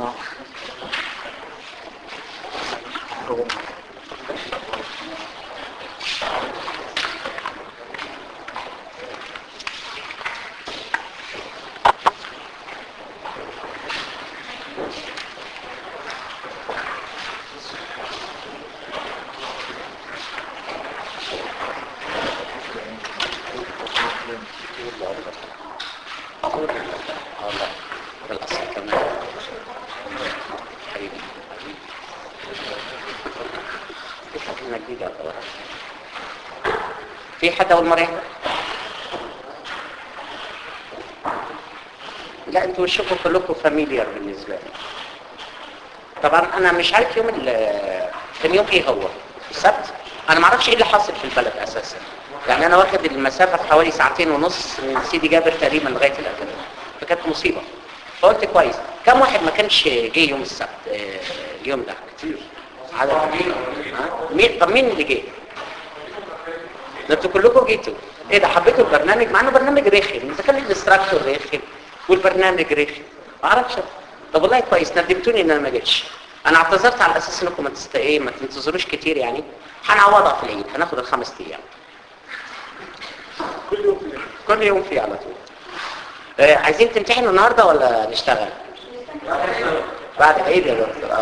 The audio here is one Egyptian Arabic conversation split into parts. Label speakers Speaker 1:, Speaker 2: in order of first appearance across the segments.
Speaker 1: الله بالاصل كمان حبيبي لسه كلمة جديدة يعتبر. في حد اول مرة يحضر؟ لا انتوا وشكم كلكم فاميليار بالنسبة لي طبعا انا مش عارف يوم ال- كان يوم ايه هو السبت انا ما اعرفش ايه اللي حاصل في البلد اساسا يعني انا واخد المسافه في حوالي ساعتين ونص من سيدي جابر تقريبا لغايه الاكاديميه فكانت مصيبه فقلت كويس كم واحد ما كانش جه يوم السبت آه، اليوم ده كتير عدد كبير ها؟ مين طب مين اللي جه ده انتوا كلكم جيتوا ايه ده حبيتوا البرنامج مع انه برنامج رخم اذا كان الاستراكتور رخم والبرنامج رخم ما اعرفش طب والله كويس ندمتوني ان انا ما جيتش انا اعتذرت على اساس انكم ما تست ايه ما تنتظروش كتير يعني هنعوضها في العيد هناخد الخمس ايام كل يوم فيه كل يوم فيه على طول آه عايزين تمتحنوا النهارده ولا نشتغل بعد العيد يا دكتور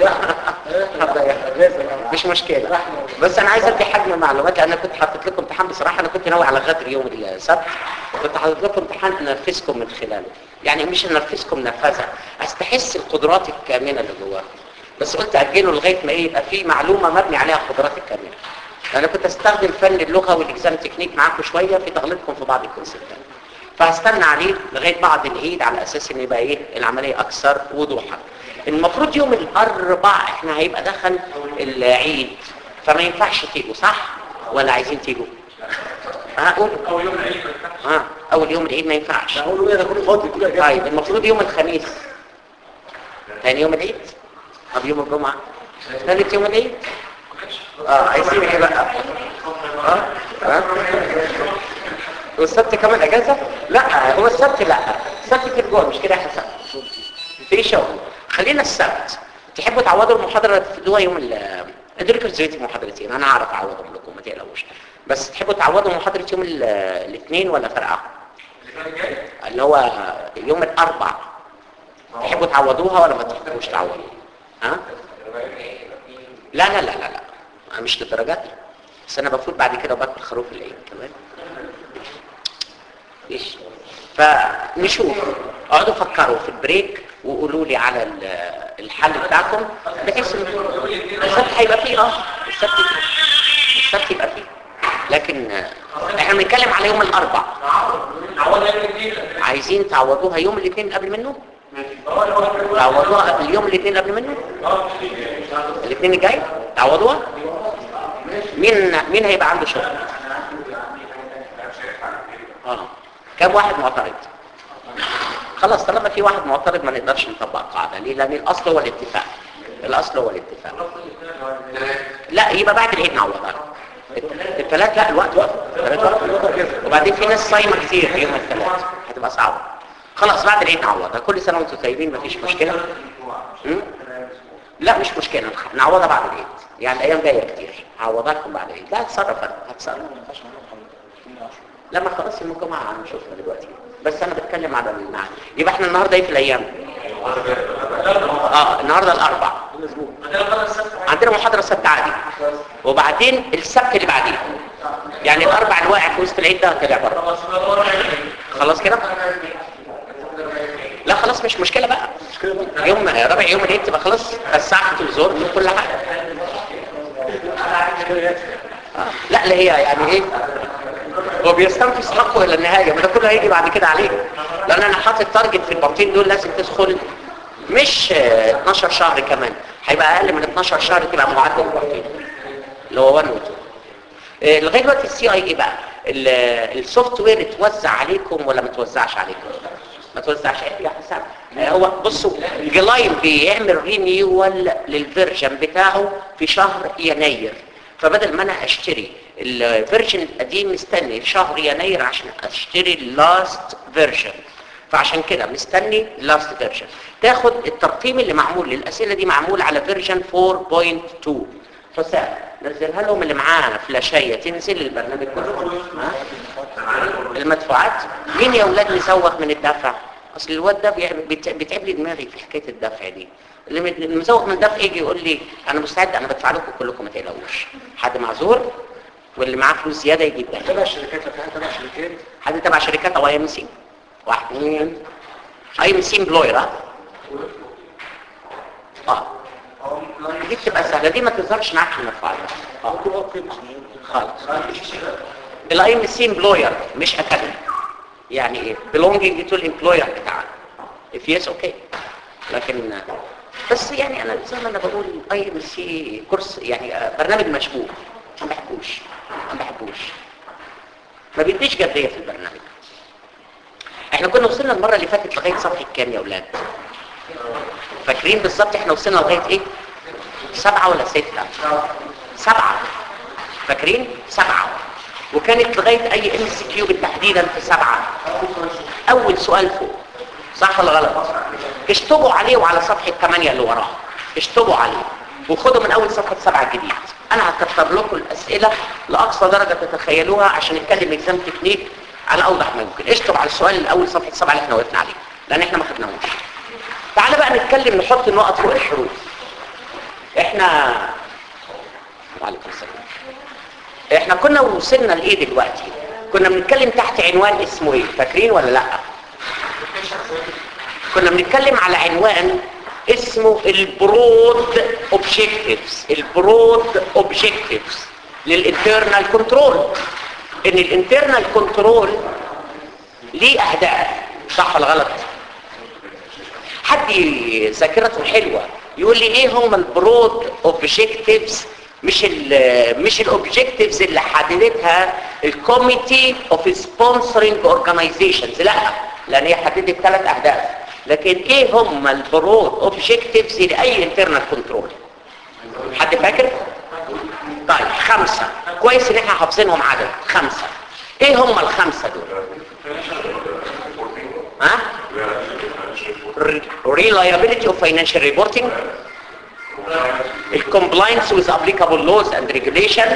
Speaker 1: اه مش مشكلة بس انا عايز ادي حجم معلومات لان انا كنت حاطط لكم امتحان بصراحة انا كنت ناوي على غدر يوم السبت كنت حاطط لكم امتحان ننفذكم من خلاله يعني مش ننفذكم نفذها عايز تحس القدرات الكامنة اللي جواها بس قلت اجله لغاية ما ايه يبقى في معلومة مبني عليها قدرات الكامنة انا كنت استخدم فن اللغة والاكزام تكنيك معاكم شوية في تغليطكم في بعض الكونسيبتات فهستنى عليه لغاية بعد العيد على اساس ان يبقى ايه العملية اكثر وضوحا المفروض يوم الاربع احنا هيبقى دخل العيد فما ينفعش تيجوا صح ولا عايزين تيجوا ها قول
Speaker 2: اول يوم العيد
Speaker 1: ها اول يوم العيد ما ينفعش
Speaker 3: اقول له ايه ده كله فاضي كده كده
Speaker 1: طيب المفروض يوم الخميس ثاني يوم العيد طب يوم الجمعة ثالث يوم العيد اه عايزين ايه بقى اه ها والسبت كمان اجازة لا هو السبت لا السبت في الجوع مش كده يا حسن في شغل خلينا السبت تحبوا تعوضوا المحاضرة اللي هو يوم ال انتوا لكم زيتي محاضرتين انا هعرف اعوضهم لكم ما تقلقوش بس تحبوا تعوضوا محاضرة يوم ال- الاثنين ولا فرقة اللي هو يوم الاربع تحبوا تعوضوها ولا ما تحبوش تعوضوها ها لا لا لا لا لا انا مش للدرجات دي بس انا بفوت بعد كده وباكل خروف العيد كمان ايش فنشوف اقعدوا فكروا في البريك وقولوا لي على ال- الحل بتاعكم بحيث ان السبت هيبقى فيه اه السبت السبت يبقى فيه لكن آه، احنا بنتكلم على يوم الاربع
Speaker 2: عوض يوم الجديد
Speaker 1: عايزين تعوضوها يوم الاثنين قبل منه تعوضوها قبل يوم الاثنين قبل منه الاثنين الجاي تعوضوها مين مين هيبقى عنده شغل اه كم واحد معترض خلاص طالما في واحد معترض ما نقدرش نطبق قاعده ليه لان الاصل هو الاتفاق الاصل هو الاتفاق لا يبقى بعد العيد نعوضها الثلاث لا الوقت وقت الثلاث وقت وبعدين في ناس صايمه كتير في يوم الثلاث هتبقى صعبه خلاص بعد العيد نعوضها كل سنه وانتم طيبين مفيش مشكله م? لا مش مشكله نعوضها بعد العيد يعني الايام جايه كتير هعوضها لكم بعد العيد لا هتصرف انا هتصرف لما خلاص يوم الجمعه هنشوفها دلوقتي بس انا بتكلم على المعنى يبقى احنا النهارده ايه في الايام اه النهارده الاربع عندنا محاضره السبت عادي وبعدين السبت اللي بعديه يعني الاربع اللي واقع في وسط العيد ده طلع بره خلاص كده لا خلاص مش مشكله بقى يوم رابع يوم العيد تبقى خلاص فسحت وزرت وكل حاجه آه. لا لا هي يعني ايه هو بيستنفذ حقه الى النهايه ما ده كله هيجي بعد كده عليه لان انا حاطط تارجت في البطين دول لازم تدخل مش آه، 12 شهر كمان هيبقى اقل من 12 شهر تبقى معدل البطين اللي هو 1 و 2 آه، لغايه دلوقتي السي اي اي بقى ال- السوفت وير اتوزع عليكم ولا ما اتوزعش عليكم ما توزعش يا حسام آه، هو بصوا جلايم بيعمل رينيوال للفيرجن بتاعه في شهر يناير فبدل ما انا اشتري الفيرجن القديم مستني شهر يناير عشان اشتري اللاست فيرجن فعشان كده مستني لاست فيرجن تاخد الترقيم اللي معمول للاسئله دي معمول على فيرجن 4.2 حسام نزلها لهم اللي معانا فلاشيه تنزل البرنامج كله ها؟ المدفوعات مين يا اولاد مزوغ من الدفع اصل الواد ده بيعمل- بيت- بيتعب لي دماغي في حكايه الدفع دي اللي من- اللي مزوغ من الدفع يجي يقول لي انا مستعد انا بدفع لكم كلكم ما تقلقوش حد معذور واللي معاه فلوس زياده يجي يدفع
Speaker 2: تبع الشركات لو كان تبع شركات
Speaker 1: حد تبع شركات او اي ام سي واحد اثنين اي ام سي امبلوير ها اه دي بتبقى سهله دي ما تظهرش معاك في المدفوعات اه
Speaker 2: ممكن ممكن
Speaker 1: خالص الاي ام سي امبلوير مش اكاديمي يعني ايه belonging to الامبلوير بتاعك if yes okay لكن بس يعني انا زي ما انا بقول اي ام سي كورس يعني آه، برنامج مشبوه ما بحبوش ما بحبوش ما بيديش جديه في البرنامج احنا كنا وصلنا المره اللي فاتت لغايه صفحه كام يا اولاد فاكرين بالظبط احنا وصلنا لغايه ايه سبعة ولا ستة سبعة فاكرين سبعة وكانت لغاية اي ام سي كيو بالتحديدا في سبعة اول سؤال فوق صح ولا غلط اشطبوا عليه وعلى صفحة 8 اللي وراه اشطبوا عليه وخدوا من اول صفحة سبعة الجديد انا هكتر لكم الاسئلة لاقصى درجة تتخيلوها عشان نتكلم اكزام تكنيك على اوضح ما يمكن اشطب على السؤال الاول صفحة سبعة اللي احنا وقفنا عليه لان احنا ما خدناهوش تعالى بقى نتكلم نحط النقط فوق الحروف احنا وعليكم السلام احنا كنا وصلنا لايه دلوقتي كنا بنتكلم تحت عنوان اسمه ايه فاكرين ولا لا كنا بنتكلم على عنوان اسمه البرود اوبجكتيفز البرود اوبجكتيفز للانترنال كنترول ان الانترنال كنترول ليه اهداف صح ولا غلط حد ذاكرته حلوه يقول لي ايه هم البرود اوبجكتيفز مش ال مش الاوبجكتيفز اللي حددتها الكوميتي اوف سبونسرنج اورجانيزيشنز لا لان هي حددت ثلاث اهداف لكن ايه هم البرود اوبجكتيفز لاي انترنال كنترول حد فاكر طيب خمسه كويس ان احنا حافظينهم عدد خمسه ايه هم الخمسه دول ها reliability of financial reporting compliance with applicable laws and regulation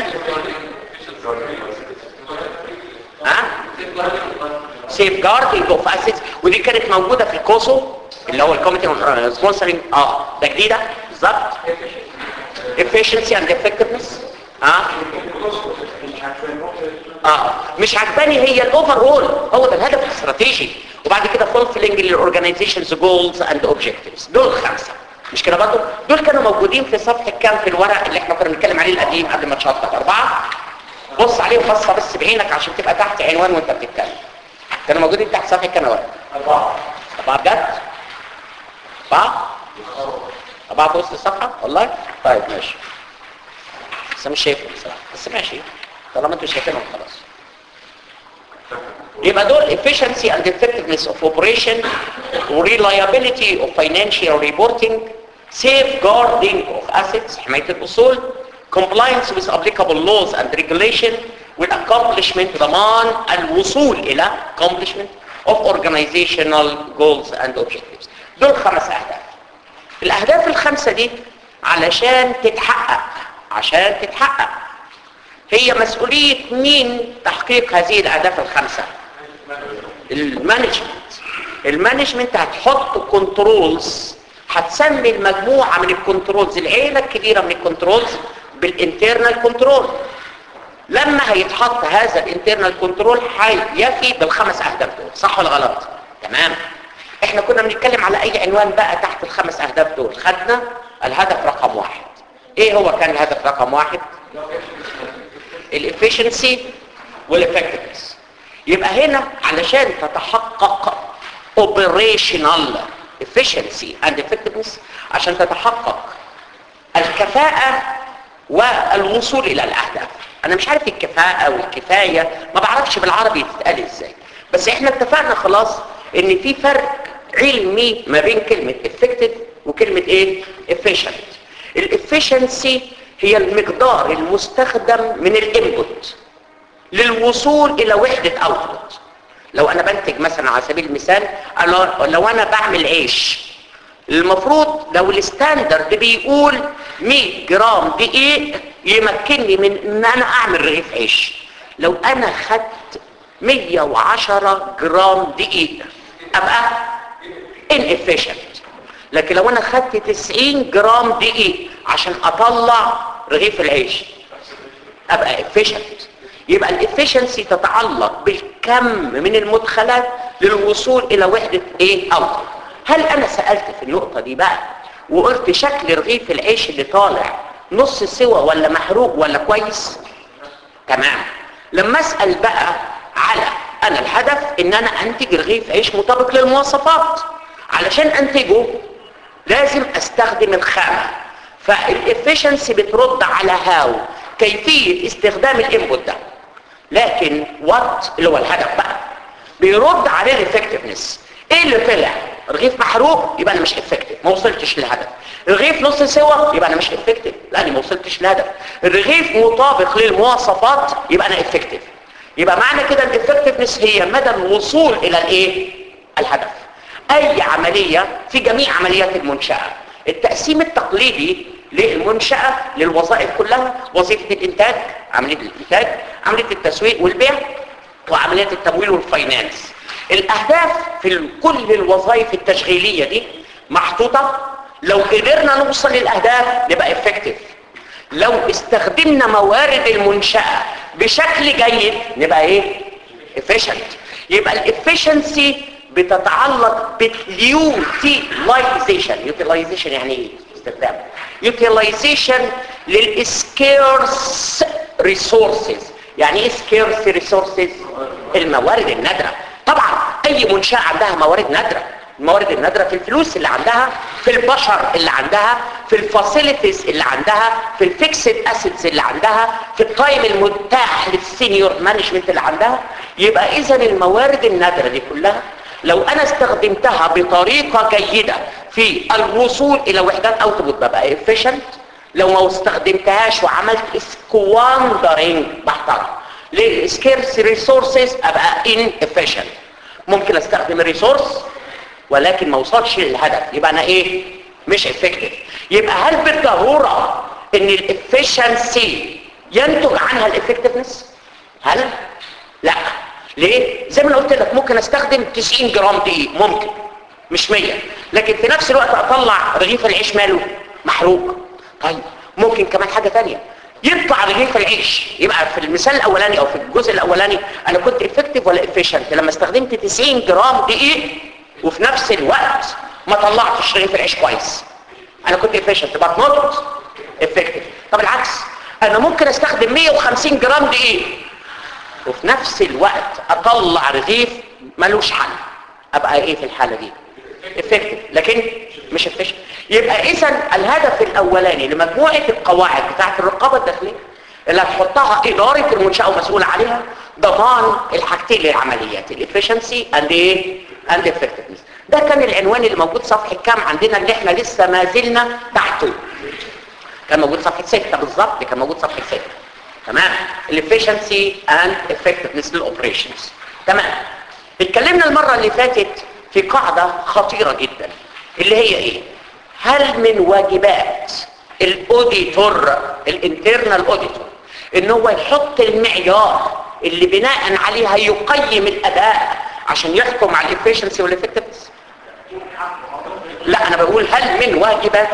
Speaker 1: ها safeguarding of assets ودي كانت موجودة في الكوسو اللي هو الكوميتي سبونسرنج اه ده جديدة بالظبط efficiency and effectiveness ها اه مش عجباني هي الاوفرول هو ده الهدف الاستراتيجي وبعد كده فولفيلنج للاورجنايزيشنز جولز اند اوبجكتيفز دول خمسه مش كده برضه دول كانوا موجودين في صفحه كام في الورق اللي احنا كنا بنتكلم عليه القديم قبل ما تشطب اربعه بص عليهم بصه بس بعينك عشان تبقى تحت عنوان وانت بتتكلم كانوا موجودين تحت صفحه كام ورق
Speaker 2: أربعة
Speaker 1: اربعه بجد اربعه اربعه في وسط الصفحه والله طيب ماشي بس أنا مش شايفهم بصراحه بس ماشي طالما انتوا شايفينهم خلاص يبقى دول efficiency and effectiveness of operation reliability of financial reporting safeguarding of assets حماية الأصول compliance with applicable laws and regulation with accomplishment ضمان الوصول إلى accomplishment of organizational goals and objectives دول خمس أهداف الأهداف الخمسة دي علشان تتحقق عشان تتحقق هي مسؤولية مين تحقيق هذه الأهداف الخمسة المانجمنت المانجمنت هتحط كنترولز هتسمي المجموعة من الكنترولز العيلة الكبيرة من الكنترولز بالانترنال كنترول لما هيتحط هذا الانترنال كنترول هيفي بالخمس اهداف دول صح ولا غلط تمام احنا كنا بنتكلم على اي عنوان بقى تحت الخمس اهداف دول خدنا الهدف رقم واحد ايه هو كان الهدف رقم واحد الافشنسي والeffectiveness يبقى هنا علشان تتحقق operational efficiency and effectiveness عشان تتحقق الكفاءة والوصول إلى الأهداف أنا مش عارف الكفاءة والكفاية ما بعرفش بالعربي تتقال إزاي بس إحنا اتفقنا خلاص إن في فرق علمي ما بين كلمة effective وكلمة إيه efficient الافشنسي هي المقدار المستخدم من الانبوت للوصول الى وحدة اوتبوت لو انا بنتج مثلا على سبيل المثال انا لو انا بعمل عيش المفروض لو الستاندرد بيقول 100 جرام دقيق يمكنني من ان انا اعمل رغيف عيش لو انا خدت 110 جرام دقيق ابقى inefficient لكن لو انا خدت 90 جرام دقيق عشان اطلع رغيف العيش ابقى efficient يبقى الافشنسي تتعلق بالكم من المدخلات للوصول الى وحدة ايه اوتر هل انا سألت في النقطة دي بقى وقلت شكل رغيف العيش اللي طالع نص سوا ولا محروق ولا كويس تمام لما اسأل بقى على انا الهدف ان انا انتج رغيف عيش مطابق للمواصفات علشان انتجه لازم استخدم الخامة فالافشنسي بترد على هاو كيفية استخدام الانبوت ده لكن وات اللي هو الهدف بقى بيرد عليه الافكتفنس ايه اللي طلع رغيف محروق يبقى انا مش افكتيف ما وصلتش للهدف رغيف نص سوا يبقى انا مش افكتيف لاني ما وصلتش للهدف الرغيف مطابق للمواصفات يبقى انا افكتيف يبقى معنى كده الافكتفنس هي مدى الوصول الى الايه الهدف اي عملية في جميع عمليات المنشأة التقسيم التقليدي للمنشأة للوظائف كلها وظيفة الانتاج عملية الانتاج عملية التسويق والبيع وعملية التمويل والفاينانس الاهداف في كل الوظائف التشغيلية دي محطوطة لو قدرنا نوصل للاهداف نبقى افكتيف لو استخدمنا موارد المنشأة بشكل جيد نبقى ايه efficient يبقى الافشنسي بتتعلق باليوتيلايزيشن يوتيلايزيشن يعني ايه استخدام يوتيلايزيشن للسكيرس ريسورسز يعني ايه سكيرس ريسورسز الموارد النادرة طبعا اي منشأة عندها موارد نادرة الموارد النادرة في الفلوس اللي عندها في البشر اللي عندها في الفاسيلتيز اللي عندها في الفيكسد اسيتس اللي عندها في التايم المتاح للسينيور مانجمنت اللي عندها يبقى اذا الموارد النادرة دي كلها لو انا استخدمتها بطريقة جيدة في الوصول الى وحدات اوتبوت ببقى efficient لو ما استخدمتهاش وعملت سكواندرينج بحترم للسكيرس ريسورسز ابقى inefficient ممكن استخدم الريسورس ولكن ما وصلش للهدف يبقى انا ايه مش effective يبقى هل بالضرورة ان الافشنسي ينتج عنها الافكتفنس هل لا ليه زي ما انا قلت لك ممكن استخدم 90 جرام دقيق ممكن مش 100 لكن في نفس الوقت اطلع رغيف العيش ماله محروق طيب ممكن كمان حاجة تانية يطلع رغيف العيش يبقى في المثال الاولاني او في الجزء الاولاني انا كنت افكتيف ولا افيشنت لما استخدمت 90 جرام دقيق وفي نفس الوقت ما طلعتش رغيف العيش كويس انا كنت افيشنت بات نوت افكتيف طب العكس انا ممكن استخدم 150 جرام دقيق وفي نفس الوقت اطلع رغيف ملوش حل ابقى ايه في الحالة دي افكتيف لكن مش افكتيف يبقى اذا الهدف الاولاني لمجموعة القواعد بتاعت الرقابة الداخلية اللي هتحطها ادارة المنشأة ومسؤول عليها ضمان الحاجتين للعمليات الافشنسي اند ايه اند افكتفنس ده كان العنوان اللي موجود صفحة كام عندنا اللي احنا لسه ما زلنا تحته كان موجود صفحة 6 بالظبط كان موجود صفحة 6 تمام الافشنسي اند افكتفنس للاوبريشنز تمام اتكلمنا المرة اللي فاتت في قاعدة خطيرة جدا اللي هي ايه هل من واجبات الاوديتور الانترنال اوديتور ان هو يحط المعيار اللي بناء عليها يقيم الاداء عشان يحكم على الافشنسي والافكتفنس لا انا بقول هل من واجباته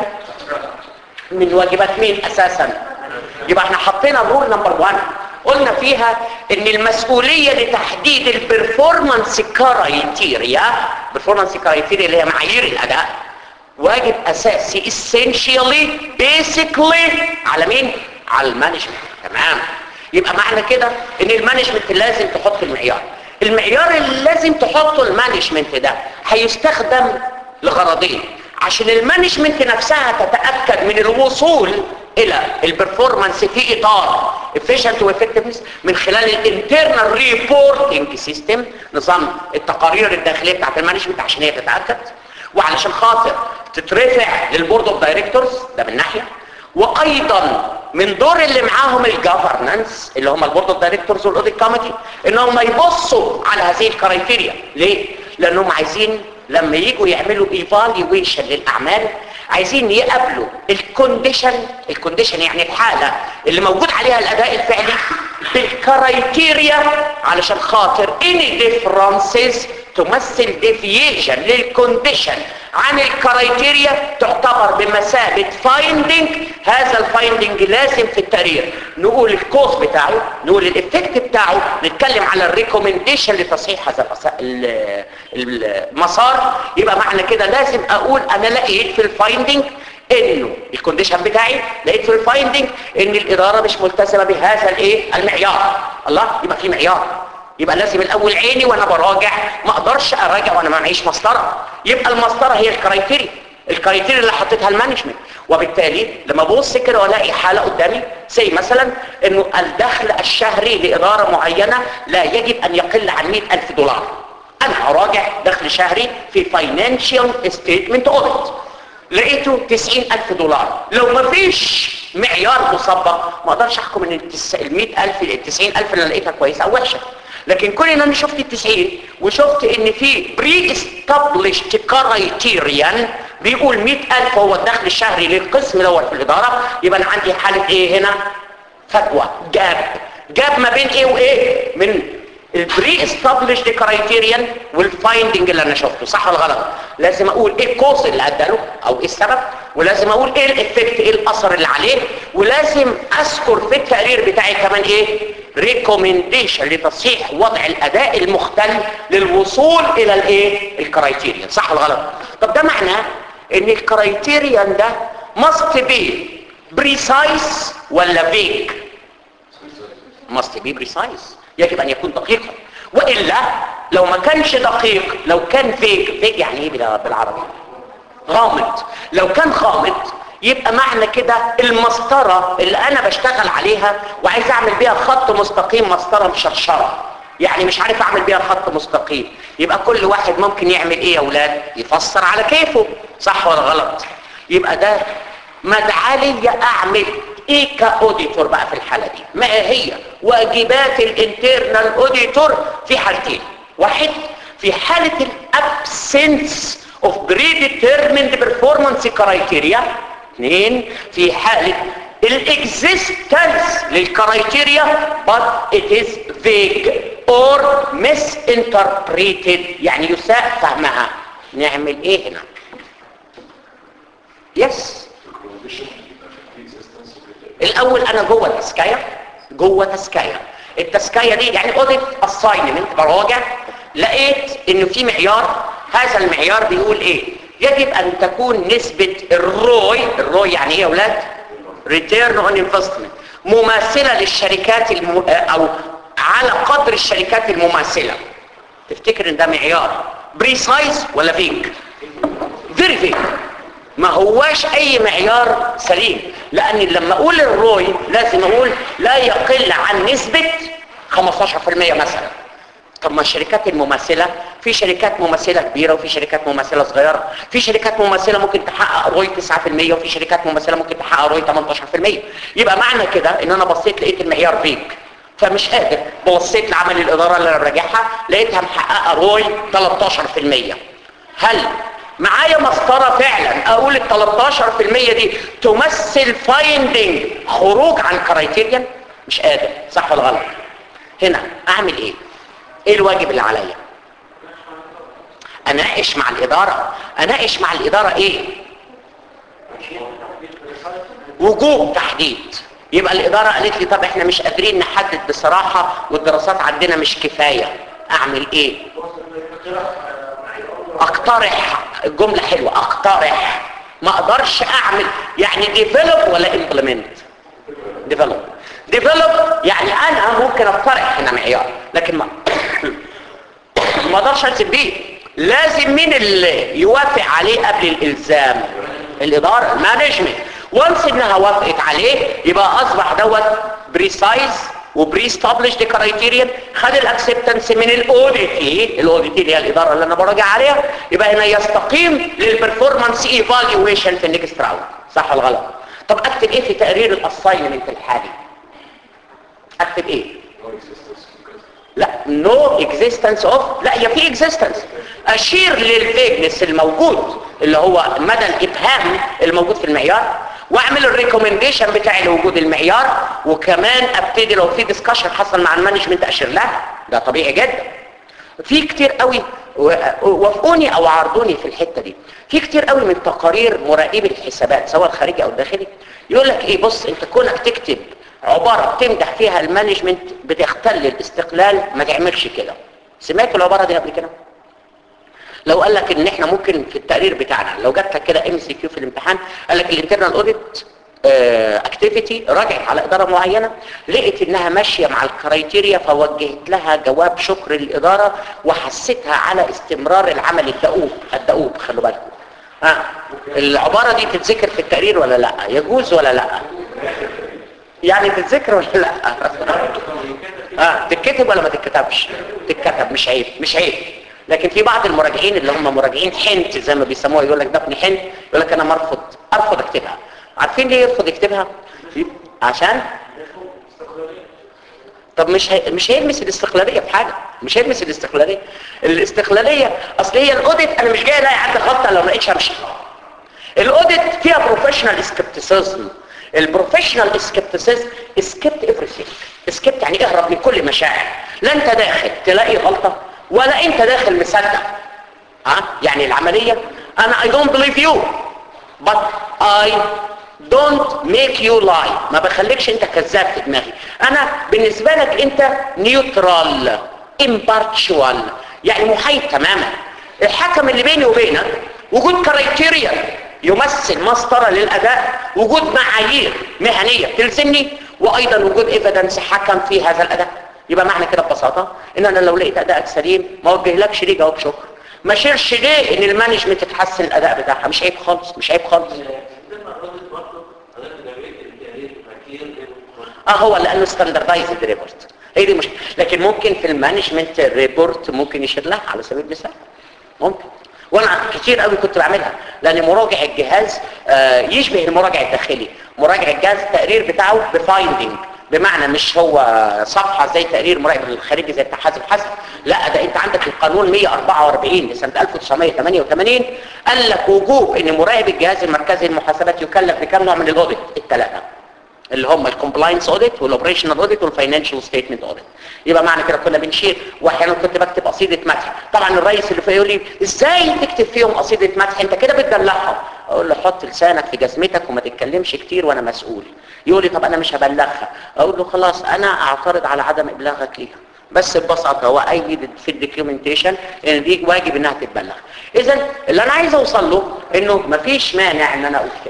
Speaker 1: من واجبات مين اساسا يبقى احنا حطينا الرول نمبر 1 قلنا فيها ان المسؤولية لتحديد البرفورمانس كرايتيريا برفورمانس كرايتيريا اللي هي معايير الاداء واجب اساسي essentially basically على مين على المانجمنت تمام يبقى معنى كده ان المانجمنت لازم تحط المعيار المعيار اللي لازم تحطه المانجمنت ده هيستخدم لغرضين عشان المانجمنت نفسها تتأكد من الوصول الى البرفورمانس في اطار efficient وeffectiveness من خلال الانترنال ريبورتنج سيستم نظام التقارير الداخليه بتاعت المانجمنت عشان هي تتاكد وعلشان خاطر تترفع للبورد اوف دايركتورز ده من ناحيه وايضا من دور اللي معاهم الجفرنانس اللي هم البورد اوف دايركتورز والاوديت كوميتي انهم يبصوا على هذه الكرايتيريا ليه لانهم عايزين لما يجوا يعملوا ايفالويشن للاعمال عايزين يقابلوا الكونديشن الكونديشن يعني الحاله اللي موجود عليها الاداء الفعلي بالكرايتيريا علشان خاطر any differences تمثل deviation للكونديشن عن الكرايتيريا تعتبر بمثابة فايندنج هذا الفايندنج لازم في التقرير نقول الكوز بتاعه نقول الافكت بتاعه نتكلم على الريكومنديشن لتصحيح هذا المسار يبقى معنى كده لازم اقول انا لقيت في الفايندنج انه الكونديشن بتاعي لقيت في الفايندنج ان الاداره مش ملتزمه بهذا الايه المعيار الله يبقى في معيار يبقى لازم الاول عيني وانا براجع ما اقدرش اراجع وانا ما معيش مسطره يبقى المسطره هي الكرايتيريا الكرايتيريا اللي حطيتها المانجمنت وبالتالي لما ابص كده والاقي حاله قدامي زي مثلا انه الدخل الشهري لاداره معينه لا يجب ان يقل عن 100000 دولار انا هراجع دخل شهري في فاينانشال ستيتمنت اوديت لقيته 90000 دولار لو ما فيش معيار مسبق ما اقدرش احكم ان ال 100000 ال 90000 اللي لقيتها كويسه او وحشه لكن كون ان انا شفت ال 90 وشفت ان في بري استابليشد كرايتيريان بيقول 100000 هو الدخل الشهري للقسم الاول في الاداره يبقى انا عندي حاله ايه هنا فجوه جاب جاب ما بين ايه وايه من البري استابليشد كرايتيريان والفايندنج اللي انا شفته صح ولا غلط لازم اقول ايه الكوز اللي ادى له او ايه السبب ولازم اقول ايه الافكت ايه الاثر اللي عليه ولازم اذكر في التقرير بتاعي كمان ايه ريكومنديشن لتصحيح وضع الاداء المختل للوصول الى الايه الكرايتيريان صح ولا غلط طب ده معناه ان الكرايتيريان ده must be precise ولا vague must be precise يجب ان يكون دقيقا والا لو ما كانش دقيق لو كان فيك فيك يعني ايه بالعربي غامض لو كان غامض يبقى معنى كده المسطرة اللي انا بشتغل عليها وعايز اعمل بيها خط مستقيم مسطرة مشرشرة يعني مش عارف اعمل بيها خط مستقيم يبقى كل واحد ممكن يعمل ايه يا اولاد يفسر على كيفه صح ولا غلط يبقى ده مدعى لي اعمل ايه كاوديتور بقى في الحالة دي ما هي واجبات الانترنال اوديتور في حالتين واحد في حالة الابسنس of predetermined performance criteria اثنين في حالة الاكزيستنس للكرايتيريا but it is vague or misinterpreted يعني يساء فهمها نعمل ايه هنا يس الاول انا جوه التسكايه جوه تسكايه التسكايه دي يعني اوديت اساينمنت براجع لقيت انه في معيار هذا المعيار بيقول ايه يجب ان تكون نسبة الروي الروي يعني ايه يا اولاد ريتيرن اون انفستمنت مماثلة للشركات الم... او على قدر الشركات المماثلة تفتكر ان ده معيار بريسايز ولا فيك فيري فيك ما هواش اي معيار سليم لان لما اقول الروي لازم اقول لا يقل عن نسبة 15% مثلا طب ما الشركات المماثلة في شركات مماثلة كبيرة وفي شركات مماثلة صغيرة في شركات مماثلة ممكن تحقق روي 9% وفي شركات مماثلة ممكن تحقق روي 18% يبقى معنى كده ان انا بصيت لقيت المعيار فيك فمش قادر بصيت لعمل الادارة اللي انا براجعها لقيتها محققة روي 13% هل معايا مسطرة فعلا اقول ال 13% دي تمثل فايندنج خروج عن كرايتيريان مش قادر صح ولا غلط هنا اعمل ايه ايه الواجب اللي عليا اناقش مع الاداره اناقش مع الاداره ايه وجوب تحديد يبقى الاداره قالت لي طب احنا مش قادرين نحدد بصراحه والدراسات عندنا مش كفايه اعمل ايه اقترح الجمله حلوه اقترح ما اقدرش اعمل يعني ديفلوب ولا امبلمنت ديفلوب ديفلوب يعني انا ممكن اقترح هنا معيار لكن ما ما اقدرش الزم بيه لازم مين اللي يوافق عليه قبل الالزام الاداره المانجمنت وانس انها وافقت عليه يبقى اصبح دوت بريسايز وبري استابليشد كرايتيريان خد الاكسبتنس من الاوديتي الاوديتي اللي هي الاداره اللي انا براجع عليها يبقى هنا يستقيم للبرفورمانس ايفالويشن في النكست راوند صح ولا غلط طب اكتب ايه في تقرير الاساينمنت الحالي اكتب ايه لا نو اكزيستنس اوف لا هي في اكزيستنس اشير للفيجنس الموجود اللي هو مدى الابهام الموجود في المعيار واعمل الريكومنديشن بتاعي لوجود المعيار وكمان ابتدي لو في ديسكشن حصل مع المانجمنت اشير لها ده طبيعي جدا في كتير قوي وافقوني او عرضوني في الحته دي في كتير قوي من تقارير مراقبي الحسابات سواء الخارجي او الداخلي يقول لك ايه بص انت كونك تكتب عباره بتمدح فيها المانجمنت بتختل الاستقلال ما تعملش كده سمعت العباره دي قبل كده لو قال لك ان احنا ممكن في التقرير بتاعنا لو جات لك كده ام سي كيو في الامتحان قال لك الانترنال اوديت اكتيفيتي راجعت على اداره معينه لقيت انها ماشيه مع الكرايتيريا فوجهت لها جواب شكر للاداره وحسيتها على استمرار العمل الدؤوب الدؤوب خلوا بالكم ها العباره دي تتذكر في التقرير ولا لا يجوز ولا لا يعني تتذكر ولا لا اه تتكتب ولا ما تتكتبش تتكتب مش عيب مش عيب لكن في بعض المراجعين اللي هم مراجعين حنت زي ما بيسموها يقول لك ده ابن حنت يقول لك انا مرفض ارفض اكتبها عارفين ليه يرفض يكتبها عشان طب مش هي... مش هيلمس الاستقلاليه في حاجه مش هيلمس الاستقلاليه الاستقلاليه اصل هي الاوديت انا مش جاي الاقي عندي غلطه لو ما لقيتش همشي الاوديت فيها بروفيشنال سكيبتيسيزم البروفيشنال سكيبتيسيزم سكيبت ايفريثينج سكيبت يعني اهرب من كل مشاعر لا انت داخل تلاقي غلطه ولا انت داخل مصدق ها يعني العمليه انا I don't believe you but I don't make you lie ما بخليكش انت كذاب في دماغي انا بالنسبه لك انت نيوترال impartial يعني محايد تماما الحكم اللي بيني وبينك وجود كرايتيريا يمثل مسطرة للأداء وجود معايير مهنية تلزمني وأيضا وجود إيفيدنس حكم في هذا الأداء يبقى معنى كده ببساطة إن أنا لو لقيت أدائك سليم ما وجهلكش ليه جواب شكر ما شيرش ليه إن المانجمنت تتحسن الأداء بتاعها مش عيب خالص مش عيب خالص اه هو لانه ستاندردايزد ريبورت هي دي مشكله لكن ممكن في المانجمنت ريبورت ممكن يشير لها على سبيل المثال ممكن وانا كتير قوي كنت بعملها لان مراجع الجهاز آه يشبه المراجع الداخلي مراجع الجهاز التقرير بتاعه بفايندنج بمعنى مش هو صفحة زي تقرير مراقب الخارجي زي بتاع حازم حسن لا ده انت عندك القانون 144 لسنة 1988 قال لك وجوب ان مراقب الجهاز المركزي المحاسبات يكلف بكم نوع من الاوديت الثلاثه اللي هم الكومبلاينس اوديت والاوبريشنال اوديت والفاينانشال ستيتمنت اوديت يبقى معنى كده كنا بنشير واحيانا كنت بكتب قصيده مدح طبعا الرئيس اللي فيه يقول لي ازاي تكتب فيهم قصيده مدح انت كده بتدلعهم اقول له حط لسانك في جزمتك وما تتكلمش كتير وانا مسؤول يقول لي طب انا مش هبلغها اقول له خلاص انا اعترض على عدم ابلاغك ليها بس ببساطه وايد في الدوكيومنتيشن ان دي واجب انها تتبلغ اذا اللي انا عايز اوصل له انه مفيش مانع ان انا اقول كده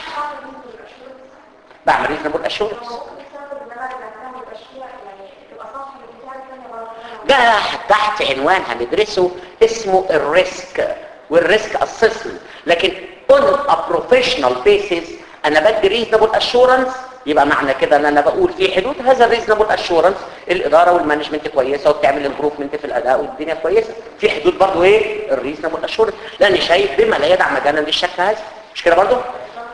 Speaker 1: بعمل ريزنبل اشورنس ده تحت عنوان هندرسه اسمه الريسك والريسك اسسمنت لكن on a professional basis انا بدي ريزنبل اشورنس يبقى معنى كده ان انا بقول في حدود هذا الريزنبل اشورنس الاداره والمانجمنت كويسه وبتعمل امبروفمنت في الاداء والدنيا كويسه في حدود برضه ايه الريزنبل اشورنس لاني شايف بما لا يدع مجالا للشك هذا مش كده برضه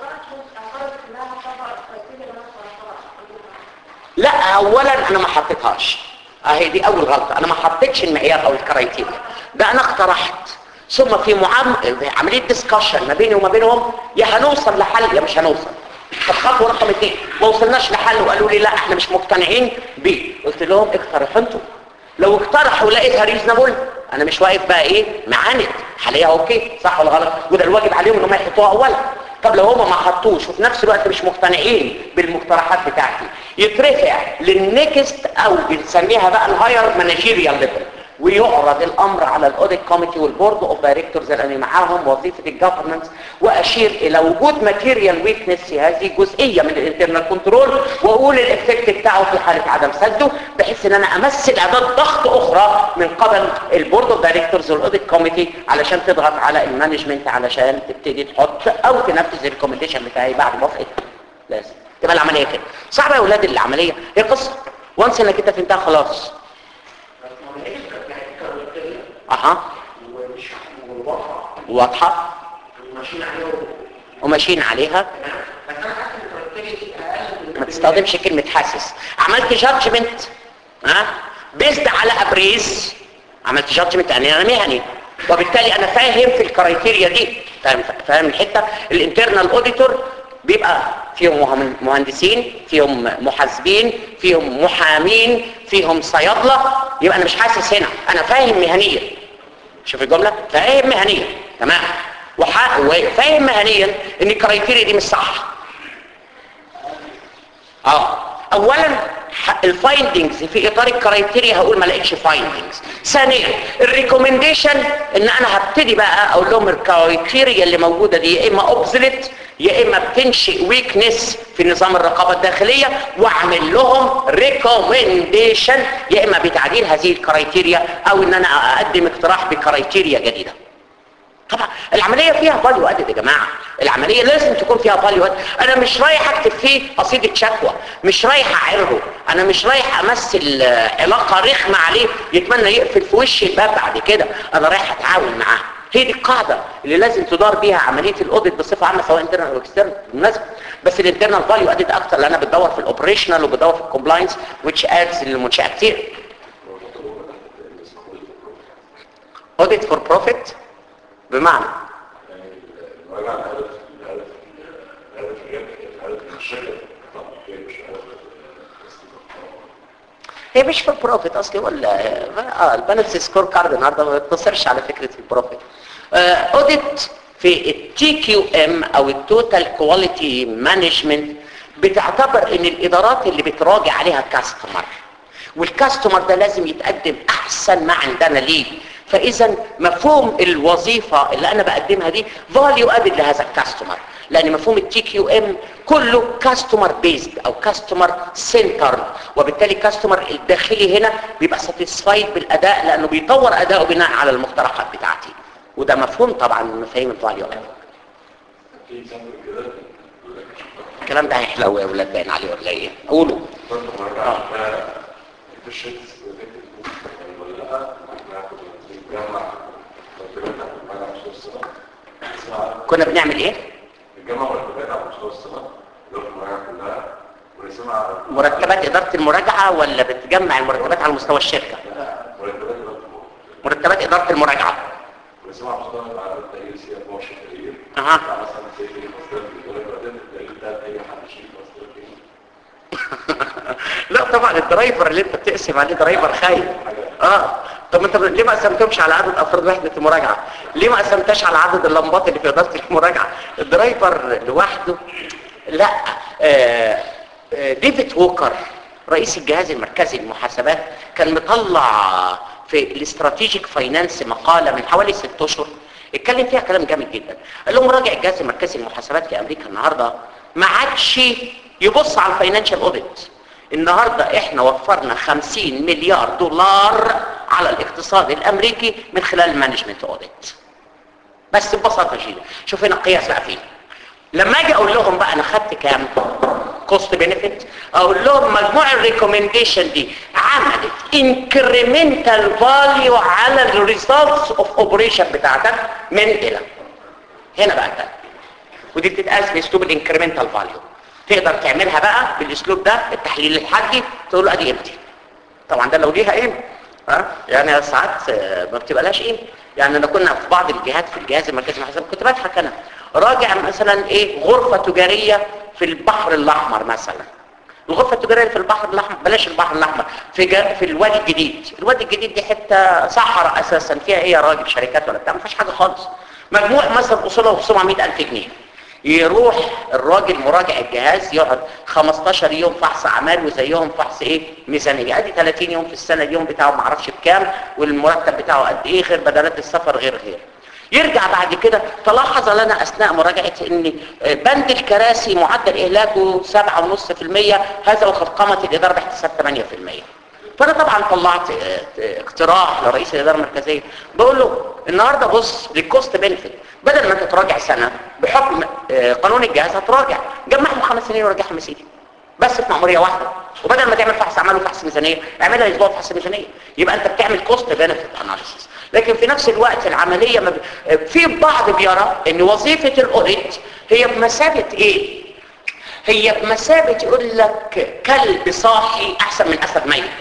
Speaker 1: لا اولا انا ما حطيتهاش اهي دي اول غلطه انا ما حطيتش المعيار او الكرايتيريا ده انا اقترحت ثم في معام... عمليه ديسكشن ما بيني وما بينهم يا هنوصل لحل يا مش هنوصل الخطوه رقم اثنين ما وصلناش لحل وقالوا لي لا احنا مش مقتنعين بيه قلت لهم اقترحوا انتوا لو اقترحوا لقيتها ريزنبل انا مش واقف بقى ايه معاند حاليا اوكي صح ولا غلط وده الواجب عليهم انهم يحطوها اولا طب لو هم ما حطوش وفي نفس الوقت مش مقتنعين بالمقترحات بتاعتي يترفع للنكست او بنسميها بقى الهاير مانجيريال ليفل ويعرض الامر على الاوديت كوميتي والبورد اوف دايركتورز اللي معاهم وظيفه الجفرنس واشير الى وجود ماتيريال ويكنس في هذه جزئيه من الانترنال كنترول واقول الافكت بتاعه في حاله عدم سده بحيث ان انا امثل اعداد ضغط اخرى من قبل البورد اوف دايركتورز والاوديت كوميتي علشان تضغط على المانجمنت علشان تبتدي تحط او تنفذ الريكومنديشن بتاعي بعد موافقه لازم تبقى العمليه كده صعبه يا اولاد العمليه هي قصه وانس انك انت فهمتها خلاص اها واضحه وماشيين عليها ما تستخدمش كلمة حاسس عملت جادجمنت ها بيزد على ابريز عملت جادجمنت يعني انا مهني وبالتالي انا فاهم في الكرايتيريا دي فاهم فاهم الحته الانترنال اوديتور بيبقى فيهم مهن- مهندسين فيهم محاسبين فيهم محامين فيهم صيادله يبقى انا مش حاسس هنا انا فاهم مهنيا شوف الجمله فاهم مهنيا تمام وح- وفاهم مهنيا ان الكرايتيريا دي مش صح اه اولا ح- الفايندنجز في اطار الكرايتيريا هقول ما لقيتش فايندنجز ثانيا الريكومنديشن ان انا هبتدي بقى اقول لهم الكرايتيريا اللي موجوده دي يا اما اوبزلت يا اما بتنشئ ويكنس في نظام الرقابه الداخليه واعمل لهم ريكومنديشن يا اما بتعديل هذه الكرايتيريا او ان انا اقدم اقتراح بكرايتيريا جديده طبعا العمليه فيها فاليو ادد يا جماعه العمليه لازم تكون فيها فاليو ادد انا مش رايح اكتب فيه قصيده شكوى مش رايح اعرضه انا مش رايح امثل آه، علاقه رخمه عليه يتمنى يقفل في وشي الباب بعد كده انا رايح اتعاون معاه هي دي القاعده اللي لازم تدار بيها عمليه الاوديت بصفه عامه سواء انترنال او اكسترنال بالمناسبه بس الانترنال فاليو ادد اكتر لان انا بتدور في الاوبريشنال وبدور في الكومبلاينس which adds للمنشاه كتير اوديت فور بروفيت بمعنى
Speaker 2: المراجعة الهدف الهدف الهدف الربح الهدف من الشركة طبعا هي مش هدف
Speaker 1: هي مش في البروفيت اصلي ولا اه البالانس سكور كارد النهارده ما بتصرش على فكره البروفيت اوديت في التي كيو ام او التوتال كواليتي مانجمنت بتعتبر ان الادارات اللي بتراجع عليها كاستمر والكاستمر ده لازم يتقدم احسن ما عندنا ليه فاذا مفهوم الوظيفه اللي انا بقدمها دي فاليو ادد لهذا الكاستمر لان مفهوم التي كيو ام كله كاستمر بيزد او كاستمر سنتر وبالتالي كاستمر الداخلي هنا بيبقى ساتيسفايد بالاداء لانه بيطور اداؤه بناء على المقترحات بتاعتي وده مفهوم طبعا من مفاهيم الفاليو ادد
Speaker 2: في سامبل كده
Speaker 1: الكلام ده هيحلو يا ولاد باين عليه ولا ايه قولوا
Speaker 2: برضه مراجعة ما efficient ولا لا ناخد نجمع مرتبات على المراجعة على مستوى السنة نسمع
Speaker 1: كنا بنعمل ايه
Speaker 2: نجمع مرتبات على مستوى السنة لو المراجعة كلها ونسمع
Speaker 1: مرتبات اداره المراجعه ولا بتجمع المرتبات على مستوى الشركه
Speaker 2: مرتبات الوقت
Speaker 1: مرتبات اداره المراجعه
Speaker 2: ونسمع مستوى على التغيير سي 12 تغيير
Speaker 1: اها
Speaker 2: مثلا زي المصدر اللي بيقول لك التغيير ده اي حد يشيل مصدر تاني
Speaker 1: لا طبعا الدرايفر اللي انت بتقسم عليه درايفر خايف اه طب انت ليه ما قسمتهمش على عدد افراد وحده المراجعه ليه ما قسمتهاش على عدد اللمبات اللي في اداره المراجعه الدرايفر لوحده لا آه آه ديفيد ووكر رئيس الجهاز المركزي للمحاسبات كان مطلع في الاستراتيجيك فاينانس مقاله من حوالي ست اشهر اتكلم فيها كلام جامد جدا قال لهم راجع الجهاز المركزي للمحاسبات في امريكا النهارده ما عادش يبص على الفاينانشال اوديت النهاردة احنا وفرنا 50 مليار دولار على الاقتصاد الامريكي من خلال المانجمنت اوديت بس ببساطة شديدة شوف هنا القياس بقى فيه لما اجي اقول لهم بقى انا خدت كام كوست بينيفيت اقول لهم مجموع الريكومنديشن دي عملت انكريمنتال فاليو على الريزلتس اوف اوبريشن بتاعتك من الى هنا بقى الكلام ودي بتتقاس باسلوب الانكريمنتال فاليو تقدر تعملها بقى بالاسلوب ده التحليل الحدي تقول له ادي قيمتي طبعا ده لو ليها قيمه ها يعني ساعات آه، ما بتبقاش قيمه يعني انا كنا في بعض الجهات في الجهاز المركزي المحاسبه كنت بضحك انا راجع مثلا ايه غرفه تجاريه في البحر الاحمر مثلا الغرفه التجاريه اللي في البحر الاحمر بلاش البحر الاحمر في جا في الوادي الجديد الوادي الجديد دي حته صحراء اساسا فيها ايه يا راجل شركات ولا بتاع ما فيهاش حاجه خالص مجموع مثلا اصولها في 700000 جنيه يروح الراجل مراجع الجهاز يقعد 15 يوم فحص اعمال وزيهم فحص ايه ميزانيه ادي 30 يوم في السنه اليوم بتاعه ما اعرفش بكام والمرتب بتاعه قد ايه غير بدلات السفر غير غير يرجع بعد كده تلاحظ لنا اثناء مراجعه ان بند الكراسي معدل اهلاكه 7.5% هذا وقد قامت الاداره باحتساب 8% فانا طبعا طلعت اه، اقتراح لرئيس الاداره المركزيه بقول له النهارده بص للكوست بنفيت بدل ما انت تراجع سنه بحكم اه، قانون الجهاز هتراجع جمعهم خمس سنين وراجعهم يا سيدي بس في مأمورية واحدة وبدل ما تعمل فحص اعمال وفحص ميزانية اعملها اسبوع فحص ميزانية يبقى انت بتعمل كوست بنفيت اناليسيس لكن في نفس الوقت العملية ما ب... في بعض بيرى ان وظيفة الاوديت هي بمثابة ايه هي بمثابة يقول لك كلب صاحي احسن من اسد ميت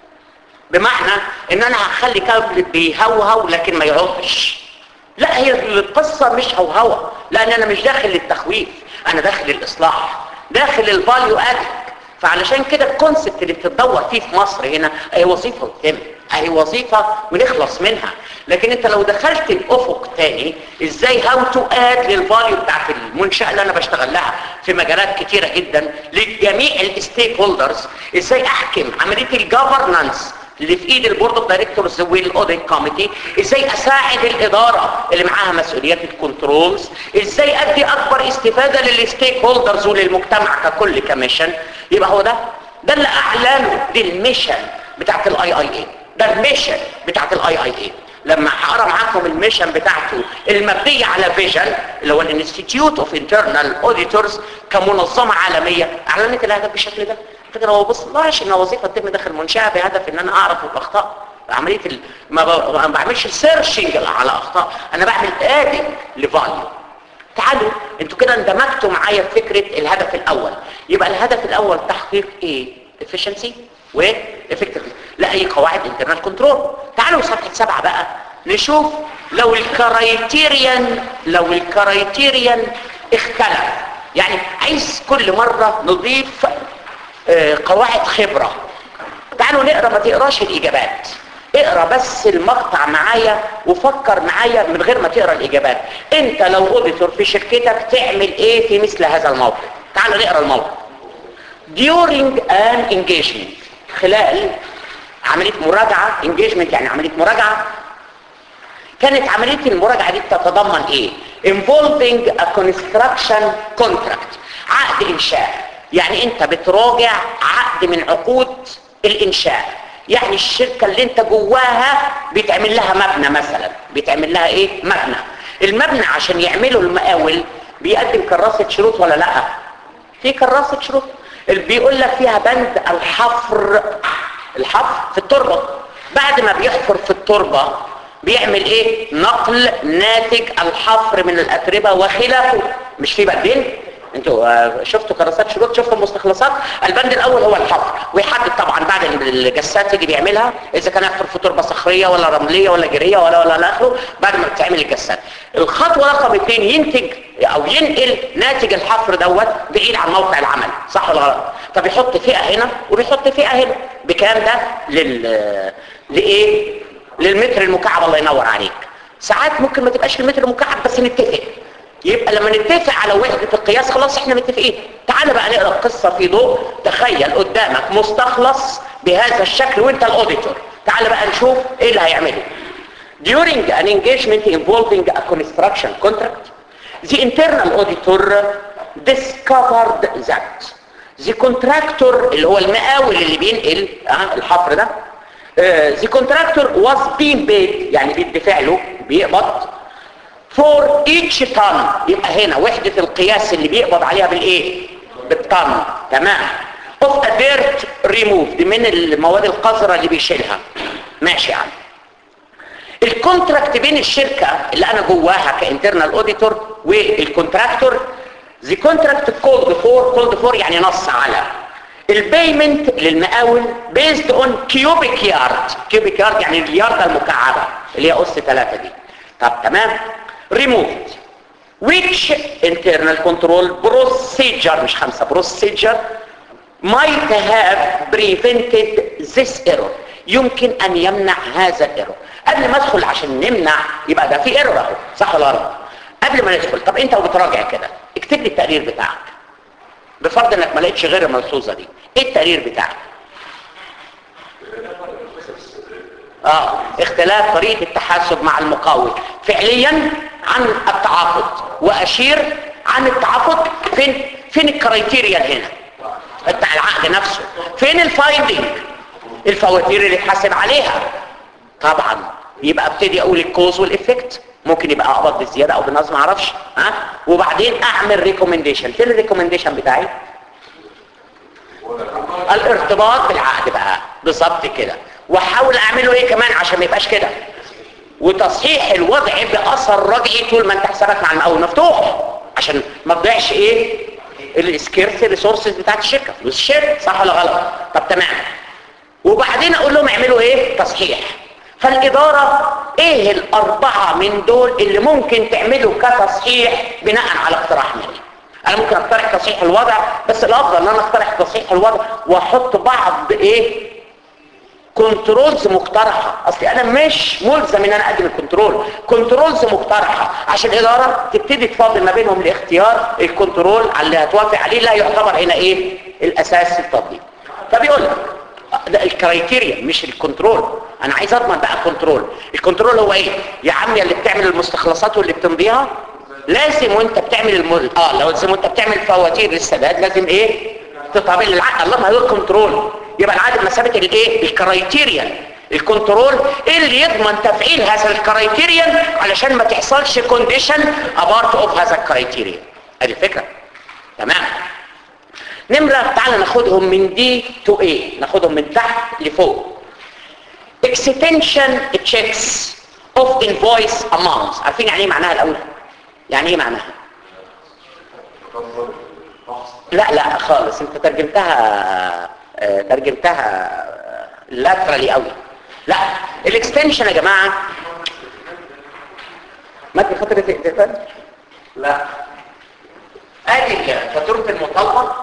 Speaker 1: بمعنى ان انا هخلي كلب بيهوهو لكن ما يعضش لا هي القصة مش هوهوة لان انا مش داخل للتخويف انا داخل الاصلاح داخل الفاليو ادد فعلشان كده الكونسبت اللي بتدور فيه في مصر هنا اهي وظيفة وتم اهي وظيفة ونخلص منها لكن انت لو دخلت الافق تاني ازاي هاو تو اد للفاليو بتاعت المنشأة اللي انا بشتغل لها في مجالات كتيرة جدا لجميع الستيك هولدرز ازاي احكم عملية الجفرنانس اللي في ايد البورد اوف دايركتورز والاوديت كوميتي ازاي اساعد الاداره اللي معاها مسؤوليات الكنترولز ازاي ادي اكبر استفاده للستيك هولدرز وللمجتمع ككل كميشن يبقى هو ده ده اللي اعلنه دي الميشن بتاعت الاي اي اي ده الميشن بتاعت الاي اي اي لما هقرا معاكم الميشن بتاعته المبنيه على فيجن اللي هو الانستيتيوت اوف انترنال اوديتورز كمنظمه عالميه اعلنت الهدف بالشكل ده فكرة هو بص لاش ان وظيفه تتم داخل منشاه بهدف ان انا اعرف الاخطاء عمليه ال... ما, ب... ما بعملش سيرشنج على اخطاء انا بعمل ادي لفاليو تعالوا انتوا كده اندمجتوا معايا في فكره الهدف الاول يبقى الهدف الاول تحقيق ايه efficiency و effectiveness لا هي قواعد انترنال كنترول تعالوا صفحه سبعة بقى نشوف لو الكرايتيريان لو الكرايتيريان اختلف يعني عايز كل مره نضيف قواعد خبرة تعالوا نقرأ ما تقراش الإجابات اقرأ بس المقطع معايا وفكر معايا من غير ما تقرأ الإجابات انت لو اوديتور في شركتك تعمل ايه في مثل هذا الموقف تعالوا نقرأ الموقف during an engagement خلال عملية مراجعة engagement يعني عملية مراجعة كانت عملية المراجعة دي تتضمن ايه involving a construction contract عقد انشاء يعني انت بتراجع عقد من عقود الانشاء يعني الشركة اللي انت جواها بيتعمل لها مبنى مثلا بيتعمل لها ايه مبنى المبنى عشان يعملوا المقاول بيقدم كراسة شروط ولا لا في كراسة شروط اللي بيقول لك فيها بند الحفر الحفر في التربة بعد ما بيحفر في التربة بيعمل ايه نقل ناتج الحفر من الاتربة وخلافه مش في بندين انتوا شفتوا كراسات شروط شفتوا المستخلصات البند الاول هو الحفر ويحدد طبعا بعد الجسات اللي بيعملها اذا كان يحفر في تربه صخريه ولا رمليه ولا جيريه ولا ولا اخره بعد ما بتعمل الجسات الخطوه رقم اثنين ينتج او ينقل ناتج الحفر دوت بعيد عن موقع العمل صح ولا غلط فبيحط فئه هنا وبيحط فئه هنا بكام ده لل لايه للمتر المكعب الله ينور عليك ساعات ممكن ما تبقاش المتر المكعب بس نتفق يبقى لما نتفق على وحدة القياس خلاص احنا متفقين تعال بقى نقرأ القصة في ضوء تخيل قدامك مستخلص بهذا الشكل وانت الاوديتور تعال بقى نشوف ايه اللي هيعمله during an engagement involving a construction contract the internal auditor discovered that the contractor اللي هو المقاول اللي بينقل اه الحفر ده uh, the contractor was being paid يعني بيدفع له بيقبض for each ton يبقى هنا وحدة القياس اللي بيقبض عليها بالايه بالطن تمام of a dirt removed من المواد القذرة اللي بيشيلها ماشي يا عم الكونتراكت بين الشركة اللي انا جواها كانترنال اوديتور والكونتراكتور the contract called for called for يعني نص على البيمنت للمقاول based on cubic yard cubic yard يعني الياردة المكعبة اللي هي أس ثلاثة دي طب تمام removed which internal control procedure مش خمسة procedure might have prevented this error يمكن ان يمنع هذا الايرور قبل ما ادخل عشان نمنع يبقى ده في ايرور اهو صح ولا غلط قبل ما ندخل طب انت وبتراجع كده اكتب لي التقرير بتاعك بفرض انك ما لقيتش غير الملحوظه دي ايه التقرير بتاعك اه اختلاف طريقه التحاسب مع المقاول فعليا عن التعاقد واشير عن التعاقد فين فين الكرايتيريا هنا بتاع العقد نفسه فين الفايندنج الفواتير اللي اتحاسب عليها طبعا يبقى ابتدي اقول الكوز والافكت ممكن يبقى اقبض بالزياده او بالنقص ما اعرفش ها وبعدين اعمل ريكومنديشن فين الريكومنديشن بتاعي الارتباط بالعقد بقى بالظبط كده واحاول اعمله ايه كمان عشان ما يبقاش كده وتصحيح الوضع باثر رجعي طول ما انت حسابك مع المقاول مفتوح عشان ما تضيعش ايه السكيرس ريسورسز بتاعت الشركه فلوس الشركه صح ولا غلط طب تمام وبعدين اقول لهم اعملوا ايه تصحيح فالاداره ايه الاربعه من دول اللي ممكن تعملوا كتصحيح بناء على اقتراح مني انا ممكن اقترح تصحيح الوضع بس الافضل ان انا اقترح تصحيح الوضع واحط بعض ايه كنترولز مقترحة اصل انا مش ملزم ان انا اقدم الكنترول كنترولز مقترحة عشان الادارة تبتدي تفاضل ما بينهم لاختيار الكنترول على اللي هتوافق عليه لا يعتبر هنا ايه الاساس التطبيق فبيقول لك ده الكرايتيريا مش الكنترول انا عايز اضمن بقى الكنترول الكنترول هو ايه يا عمي اللي بتعمل المستخلصات واللي بتمضيها لازم وانت بتعمل الم... اه لو لازم وانت بتعمل فواتير للسداد لازم ايه تطابق العقد الله ما هو الكنترول يبقى العقد بمثابه الايه الكرايتيريا الكنترول ايه اللي يضمن تفعيل هذا الكرايتيريا علشان ما تحصلش كونديشن ابارت اوف هذا الكرايتيريا ادي الفكره تمام نمرة تعال ناخدهم من دي تو ايه ناخدهم من تحت لفوق extension checks of invoice amounts عارفين يعني ايه معناها الاول يعني ايه معناها لا لا خالص انت ترجمتها آه، ترجمتها لاترالي قوي لا الاكستنشن يا جماعه ما في فتره اقتفال لا ادي فاتوره المطالبه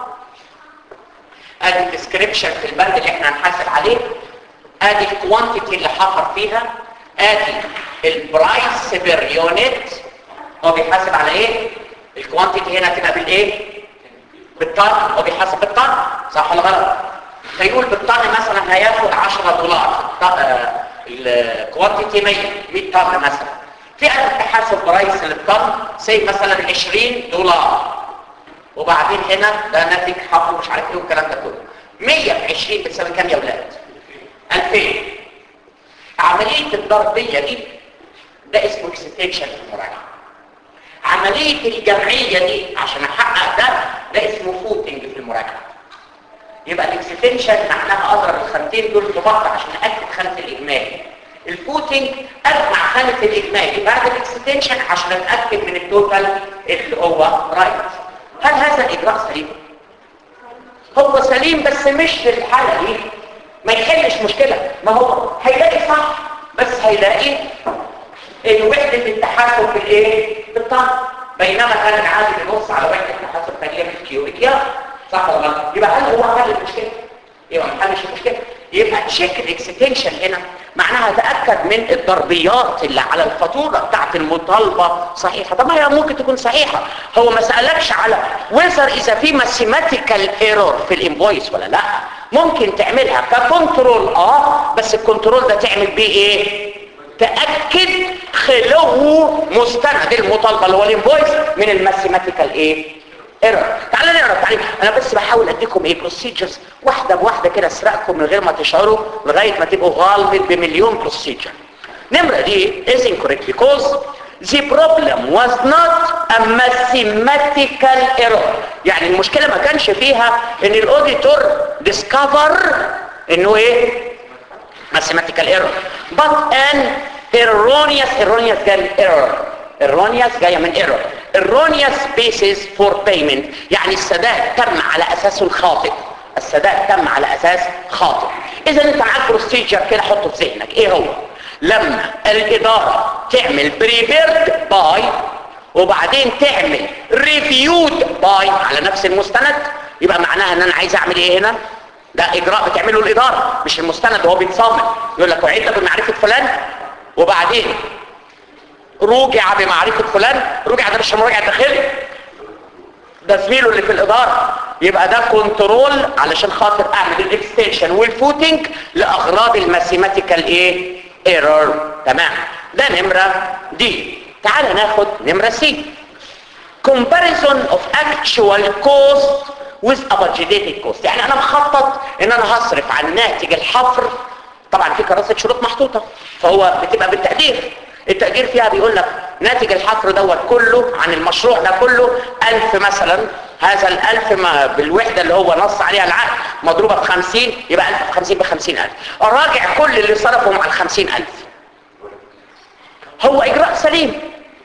Speaker 1: ادي الديسكريبشن في البند اللي احنا هنحاسب عليه ادي الكوانتيتي اللي حفر فيها ادي البرايس بير يونت هو بيحاسب على ايه الكوانتيتي هنا تبقى بالايه بالطن هو بيحاسب بالطن صح ولا غلط فيقول بالطن مثلا هياخد 10 دولار الكوانتيتي 100 100 طن مثلا في قد تحاسب برايس للطن سي مثلا 20 دولار وبعدين هنا ده ناتج حفر مش عارف ايه والكلام ده كله 100 في 20 بتساوي كام يا اولاد 2000 عمليه الضربيه دي ده اسمه اكستنشن في المراجعه عمليه الجمعيه دي عشان احقق ده ده اسمه فوتنج في المراجعه يبقى الاكستنشن معناها اضرب الخانتين دول في بعض عشان اكد خانه الاجمالي الفوتنج اجمع خانه الاجمالي بعد الاكستنشن عشان اتاكد من التوتال اللي هو رايت هل هذا الاجراء سليم هو سليم بس مش في الحاله دي ما يحلش مشكله ما هو هيلاقي صح بس هيلاقي ان وحده التحاسب بالايه بالطن بينما كان العادي بيبص على وحده التحاسب ثانيه بالكيو اكيار صح ولا لا يبقى هل هو حل المشكله يبقى ما حلش المشكله يبقى تشيك الاكستنشن هنا معناها تاكد من الضربيات اللي على الفاتوره بتاعت المطالبه صحيحه طب ما هي ممكن تكون صحيحه هو ما سالكش على ويزر اذا في ماثيماتيكال ايرور في الانفويس ولا لا ممكن تعملها ككنترول اه بس الكنترول ده تعمل بيه ايه تاكد خلو مستند المطالبه اللي هو الانفويس من الماثيماتيكال ايه ايرور تعالوا نقرا التعليم انا بس بحاول اديكم ايه بروسيجرز واحده بواحده كده اسرقكم من غير ما تشعروا لغايه ما تبقوا غالبين بمليون بروسيجر نمره دي is incorrect because the problem was not a mathematical error يعني المشكله ما كانش فيها ان الاوديتور discover انه ايه mathematical error but an erroneous erroneous جاي error erroneous جايه من error erroneous basis for payment يعني السداد تم على اساس خاطئ السداد تم على اساس خاطئ اذا انت معاك بروسيجر كده حطه في ذهنك ايه هو لما الاداره تعمل بريبيرد باي وبعدين تعمل ريفيود باي على نفس المستند يبقى معناها ان انا عايز اعمل ايه هنا ده اجراء بتعمله الاداره مش المستند هو بيتصامم يقول لك اعد بمعرفه فلان وبعدين رجع بمعرفة فلان رجع ده مش مراجعة داخلي ده زميله اللي في الإدارة يبقى ده كنترول علشان خاطر اعمل الاكستنشن والفوتنج لاغراض الماثيماتيكال ايه ايرور تمام ده نمرة دي تعال ناخد نمرة سي comparison of actual cost with a budgeted cost يعني انا مخطط ان انا هصرف عن ناتج الحفر طبعا في كراسة شروط محطوطة فهو بتبقى بالتقدير التقدير فيها بيقول لك ناتج الحفر دوت كله عن المشروع ده كله ألف مثلا هذا الألف ما بالوحدة اللي هو نص عليها العقد مضروبة بخمسين يبقى ألف بخمسين بخمسين ألف أراجع كل اللي صرفهم على الخمسين ألف هو إجراء سليم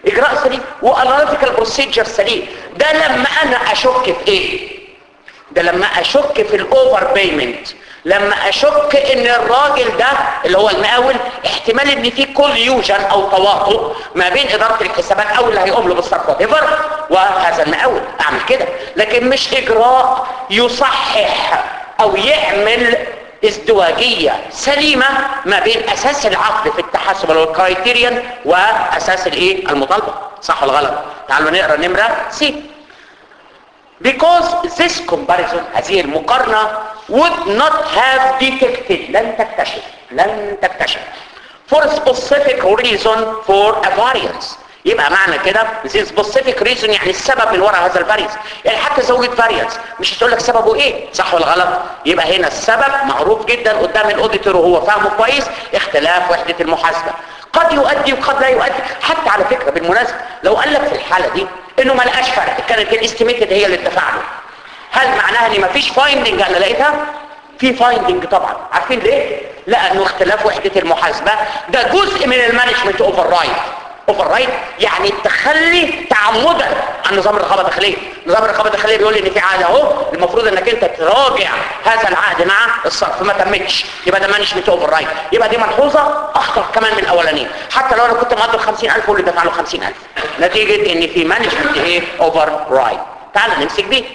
Speaker 1: اجراء سليم واناليتيكال بروسيجر سليم ده لما انا اشك في ايه ده لما اشك في الاوفر بيمنت لما اشك ان الراجل ده اللي هو المقاول احتمال ان في كوليوجن او تواطؤ ما بين اداره الحسابات او اللي هيقوم له بالصرف whatever وهذا المقاول اعمل كده لكن مش اجراء يصحح او يعمل ازدواجية سليمة ما بين اساس العقد في التحاسب والكرايتيريان واساس الايه المطالبة صح ولا غلط تعالوا نقرا نمرة سي because this comparison هذه المقارنة would not have detected لن تكتشف لن تكتشف for a specific reason for a variance يبقى معنى كده this specific reason يعني السبب من وراء هذا الفاريانس يعني حتى زودت فاريانس مش هتقول لك سببه ايه صح ولا غلط يبقى هنا السبب معروف جدا قدام الاوديتور وهو فاهمه كويس اختلاف وحدة المحاسبة قد يؤدي وقد لا يؤدي حتى على فكرة بالمناسبة لو قال لك في الحالة دي انه ما لقاش فرق كانت الاستيميتد هي اللي اتفق له هل معناها ان مفيش فايندنج انا لقيتها في فايندنج طبعا عارفين ليه لانه اختلاف وحدة المحاسبة ده جزء من المانجمنت اوفر رايت اوفر رايت يعني التخلي تعمدا عن نظام الرقابه الداخليه نظام الرقابه الداخليه بيقول ان في عقد اهو المفروض انك انت تراجع هذا العقد مع الصرف ما تمتش يبقى ده مانجمنت اوفر رايت يبقى دي ملحوظه اخطر كمان من الاولانيه حتى لو انا كنت مقدر 50000 واللي دفع له 50000 نتيجه ان في مانجمنت ايه اوفر رايت تعال نمسك دي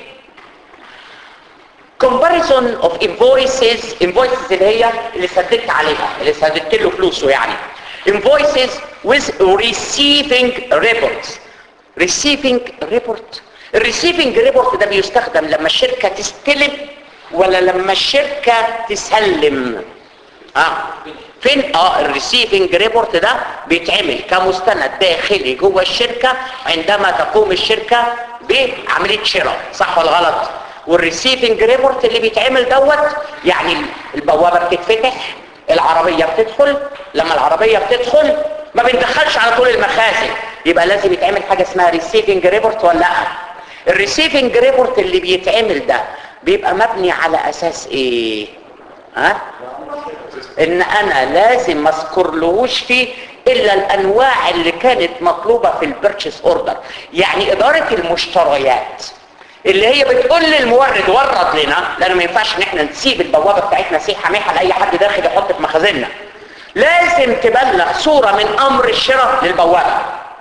Speaker 1: comparison of invoices invoices اللي هي اللي سددت عليها اللي سددت له فلوسه يعني invoices with receiving reports receiving report الريسيفنج ريبورت ده بيستخدم لما الشركة تستلم ولا لما الشركة تسلم اه فين اه الريسيفنج ريبورت ده بيتعمل كمستند داخلي جوه الشركة عندما تقوم الشركة بعملية شراء صح ولا غلط والريسيفنج ريبورت اللي بيتعمل دوت يعني البوابة بتتفتح العربية بتدخل لما العربية بتدخل ما بندخلش على طول المخازن يبقى لازم يتعمل حاجة اسمها ريسيفنج ريبورت ولا لا الريسيفنج ريبورت اللي بيتعمل ده بيبقى مبني على اساس ايه ها ان انا لازم ما اذكرلهوش فيه الا الانواع اللي كانت مطلوبة في البيرتشيس اوردر يعني ادارة المشتريات اللي هي بتقول للمورد ورد لنا لان ما ينفعش ان احنا نسيب البوابه بتاعتنا سيحه ميحه لاي حد داخل يحط في مخازننا لازم تبلغ صوره من امر الشراء للبوابه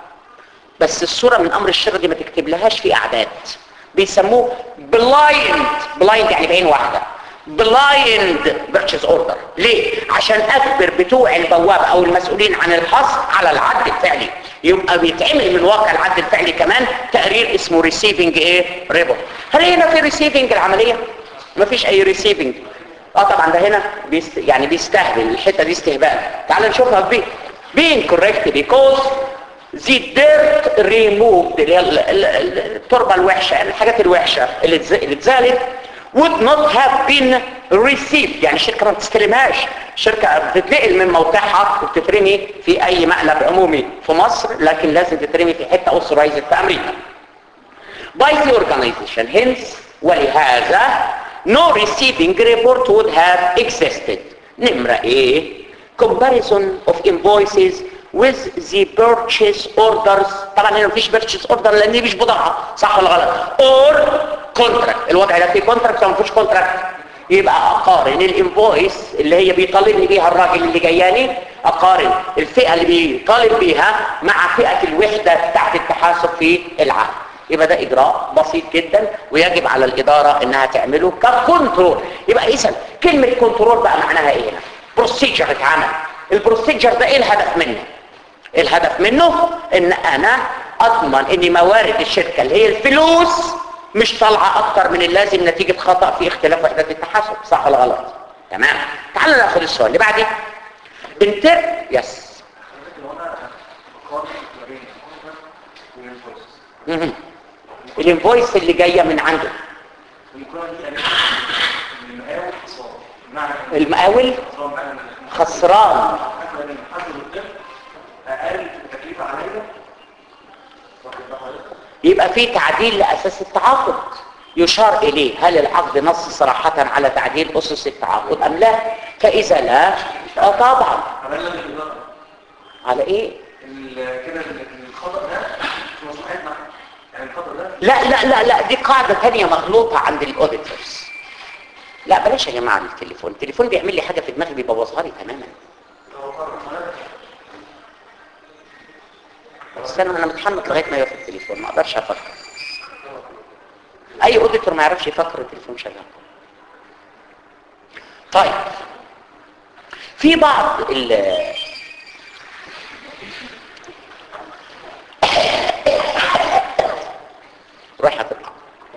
Speaker 1: بس الصوره من امر الشراء دي ما تكتب لهاش في اعداد بيسموه بلايند بلايند يعني بعين واحده بلايند بيرتشيز اوردر ليه عشان اخبر بتوع البوابه او المسؤولين عن الحصر على العد الفعلي يبقى بيتعمل من واقع العد الفعلي كمان تقرير اسمه ريسيفنج ايه ريبورت هل هنا في ريسيفنج العمليه مفيش اي ريسيفنج اه طبعا ده هنا بيست يعني بيستهبل الحته دي استهبال تعال نشوفها في بي being correct because the dirt removed اللي هي التربه الوحشه الحاجات الوحشه اللي اللي اتزالت would not have been received يعني الشركة ما بتستلمهاش الشركة بتتنقل من موقعها وبتترمي في اي مقلب عمومي في مصر لكن لازم تترمي في حتة اوثرايزد في امريكا by the organization hence ولهذا no receiving report would have existed نمرة ايه comparison of invoices with the purchase orders طبعا هنا مفيش purchase order لان دي مش بضاعة صح ولا غلط or contract الوضع ده فيه contract ولا مفيش contract يبقى اقارن الانفويس اللي هي بيطالبني بيها الراجل اللي جاياني اقارن الفئة اللي بيطالب بيها مع فئة الوحدة بتاعت التحاسب في العقد يبقى ده اجراء بسيط جدا ويجب على الادارة انها تعمله ككنترول يبقى اذا كلمة كنترول بقى معناها ايه هنا بروسيجر اتعمل البروسيجر ده ايه الهدف منه الهدف منه ان انا اضمن ان موارد الشركة اللي هي الفلوس مش طالعة اكتر من اللازم نتيجة خطأ في اختلاف وحدات التحاسب صح ولا غلط تمام تعالوا ناخد السؤال اللي بعده انت يس مهم. الانفويس اللي جاية من عنده المقاول خسران يبقى في تعديل لأساس التعاقد يشار إليه هل العقد نص صراحة على تعديل أسس التعاقد أم لا فإذا لا آه طبعا على إيه
Speaker 3: كده الخطأ ده
Speaker 1: لا لا لا لا دي قاعدة تانية مغلوطة عند الاوديتورز لا بلاش يا جماعة التليفون التليفون بيعمل لي حاجة في دماغي بيبوظها لي تماما بس انا انا متحمس لغايه ما يقف التليفون ما اقدرش افكر اي اوديتور ما يعرفش يفكر التليفون شغال طيب في بعض ال روح هتطلع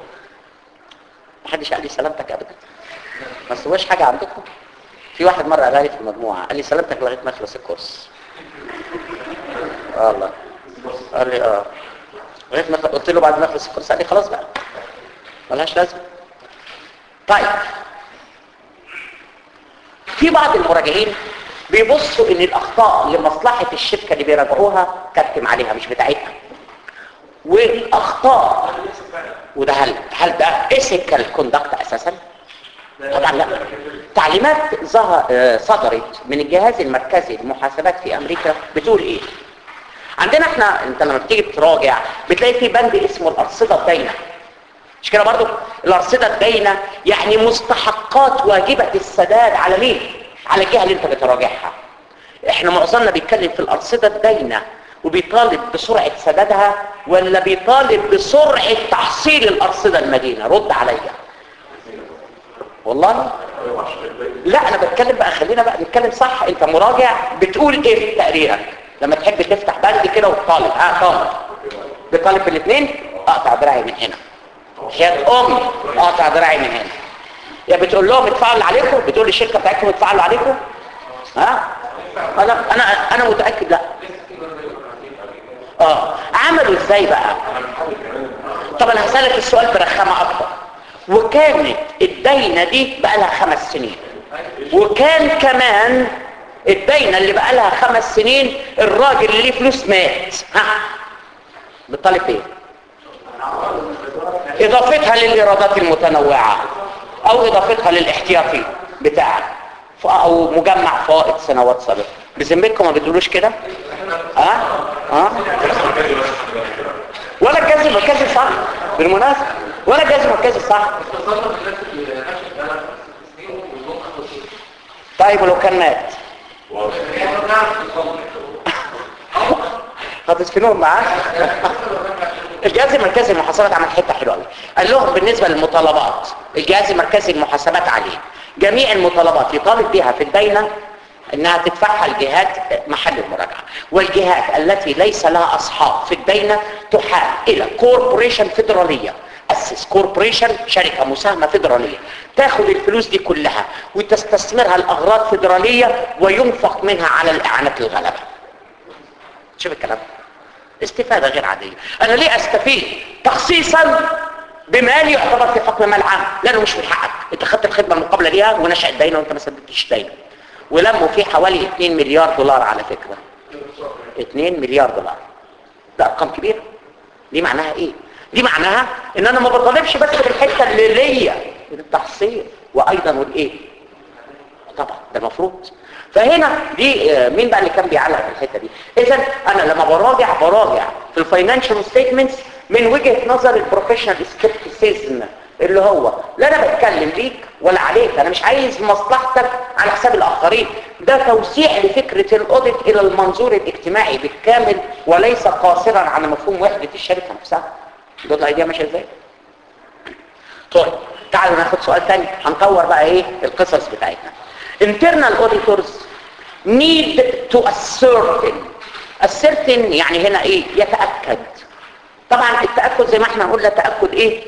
Speaker 1: محدش قال لي سلامتك ابدا ما سواش حاجه عندكم في واحد مره قال لي في المجموعه قال لي سلامتك لغايه ما يخلص الكورس آه الله قال لي اه لغايه ما قلت له بعد ما يخلص الكورس قال لي خلاص بقى ملهاش لازمه طيب في بعض المراجعين بيبصوا ان الاخطاء لمصلحه الشركه اللي بيراجعوها كتم عليها مش بتاعتها والاخطاء وده هل هل ده اسيكال كوندكت اساسا طبعا لا تعليمات ظهر آه، صدرت من الجهاز المركزي للمحاسبات في امريكا بتقول ايه عندنا احنا انت لما بتيجي تراجع بتلاقي في بند اسمه الارصده الداينه مش كده برضو الارصده الداينه يعني مستحقات واجبه السداد على مين على الجهه اللي انت بتراجعها احنا معظمنا بيتكلم في الارصده الداينه وبيطالب بسرعه سدادها ولا بيطالب بسرعه تحصيل الارصده المدينه رد عليا والله لا انا بتكلم بقى خلينا بقى نتكلم صح انت مراجع بتقول ايه في تقريرك لما تحب تفتح بند كده وتطالب اه طالب بطالب في الاثنين اقطع دراعي من هنا حياة امي اقطع دراعي من هنا يا بتقول لهم ادفعوا اللي عليكم بتقول للشركه بتاعتكم ادفعوا اللي عليكم ها انا انا انا متاكد لا اه عملوا ازاي بقى طب انا هسالك السؤال برخامه اكتر وكانت الداينه دي بقى لها خمس سنين وكان كمان الداينه اللي بقى لها خمس سنين الراجل اللي ليه فلوس مات ها بتطالب ايه اضافتها للايرادات المتنوعه او اضافتها للاحتياطي بتاعك ف- او مجمع فائض سنوات سابقه بذمتكم ما بتقولوش كده ها ها ولا الجهاز المركزي صح بالمناسبه ولا الجهاز المركزي صح طيب ولو كان مات هتسكنوهم معاه الجهاز المركزي للمحاسبات عمل حته حلوه قوي قال لهم بالنسبه للمطالبات الجهاز المركزي للمحاسبات عليه جميع المطالبات يطالب بها في الدينه انها تدفعها الجهات محل المراجعه والجهات التي ليس لها اصحاب في الدينه تحال الى كوربوريشن فيدراليه اسس كوربوريشن شركه مساهمه فيدراليه تاخد الفلوس دي كلها وتستثمرها لاغراض فيدراليه وينفق منها على الاعانات الغلبه شوف الكلام استفادة غير عادية انا ليه استفيد تخصيصا بمال يعتبر في حكم مال عام لانه مش من حقك انت خدت الخدمة المقابلة ليها ونشأت دينة وانت ما سددتش دينة ولموا فيه حوالي 2 مليار دولار على فكرة 2 مليار دولار ده ارقام كبيرة دي معناها ايه دي معناها ان انا ما بطالبش بس بالحتة اللي ليا التحصيل وايضا والايه طبعا ده المفروض فهنا دي آه، مين بقى اللي كان بيعلق في الحته دي اذا انا لما براجع براجع في الفاينانشال ستيتمنتس من وجهه نظر البروفيشنال سكيبتيسيزم اللي هو لا انا بتكلم ليك ولا عليك انا مش عايز مصلحتك على حساب الاخرين ده توسيع لفكره الاوديت الى المنظور الاجتماعي بالكامل وليس قاصرا على مفهوم وحده الشركه نفسها ده الايديا ماشيه ازاي طيب تعالوا ناخد سؤال تاني هنطور بقى ايه القصص بتاعتنا internal auditors need to ascertain ascertain يعني هنا ايه يتأكد طبعا التأكد زي ما احنا قلنا تأكد ايه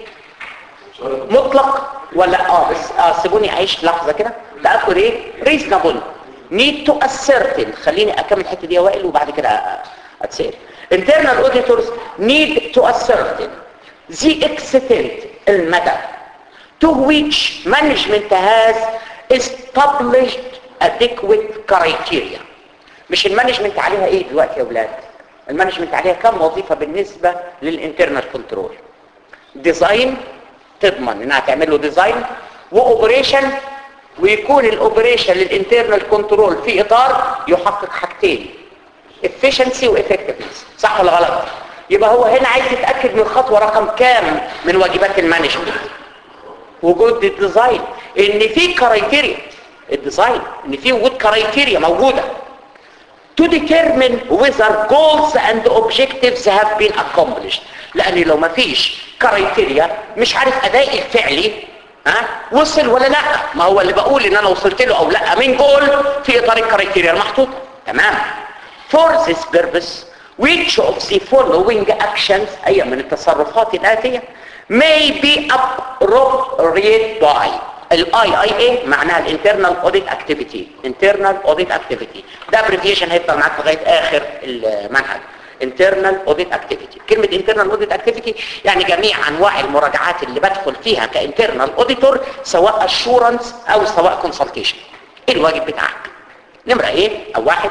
Speaker 1: مطلق ولا اه بس اه سيبوني اعيش لحظة كده تأكد ايه reasonable need to ascertain خليني اكمل الحتة دي يا وائل وبعد كده أ- اتسأل internal auditors need to ascertain the extent المدى to which management has established adequate criteria مش المانجمنت عليها ايه دلوقتي يا اولاد المانجمنت عليها كم وظيفة بالنسبة للانترنال كنترول ديزاين تضمن انها تعمل له ديزاين واوبريشن ويكون الاوبريشن للانترنال كنترول في اطار يحقق حاجتين efficiency و effectiveness صح ولا غلط يبقى هو هنا عايز يتاكد من الخطوه رقم كام من واجبات المانجمنت وجود الديزاين ان في كرايتيريا الديزاين ان في وجود كرايتيريا موجوده to determine whether goals and objectives have been accomplished لان لو ما فيش كرايتيريا مش عارف ادائي الفعلي ها وصل ولا لا ما هو اللي بقول ان انا وصلت له او لا من جول في اطار الكرايتيريا المحطوطه تمام for this purpose which of the following actions اي من التصرفات الاتيه may be appropriate by الاي اي اي معناها الانترنال اوديت اكتيفيتي انترنال اوديت اكتيفيتي ده ابريفيشن هيفضل معاك لغايه اخر المنهج internal audit activity كلمة internal audit activity يعني جميع انواع المراجعات اللي بدخل فيها كانترنال auditor سواء assurance او سواء consultation ايه الواجب بتاعك نمرة ايه او واحد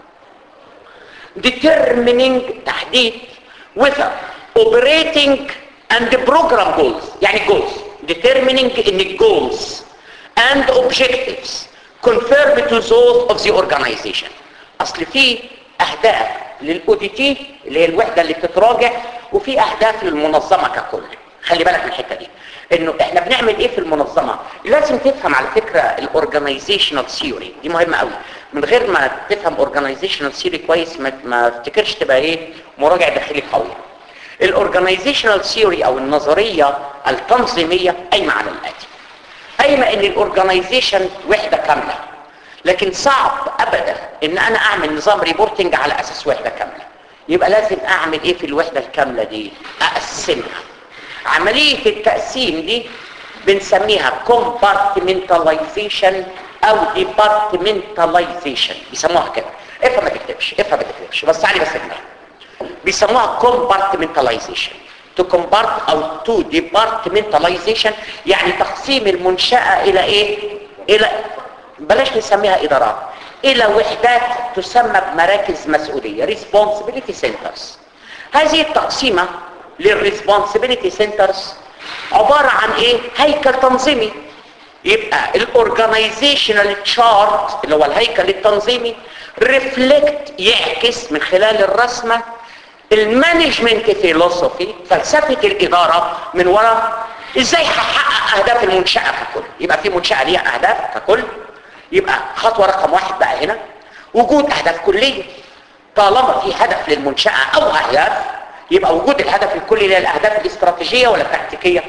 Speaker 1: determining تحديد whether operating and program goals يعني goals determining in goals and objectives conform to those of the organization اصل في اهداف للاوديتي اللي هي الوحده اللي بتتراجع وفي اهداف للمنظمه ككل خلي بالك من الحته دي انه احنا بنعمل ايه في المنظمه لازم تفهم على فكره الاورجانيزيشنال ثيوري دي مهمه قوي من غير ما تفهم اورجانيزيشنال ثيوري كويس ما, ما افتكرش تبقى ايه مراجع داخلي قوي الاورجانيزيشنال ثيوري او النظريه التنظيميه قايمه على الاتي قايمه ان الاورجانيزيشن وحده كامله لكن صعب ابدا ان انا اعمل نظام ريبورتنج على اساس وحده كامله يبقى لازم اعمل ايه في الوحده الكامله دي اقسمها عمليه التقسيم دي بنسميها compartmentalization او departmentalization بيسموها كده افهم ما تكتبش افهم ما تكتبش بس علي بس دماغك بيسموها compartmentalization to compart او to departmentalization يعني تقسيم المنشأة الى ايه الى بلاش نسميها ادارات الى وحدات تسمى بمراكز مسؤولية responsibility centers هذه التقسيمة للريسبونسبيلتي سنترز عبارة عن ايه هيكل تنظيمي يبقى الاورجانيزيشنال تشارت اللي هو الهيكل التنظيمي ريفلكت يعكس من خلال الرسمه المانجمنت فيلوسوفي فلسفه الاداره من وراء ازاي هحقق اهداف المنشاه ككل يبقى في منشاه ليها اهداف ككل يبقى خطوه رقم واحد بقى هنا وجود اهداف كليه طالما في هدف للمنشاه او اهداف يبقى وجود الهدف الكلي للاهداف الاستراتيجيه ولا التكتيكيه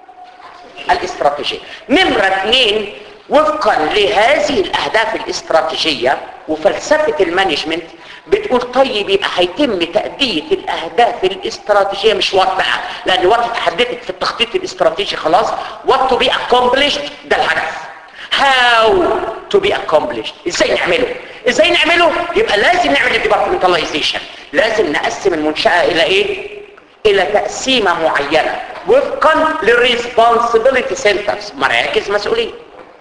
Speaker 1: الاستراتيجيه نمرة اثنين وفقا لهذه الاهداف الاستراتيجية وفلسفة المانجمنت بتقول طيب يبقى هيتم تأدية الاهداف الاستراتيجية مش وات بقى لان وات اتحددت في التخطيط الاستراتيجي خلاص what to be accomplished ده الهدف how to be accomplished ازاي نعمله ازاي نعمله يبقى لازم نعمل الديبارتمنتاليزيشن لازم نقسم المنشأة الى ايه الى تقسيمة معينة وفقا للريسبونسبيلتي سنترز مراكز مسؤولية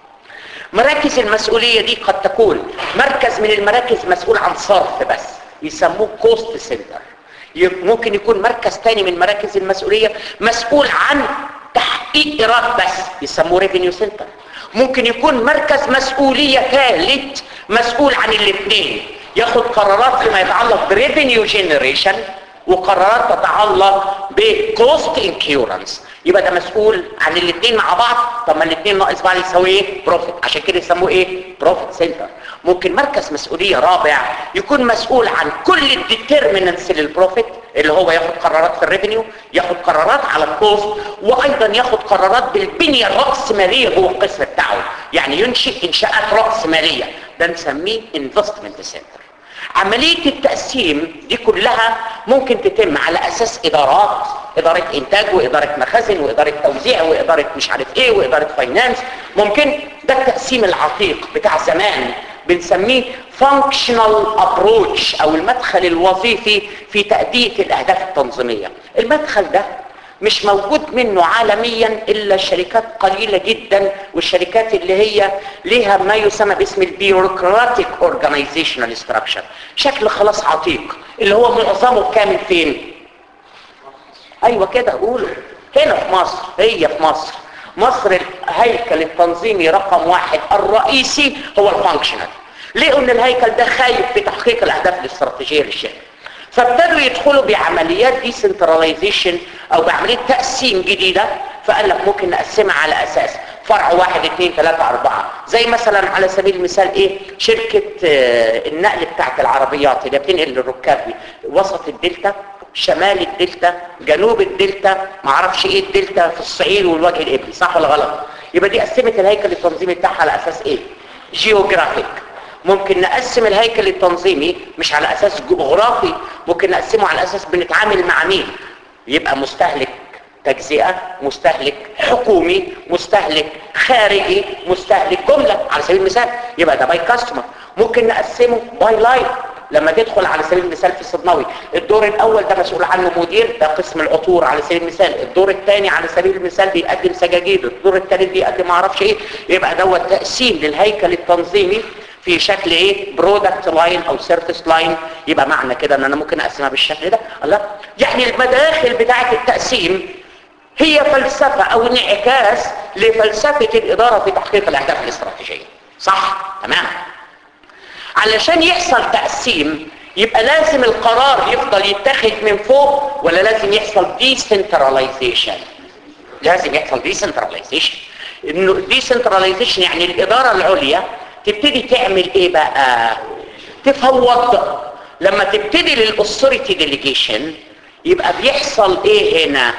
Speaker 1: مراكز المسؤولية دي قد تكون مركز من المراكز مسؤول عن صرف بس يسموه كوست سنتر ممكن يكون مركز تاني من مراكز المسؤولية مسؤول عن تحقيق ايراد بس يسموه ريفينيو سنتر ممكن يكون مركز مسؤولية ثالث مسؤول عن الاثنين ياخد قرارات فيما يتعلق بريفينيو جنريشن وقرارات تتعلق بكوست انكيورنس يبقى ده مسؤول عن الاثنين مع بعض طب ما الاثنين ناقص بعض يساوي ايه بروفيت عشان كده يسموه ايه بروفيت سنتر ممكن مركز مسؤوليه رابع يكون مسؤول عن كل الديترميننتس للبروفيت اللي هو ياخد قرارات في الريفينيو ياخد قرارات على الكوست وايضا ياخد قرارات بالبنيه الراسماليه جوه القسم بتاعه يعني ينشئ انشاءات راسماليه ده نسميه انفستمنت سنتر عملية التقسيم دي كلها ممكن تتم على اساس ادارات ادارة انتاج وادارة مخازن وادارة توزيع وادارة مش عارف ايه وادارة فاينانس ممكن ده التقسيم العتيق بتاع زمان بنسميه functional approach او المدخل الوظيفي في تأدية الاهداف التنظيمية المدخل ده مش موجود منه عالميا الا شركات قليلة جدا والشركات اللي هي ليها ما يسمى باسم البيروقراطيك اورجانيزيشنال ستراكشر شكل خلاص عتيق اللي هو معظمه كامل فين ايوه كده قولوا هنا في مصر هي في مصر مصر الهيكل التنظيمي رقم واحد الرئيسي هو الفانكشنال ليه ان الهيكل ده خايف في تحقيق الاهداف الاستراتيجيه للشركه فابتدوا يدخلوا بعمليات ديسنتراليزيشن او بعمليه تقسيم جديده فقال لك ممكن نقسمها على اساس فرع واحد اثنين ثلاثة أربعة زي مثلا على سبيل المثال ايه شركة آه، النقل بتاعت العربيات اللي بتنقل الركاب دي وسط الدلتا شمال الدلتا جنوب الدلتا معرفش ايه الدلتا في الصعيد والوجه القبلي صح ولا غلط يبقى دي قسمت الهيكل التنظيمي بتاعها على اساس ايه جيوغرافيك ممكن نقسم الهيكل التنظيمي مش على اساس جغرافي ممكن نقسمه على اساس بنتعامل مع مين يبقى مستهلك تجزئة مستهلك حكومي مستهلك خارجي مستهلك جملة على سبيل المثال يبقى ده باي كاستمر ممكن نقسمه باي لاين لما تدخل على سبيل المثال في الصدناوي الدور الاول ده مسؤول عنه مدير ده قسم العطور على سبيل المثال الدور الثاني على سبيل المثال بيقدم سجاجيد الدور الثالث بيقدم ما اعرفش ايه يبقى دوت تقسيم للهيكل التنظيمي في شكل ايه برودكت لاين او سيرفيس لاين يبقى معنى كده ان انا ممكن اقسمها بالشكل ده الله يعني المداخل بتاعه التقسيم هي فلسفة او انعكاس لفلسفة الادارة في تحقيق الاهداف الاستراتيجية صح تمام علشان يحصل تقسيم يبقى لازم القرار يفضل يتخذ من فوق ولا لازم يحصل decentralization لازم يحصل decentralization انه decentralization يعني الادارة العليا تبتدي تعمل ايه بقى تفوض لما تبتدي للاثوريتي ديليجيشن يبقى بيحصل ايه هنا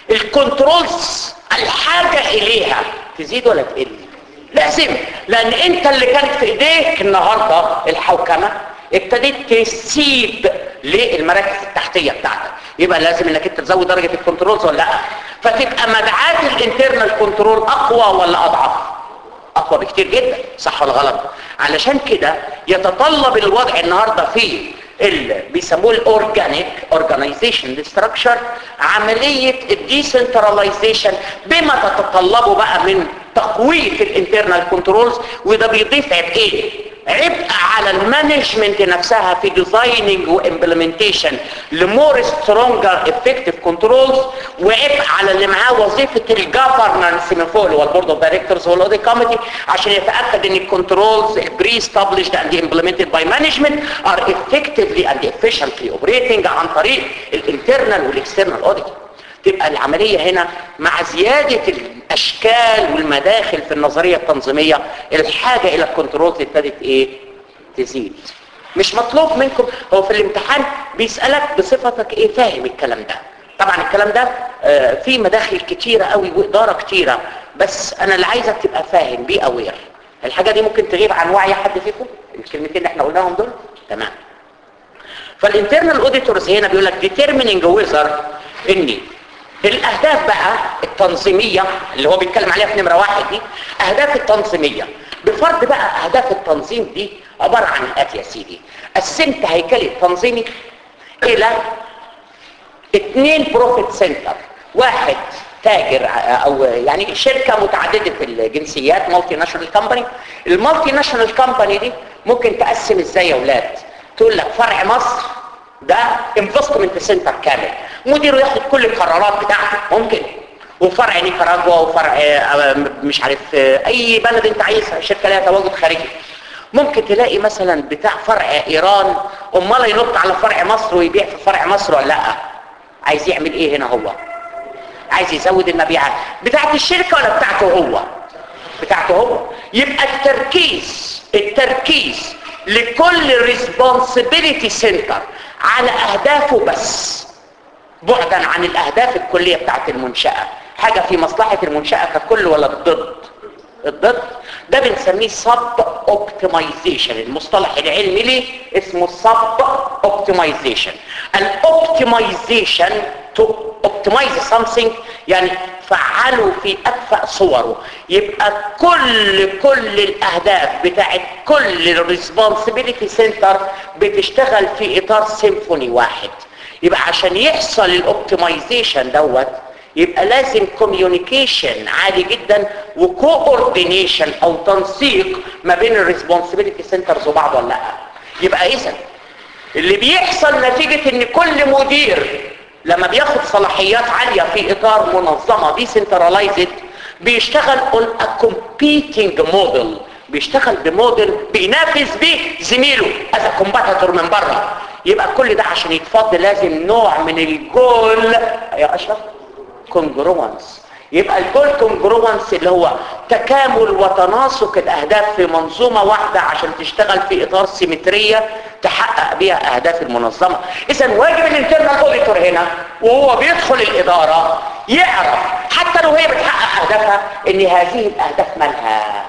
Speaker 1: الكنترولز الحاجة اليها تزيد ولا تقل لازم لان انت اللي كانت في ايديك النهاردة الحوكمة ابتديت تسيب للمراكز التحتية بتاعتك يبقى لازم انك انت تزود درجة الكنترولز ولا لا فتبقى مدعاة الانترنال كنترول اقوى ولا اضعف اقوى بكتير جدا صح ولا غلط علشان كده يتطلب الوضع النهاردة في اللي بيسموه الاورجانيك اورجانيزيشن ستراكشر عمليه الديسنتراليزيشن بما تتطلبه بقى من تقويه الانترنال كنترولز وده بيضيف عبء ايه عبء على المانجمنت نفسها في ديزايننج وامبلمنتيشن لمور سترونجر افكتيف كنترولز وعبء على اللي معاه وظيفه الجفرنس من فوق اللي هو البورد اوف دايركتورز والاوديت كوميتي عشان يتاكد ان الكنترولز البري established and implemented by management are effectively and efficiently operating عن طريق الانترنال والاكسترنال اوديت تبقى العملية هنا مع زيادة الأشكال والمداخل في النظرية التنظيمية الحاجة إلى الكنترول ابتدت إيه؟ تزيد مش مطلوب منكم هو في الامتحان بيسألك بصفتك إيه فاهم الكلام ده طبعا الكلام ده آه فيه مداخل كتيرة قوي وإدارة كتيرة بس أنا اللي عايزك تبقى فاهم بي أوير الحاجة دي ممكن تغيب عن وعي حد فيكم الكلمتين اللي احنا قلناهم دول تمام فالانترنال اوديتورز هنا بيقول لك determining whether ان الاهداف بقى التنظيمية اللي هو بيتكلم عليها في نمرة واحد دي اهداف التنظيمية بفرض بقى اهداف التنظيم دي عبارة عن الاتي يا سيدي قسمت هيكلي التنظيمي الى اتنين بروفيت سنتر واحد تاجر او يعني شركة متعددة في الجنسيات مالتي ناشونال كومباني المالتي ناشونال كومباني دي ممكن تقسم ازاي يا اولاد تقول لك فرع مصر ده انفستمنت سنتر كامل مديره ياخد كل القرارات بتاعته ممكن وفرع نيكاراجوا وفرع مش عارف اي بلد انت عايزها شركه لها تواجد خارجي ممكن تلاقي مثلا بتاع فرع ايران امال ينط على فرع مصر ويبيع في فرع مصر ولا لا عايز يعمل ايه هنا هو عايز يزود المبيعات بتاعت الشركه ولا بتاعته هو بتاعته هو يبقى التركيز التركيز لكل ريسبونسبيلتي سنتر على اهدافه بس بعدا عن الاهداف الكليه بتاعت المنشاه حاجه في مصلحه المنشاه ككل ولا الضد الضد ده بنسميه سب اوبتمايزيشن المصطلح العلمي ليه اسمه سب اوبتمايزيشن الاوبتمايزيشن تو اوبتمايز سامثينج يعني فعله في اكفأ صوره يبقى كل كل الاهداف بتاعت كل الريسبونسبيلتي سنتر بتشتغل في اطار سيمفوني واحد يبقى عشان يحصل الاوبتمايزيشن دوت يبقى لازم كوميونيكيشن عالي جدا وكوردينيشن او تنسيق ما بين الريسبونسبيلتي سنترز وبعض ولا لا يبقى اذا اللي بيحصل نتيجة ان كل مدير لما بياخد صلاحيات عالية في اطار منظمة ديسنتراليزد بيشتغل on a competing model بيشتغل بموديل بينافس بيه زميله از كومباتيتور من بره يبقى كل ده عشان يتفض لازم نوع من الجول يا اشرف كونجروانس يبقى الجول كونجروانس اللي هو تكامل وتناسق الاهداف في منظومه واحده عشان تشتغل في اطار سيمتريه تحقق بيها اهداف المنظمه اذا واجب الانترنال اوديتور هنا وهو بيدخل الاداره يعرف حتى لو هي بتحقق اهدافها ان هذه الاهداف مالها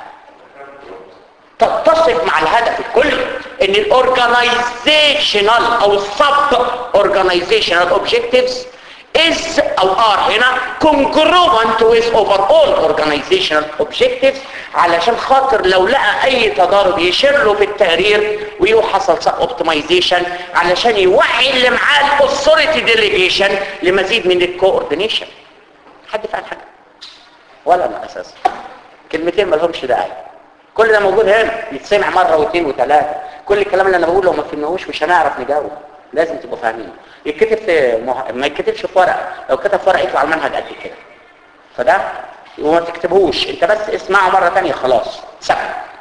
Speaker 1: تتسق مع الهدف الكلي ان الاورجنايزيشنال او السب اورجنايزيشنال اوبجكتيفز is او are هنا congruent with overall organizational objectives علشان خاطر لو لقى اي تضارب يشير له في التقرير ويقول حصل سب اوبتمايزيشن علشان يوعي اللي معاه الاثوريتي ديليجيشن لمزيد من الكوردينيشن حد فاهم حاجه ولا انا اساسا كلمتين ما لهمش داعي كل ده موجود هنا يتسمع مره واثنين وثلاثه كل الكلام اللي انا بقوله لو ما فهمناهوش مش هنعرف نجاوب لازم تبقوا فاهمين يتكتب في مه... ما يتكتبش في ورقه لو كتب في ورقه يطلع على المنهج قد كده فده وما تكتبهوش انت بس اسمعه مره ثانيه خلاص سهل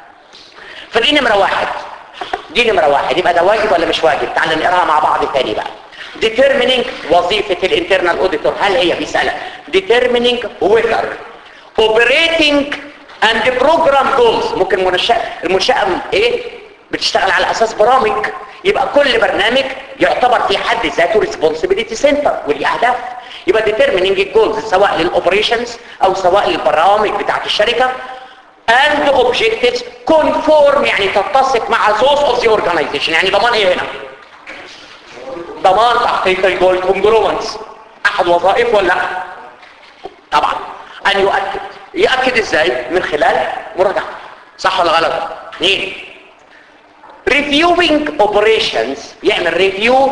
Speaker 1: فدي نمره واحد دي نمره واحد يبقى ده واجب ولا مش واجب تعال نقراها مع بعض تاني بقى determining وظيفه الانترنال اوديتور هل هي بيسالك determining whether operating and program goals ممكن المنشأة المنشأة ايه بتشتغل على اساس برامج يبقى كل برنامج يعتبر في حد ذاته ريسبونسبيلتي سنتر وليه اهداف يبقى determining الجولز سواء للاوبريشنز او سواء للبرامج بتاعت الشركه and objectives conform يعني تتسق مع those of the organization يعني ضمان ايه هنا ضمان تحقيق الجول كونجروانس احد وظائف ولا لا طبعا ان يؤكد يأكد ازاي من خلال مراجعة صح ولا غلط اثنين reviewing operations يعمل review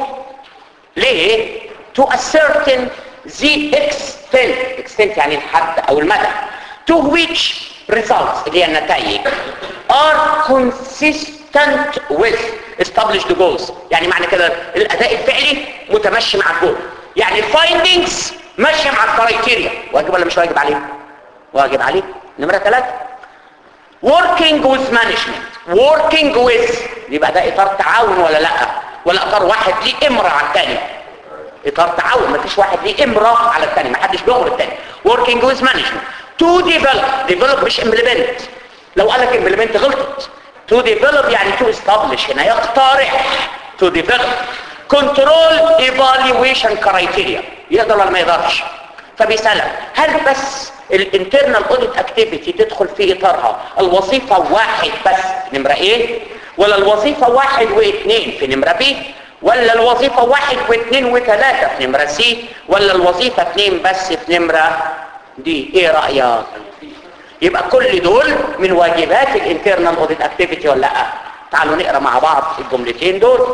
Speaker 1: ليه to ascertain the extent extent يعني الحد او المدى to which results اللي هي النتائج are consistent with established goals يعني معنى كده الاداء الفعلي متمشي مع الجول يعني الفايندنجز ماشيه مع الكرايتيريا واجب ولا مش واجب عليه واجب عليه نمرة ثلاثة working with management working with يبقى ده اطار تعاون ولا لا ولا اطار واحد ليه امرة على الثاني اطار تعاون مفيش واحد ليه امرة على الثاني محدش بيأمر الثاني working with management to develop develop مش implement لو قالك implement غلطت to develop يعني to establish هنا يقترح to develop control evaluation criteria يقدر ولا ما يقدرش فبيسألك هل بس الانترنال اوديت اكتيفيتي تدخل في اطارها الوظيفة واحد بس في نمرة ايه ولا الوظيفة واحد واثنين في نمرة بي ولا الوظيفة واحد واثنين وثلاثة في نمرة سي ولا الوظيفة اثنين بس في نمرة دي ايه رأيك يبقى كل دول من واجبات الانترنال اوديت اكتيفيتي ولا لا تعالوا نقرا مع بعض الجملتين دول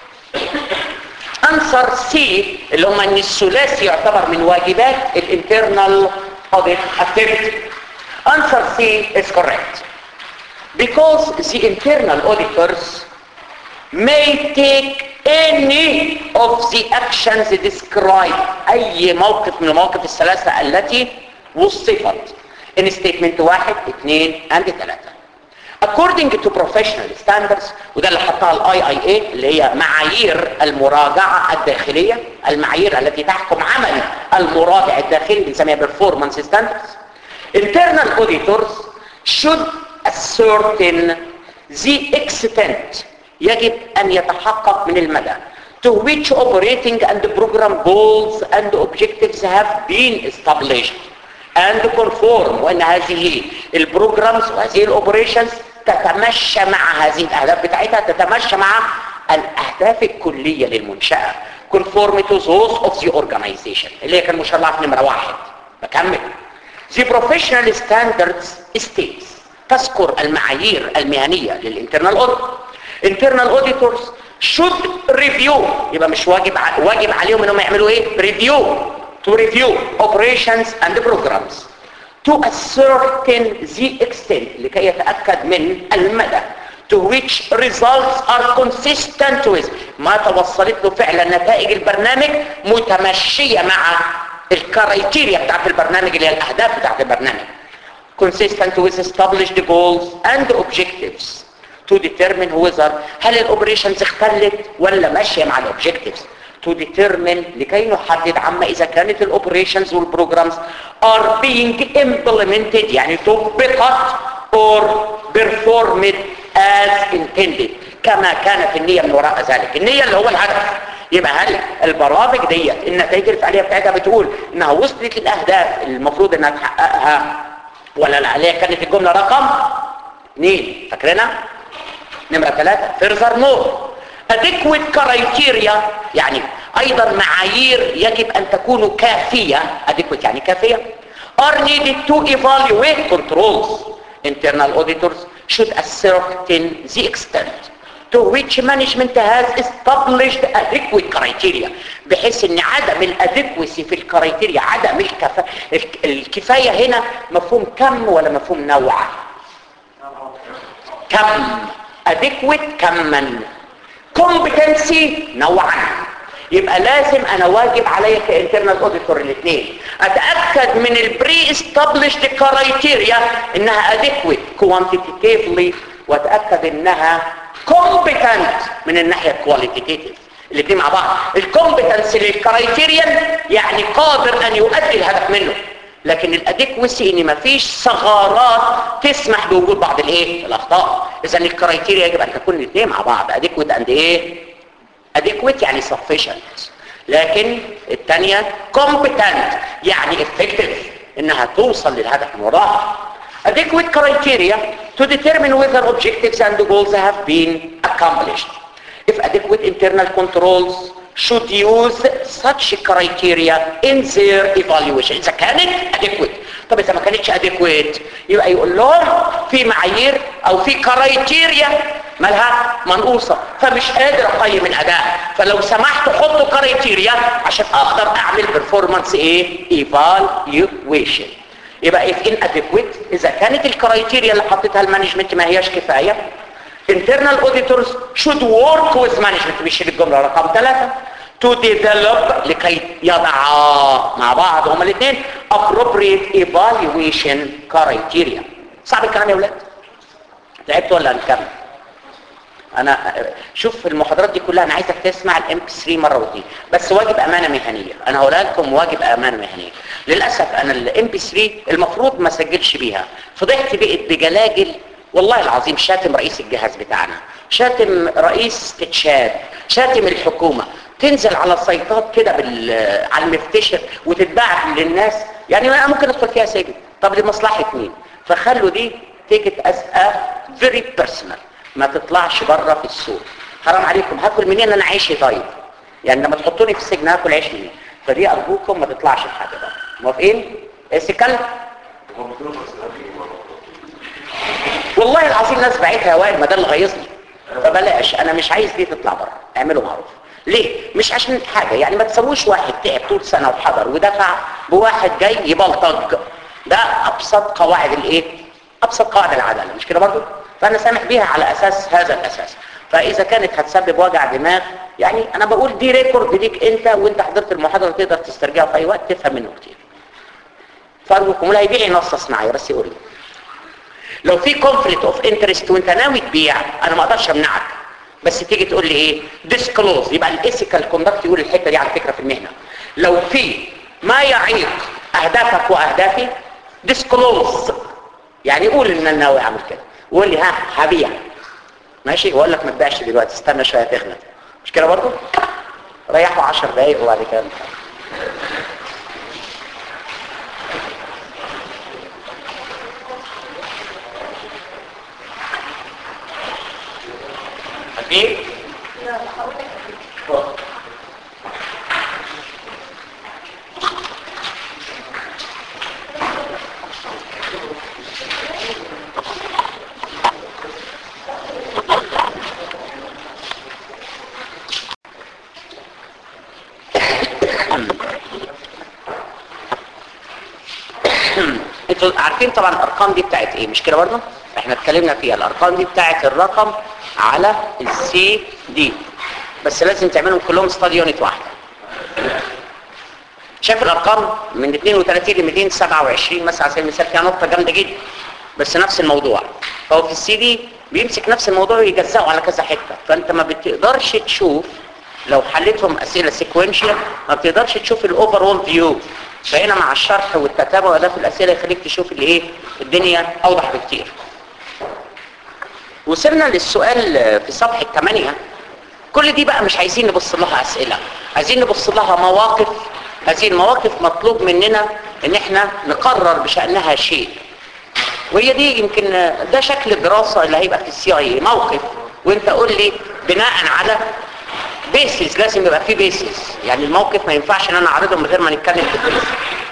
Speaker 1: انسر سي اللي هم ان الثلاثي يعتبر من واجبات الانترنال audit activity. Answer C is correct. Because the internal auditors may take any of the actions described أي موقف من المواقف الثلاثة التي وصفت in statement واحد اثنين and ثلاثة. According to professional standards وده اللي حطها الاي اي اي اللي هي معايير المراجعة الداخلية المعايير التي تحكم عمل المراجع الداخلي بنسميها performance standards internal auditors should ascertain the extent يجب ان يتحقق من المدى to which operating and program goals and objectives have been established and conform وان هذه البروجرامز وهذه الاوبريشنز تتمشى مع هذه الاهداف بتاعتها تتمشى مع الاهداف الكلية للمنشأة conform to those of the organization اللي هي كان مشرع في نمرة واحد بكمل the professional standards states تذكر المعايير المهنية للانترنال audit internal auditors should review يبقى مش واجب ع... واجب عليهم انهم يعملوا ايه review to review operations and programs to ascertain the extent لكي يتأكد من المدى to which results are consistent with ما توصلت له فعلا نتائج البرنامج متمشية مع الكرايتيريا بتاعت البرنامج اللي هي الأهداف بتاعت البرنامج consistent with established goals and objectives to determine whether هل الاوبريشنز اختلت ولا ماشيه مع الاوبجكتيفز to determine لكي نحدد عما اذا كانت الاوبريشنز والبروجرامز are being implemented يعني طبقت or performed as intended كما كانت النية من وراء ذلك النية اللي هو الهدف يبقى هل البرامج ديت النتائج الفعلية بتاعتها بتقول انها وصلت للاهداف المفروض انها تحققها ولا لا اللي هي كانت الجملة رقم اثنين فاكرينها نمرة ثلاثة further more adequate criteria يعني ايضا معايير يجب ان تكون كافية adequate يعني كافية are needed to evaluate controls internal auditors should ascertain the extent to which management has established adequate criteria بحيث ان عدم الادكوسي في الكرايتيريا عدم الكفا... الكفاية هنا مفهوم كم ولا مفهوم نوع كم adequate كما competency نوعا يبقى لازم انا واجب عليا كانترنال اوديتور الاثنين اتاكد من البري استابليشد كرايتيريا انها اديكويت كوانتيتيفلي واتاكد انها كومبتنت من الناحيه الكواليتيتيف الاثنين مع بعض الكومبتنس للكرايتيريا يعني قادر ان يؤدي الهدف منه لكن الاديكوسي ان مفيش ثغرات تسمح بوجود بعض الايه الاخطاء اذا الكرايتيريا يجب ان تكون الاثنين مع بعض اديكويت اند ايه adequate يعني sufficient لكن الثانية competent يعني effective انها توصل للهدف المراد adequate criteria to determine whether objectives and goals have been accomplished if adequate internal controls should use such criteria in their evaluation اذا كانت adequate طب اذا ما كانتش adequate يبقى يقول لهم في معايير او في كرايتيريا مالها منقوصة فمش قادر اقيم الاداء فلو سمحت حطوا كرايتيريا عشان اقدر اعمل performance ايه evaluation يبقى if inadequate اذا كانت الكرايتيريا اللي حطيتها المانجمنت ما هياش كفاية internal auditors should work with management مش الجملة رقم ثلاثة to develop لكي يضعا مع بعض هما الاثنين appropriate evaluation criteria صعب الكلام يا ولاد تعبت ولا هنكمل انا شوف المحاضرات دي كلها انا عايزك تسمع الام بي 3 مره واثنين بس واجب امانه مهنيه انا هقولها لكم واجب امانه مهنيه للاسف انا الام بي 3 المفروض ما اسجلش بيها فضحت بقت بجلاجل والله العظيم شاتم رئيس الجهاز بتاعنا شاتم رئيس استشهاد شاتم الحكومه تنزل على السيطات كده بال على المفتشر وتتباع للناس يعني انا ممكن ادخل فيها سجن طب لمصلحه مين فخلوا دي تيكت از ا فيري بيرسونال ما تطلعش بره في السوق حرام عليكم هاكل منين انا عيشي طيب يعني لما تحطوني في السجن هاكل عيش منين فدي ارجوكم ما تطلعش في حاجه بقى موافقين استكلم والله العظيم ناس بعتها يا وائل ما ده اللي غيظني فبلاش انا مش عايز دي تطلع بره اعملوا معروف ليه مش عشان حاجه يعني ما تسووش واحد تعب طول سنه وحضر ودفع بواحد جاي يبلطج ده ابسط قواعد الايه ابسط قواعد العداله مش كده برضه فانا سامح بيها على اساس هذا الاساس فاذا كانت هتسبب وجع دماغ يعني انا بقول دي ريكورد ليك انت وانت حضرت المحاضره تقدر تسترجعه في اي وقت تفهم منه كتير فارجوكم اللي هيبيع ينصص معايا بس يقول لي لو في كونفليكت اوف انترست وانت ناوي تبيع انا ما اقدرش امنعك بس تيجي تقول لي ايه ديسكلوز يبقى الايثيكال كوندكت يقول الحته دي على فكره في المهنه لو في ما يعيق اهدافك واهدافي ديسكلوز يعني قول ان انا ناوي اعمل كده وقول لي ها هبيع ماشي واقول لك ما تبيعش دلوقتي استنى شويه تغلط مش كده برضه ريحوا 10 دقايق وبعد كده ايه انتوا عارفين طبعا الارقام دي بتاعت ايه مش كده برضه احنا اتكلمنا فيها الارقام دي بتاعت الرقم على السي دي بس لازم تعملهم كلهم ستادي يونت واحده شايف الارقام من 32 ل 227 مثلا على سبيل المثال فيها نقطه جامده جدا بس نفس الموضوع فهو في السي دي بيمسك نفس الموضوع ويجزأه على كذا حته فانت ما بتقدرش تشوف لو حليتهم اسئله سيكوينشال ما بتقدرش تشوف الاوفرول فيو فهنا مع الشرح والتتابع ده في الاسئله يخليك تشوف الايه الدنيا اوضح بكتير وصلنا للسؤال في صفحه 8 كل دي بقى مش عايزين نبص لها اسئله عايزين نبص لها مواقف هذه المواقف مطلوب مننا ان احنا نقرر بشانها شيء وهي دي يمكن ده شكل الدراسه اللي هيبقى في السي اي موقف وانت قول لي بناء على بيسز لازم يبقى في بيسز يعني الموقف ما ينفعش ان انا اعرضه من غير ما نتكلم في البيسز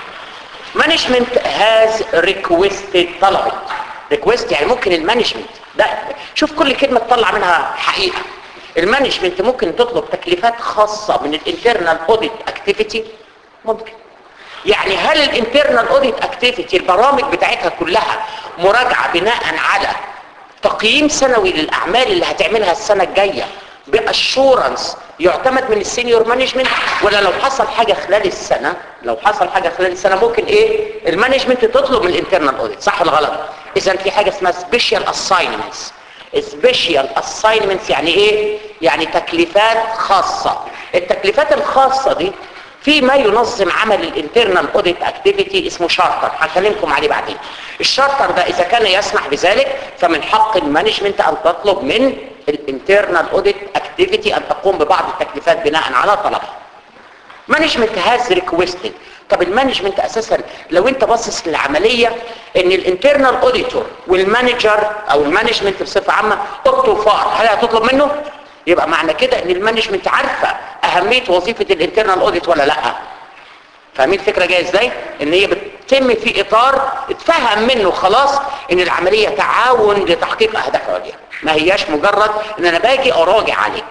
Speaker 1: مانجمنت هاز ريكويستد طلبت ريكويست يعني ممكن المانجمنت ده شوف كل كلمه تطلع منها حقيقه المانجمنت ممكن تطلب تكليفات خاصه من الانترنال اوديت اكتيفيتي ممكن يعني هل الانترنال اوديت اكتيفيتي البرامج بتاعتها كلها مراجعه بناء على تقييم سنوي للاعمال اللي هتعملها السنه الجايه باشورنس يعتمد من السينيور مانجمنت ولا لو حصل حاجه خلال السنه لو حصل حاجه خلال السنه ممكن ايه المانجمنت تطلب من الانترنال اوديت صح ولا غلط اذا في حاجه اسمها سبيشال اساينمنتس سبيشال اساينمنتس يعني ايه يعني تكليفات خاصه التكليفات الخاصه دي في ما ينظم عمل الانترنال اوديت اكتيفيتي اسمه شارتر هكلمكم عليه بعدين الشارتر ده اذا كان يسمح بذلك فمن حق المانجمنت ان تطلب من الانترنال اوديت اكتيفيتي ان تقوم ببعض التكليفات بناء على طلبها مانجمنت هاز ريكويستد طب المانجمنت اساسا لو انت باصص للعمليه ان الانترنال اوديتور والمانجر او المانجمنت بصفه عامه اوتو فار هل هتطلب منه يبقى معنى كده ان المانجمنت عارفه اهميه وظيفه الانترنال اوديت ولا لا فاهمين الفكره جايه ازاي ان هي بتتم في اطار اتفهم منه خلاص ان العمليه تعاون لتحقيق اهداف عليا ما هياش مجرد ان انا باجي اراجع عليك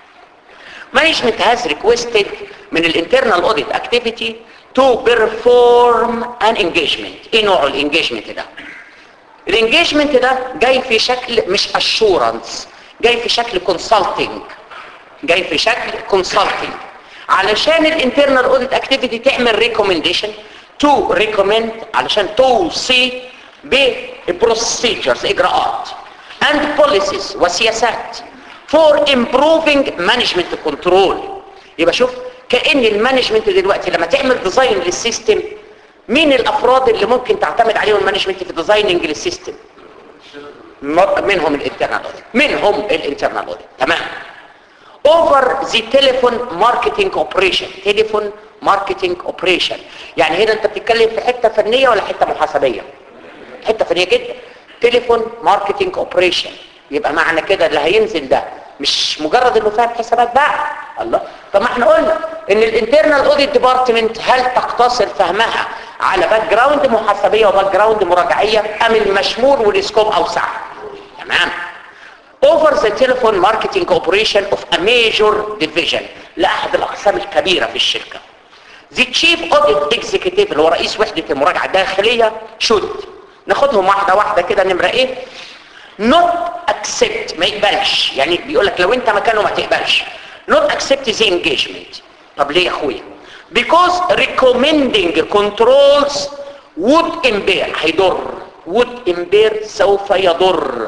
Speaker 1: management has requested من الانترنال اوديت اكتيفيتي to perform an engagement ايه نوع الانجيجمنت ده الانجيجمنت ده جاي في شكل مش assurance جاي في شكل consulting جاي في شكل consulting علشان الانترنال اوديت اكتيفيتي تعمل ريكومنديشن تو ريكومند علشان توصي ببروسيجرز اجراءات and policies وسياسات for improving management control يبقى شوف كأن المانجمنت دلوقتي لما تعمل ديزاين للسيستم مين الافراد اللي ممكن تعتمد عليهم المانجمنت في ديزايننج للسيستم منهم الانترنال اوديت منهم الانترنال اوديت تمام over the telephone marketing operation telephone marketing operation يعني هنا انت بتتكلم في حته فنيه ولا حته محاسبيه حته فنيه جدا تليفون ماركتنج اوبريشن يبقى معنى كده اللي هينزل ده مش مجرد انه فاهم حسابات بقى الله طب ما احنا قلنا ان الانترنال اوديت ديبارتمنت هل تقتصر فهمها على باك جراوند محاسبيه وباك جراوند مراجعيه ام المشمول والسكوب اوسع تمام over the telephone marketing operation of a major division لأحد الأقسام الكبيرة في الشركة the chief audit executive اللي هو رئيس وحدة المراجعة الداخلية should ناخدهم واحدة واحدة كده نمرة ايه not accept ما يقبلش يعني بيقول لك لو انت مكانه ما تقبلش not accept the engagement طب ليه يا اخويا because recommending controls would impair هيضر would impair سوف يضر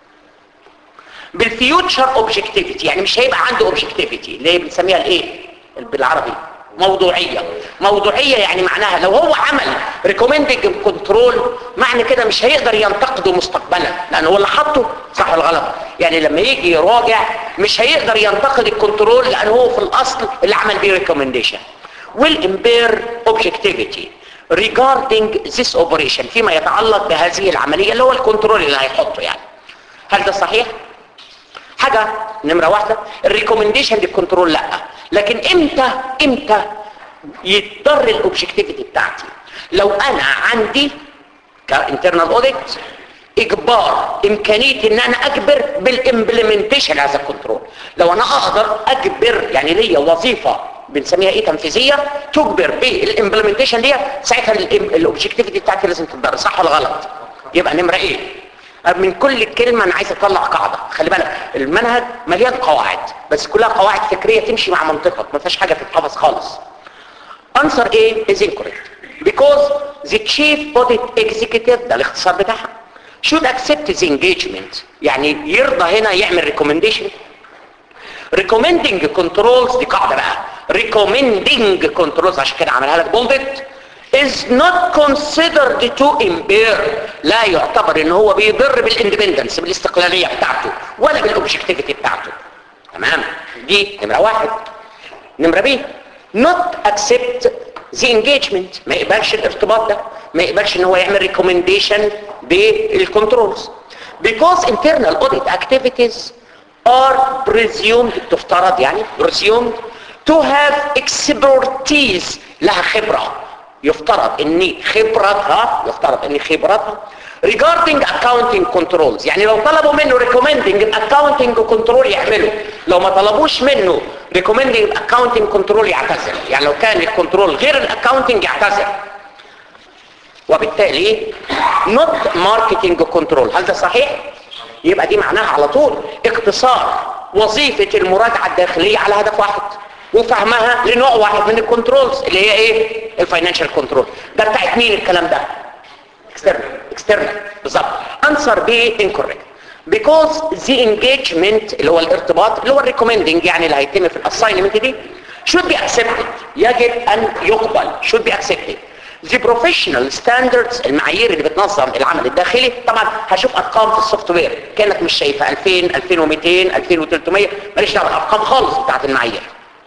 Speaker 1: بالفيوتشر اوبجكتيفيتي يعني مش هيبقى عنده اوبجكتيفيتي اللي هي بنسميها الايه بالعربي موضوعيه موضوعيه يعني معناها لو هو عمل ريكومندنج كنترول معنى كده مش هيقدر ينتقده مستقبلا لان هو اللي حطه صح ولا غلط يعني لما يجي يراجع مش هيقدر ينتقد الكنترول لان هو في الاصل اللي عمل بيه ريكومنديشن والامبير اوبجكتيفيتي regarding this operation فيما يتعلق بهذه العمليه اللي هو الكنترول اللي هيحطه يعني هل ده صحيح حاجة نمرة واحدة الريكومنديشن للكنترول لا لكن امتى امتى يضطر الاوبجكتيفيتي بتاعتي لو انا عندي كانترنال اوديت اجبار امكانيه ان انا اجبر بالامبلمنتيشن هذا الكنترول لو انا اقدر اجبر يعني ليا وظيفه بنسميها ايه تنفيذيه تجبر بالامبلمنتيشن دي ساعتها الاوبجكتيفيتي بتاعتي لازم تتضرر صح ولا غلط يبقى نمره ايه من كل كلمة انا عايز اطلع قاعدة خلي بالك المنهج مليان قواعد بس كلها قواعد فكرية تمشي مع منطقك ما فيهاش حاجة تتحفظ خالص answer A is incorrect because the chief audit executive ده الاختصار بتاعها should accept the engagement يعني يرضى هنا يعمل recommendation recommending controls دي قاعدة بقى recommending controls عشان كده عملها لك bolded is not considered to impair لا يعتبر ان هو بيضر بالاندبندنس بالاستقلالية بتاعته ولا بالاوبجكتيفيتي بتاعته تمام دي نمرة واحد نمرة بي not accept the engagement ما يقبلش الارتباط ده ما يقبلش ان هو يعمل recommendation بالكنترولز because internal audit activities are presumed تفترض يعني presumed to have expertise لها خبرة يفترض ان خبرتها يفترض ان خبرتها regarding accounting controls يعني لو طلبوا منه recommending accounting control يعمله لو ما طلبوش منه recommending accounting control يعتذر يعني لو كان الكنترول غير الاكاونتنج يعتذر وبالتالي not marketing control هل ده صحيح؟ يبقى دي معناها على طول اقتصار وظيفة المراجعة الداخلية على هدف واحد وفهمها لنوع واحد من الكنترولز اللي هي ايه الفاينانشال كنترول ده بتاعت مين الكلام ده external external بالظبط answer B incorrect because the engagement اللي هو الارتباط اللي هو الريكومندنج يعني اللي هيتم في الاساينمنت دي should be accepted يجب ان يقبل should be accepted the professional standards المعايير اللي بتنظم العمل الداخلي طبعا هشوف ارقام في السوفت وير كانك مش شايفه 2000 2200 2300 ماليش دعوه بالارقام خالص بتاعت المعايير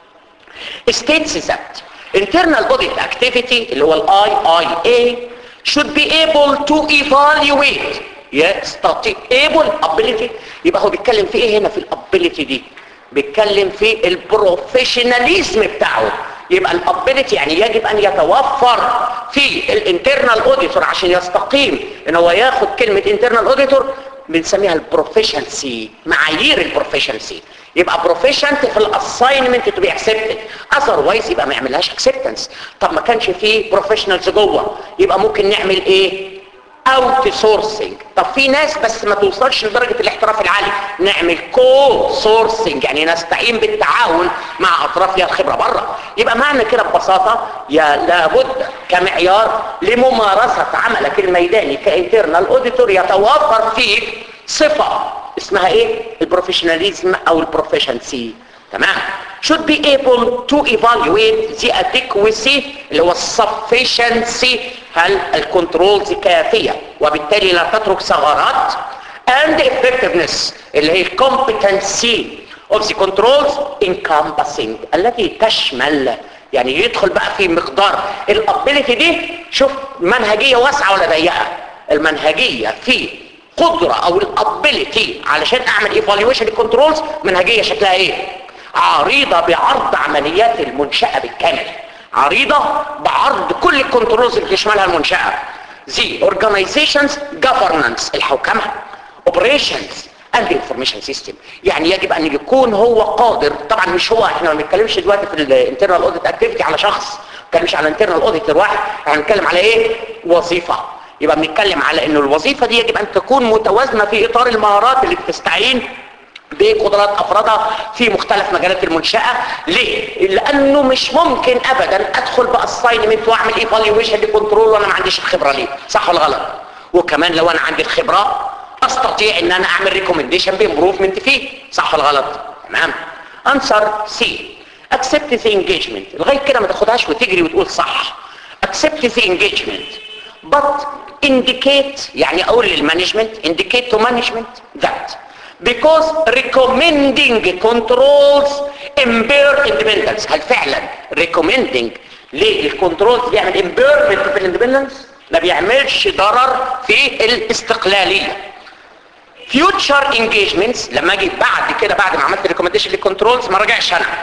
Speaker 1: states that internal audit activity اللي هو الاي اي اي should be able to evaluate يستطيع able ability يبقى هو بيتكلم في ايه هنا في الابيليتي دي بيتكلم في البروفيشناليزم بتاعه يبقى الابيليتي يعني يجب ان يتوفر في الانترنال اوديتور عشان يستقيم ان هو ياخد كلمه انترنال اوديتور بنسميها البروفيشنسي معايير البروفيشنسي يبقى بروفيشنت في الاساينمنت تو بي اكسبتد اذروايز يبقى ما يعملهاش اكسبتنس طب ما كانش فيه بروفيشنالز جوه يبقى ممكن نعمل ايه اوت سورسنج طب في ناس بس ما توصلش لدرجه الاحتراف العالي نعمل كو سورسنج يعني نستعين بالتعاون مع اطراف ليها الخبره بره يبقى معنى كده ببساطه يا لابد كمعيار لممارسه عملك الميداني كانترنال اوديتور يتوفر فيك صفه اسمها ايه البروفيشناليزم او البروفيشنسي تمام should be able to evaluate the adequacy اللي هو sufficiency هل الكنترولز كافية وبالتالي لا تترك ثغرات and effectiveness اللي هي competency of the controls encompassing التي تشمل يعني يدخل بقى في مقدار الابيليتي دي شوف منهجية واسعة ولا ضيقة المنهجية في قدرة او الابيليتي علشان اعمل ايفالويشن للكنترولز منهجية شكلها ايه عريضة بعرض عمليات المنشأة بالكامل عريضة بعرض كل الكنترولز اللي تشملها المنشأة زي organizations governance الحوكمة operations and information system يعني يجب ان يكون هو قادر طبعا مش هو احنا ما بنتكلمش دلوقتي في الانترنال اوديت اكتيفيتي على شخص ما بنتكلمش على انترنال اوديتور واحد احنا بنتكلم على ايه وظيفه يبقى بنتكلم على انه الوظيفه دي يجب ان تكون متوازنه في اطار المهارات اللي بتستعين بقدرات افرادها في مختلف مجالات المنشأة ليه؟ لانه مش ممكن ابدا ادخل باساينمنت واعمل ايفالويشن لكنترول وانا ما عنديش الخبرة ليه صح ولا غلط؟ وكمان لو انا عندي الخبرة استطيع ان انا اعمل ريكومنديشن بامبروفمنت فيه صح ولا غلط؟ تمام انسر سي accept the engagement لغاية كده ما تاخدهاش وتجري وتقول صح accept the engagement but indicate يعني اقول للمانجمنت indicate to management that because recommending controls impair independence هل فعلا recommending للكنترولز بيعمل impairment في الاندبندنس ما بيعملش ضرر في الاستقلالية future engagements لما اجي بعد كده بعد ما عملت recommendation للكنترولز ما رجعش انا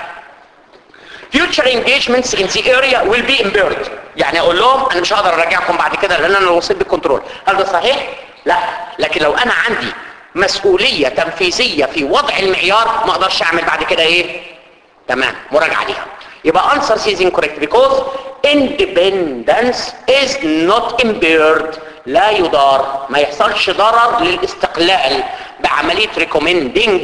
Speaker 1: future engagements in the area will be impaired يعني اقول لهم انا مش هقدر ارجعكم بعد كده لان انا اللي وصلت بالكنترول هل ده صحيح لا لكن لو انا عندي مسؤولية تنفيذية في وضع المعيار ما اقدرش اعمل بعد كده ايه تمام مراجعة ليها يبقى answer is incorrect because independence is not impaired لا يضار ما يحصلش ضرر للاستقلال بعملية recommending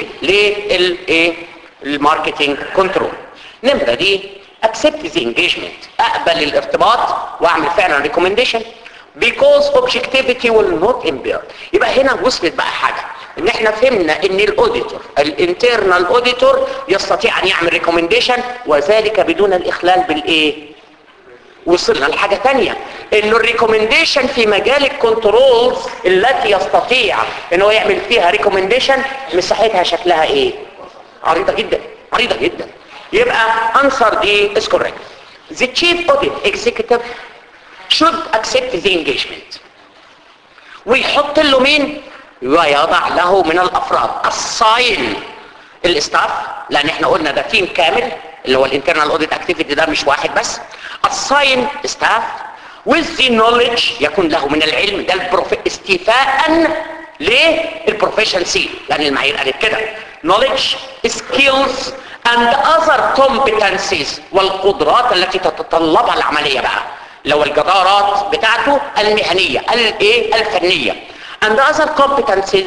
Speaker 1: للايه الماركتينج كنترول نمرة دي accept the engagement اقبل الارتباط واعمل فعلا recommendation because objectivity will not impair يبقى هنا وصلت بقى حاجة ان احنا فهمنا ان الاوديتور الانترنال اوديتور يستطيع ان يعمل ريكومنديشن وذلك بدون الاخلال بالايه وصلنا لحاجة تانية انه الريكومنديشن في مجال الكنترولز التي يستطيع انه يعمل فيها ريكومنديشن مساحتها شكلها ايه عريضة جدا عريضة جدا يبقى answer دي is correct the chief audit executive should accept the engagement ويحط له مين ويضع له من الافراد الصاين الاستاف لان احنا قلنا ده تيم كامل اللي هو الانترنال اوديت اكتيفيتي ده مش واحد بس الصاين ستاف with the knowledge يكون له من العلم ده البروف... استيفاء للبروفيشنسي لان المعايير قالت كده knowledge skills and other competencies والقدرات التي تتطلبها العملية بقى لو الجدارات بتاعته المهنية الايه الفنية and other competencies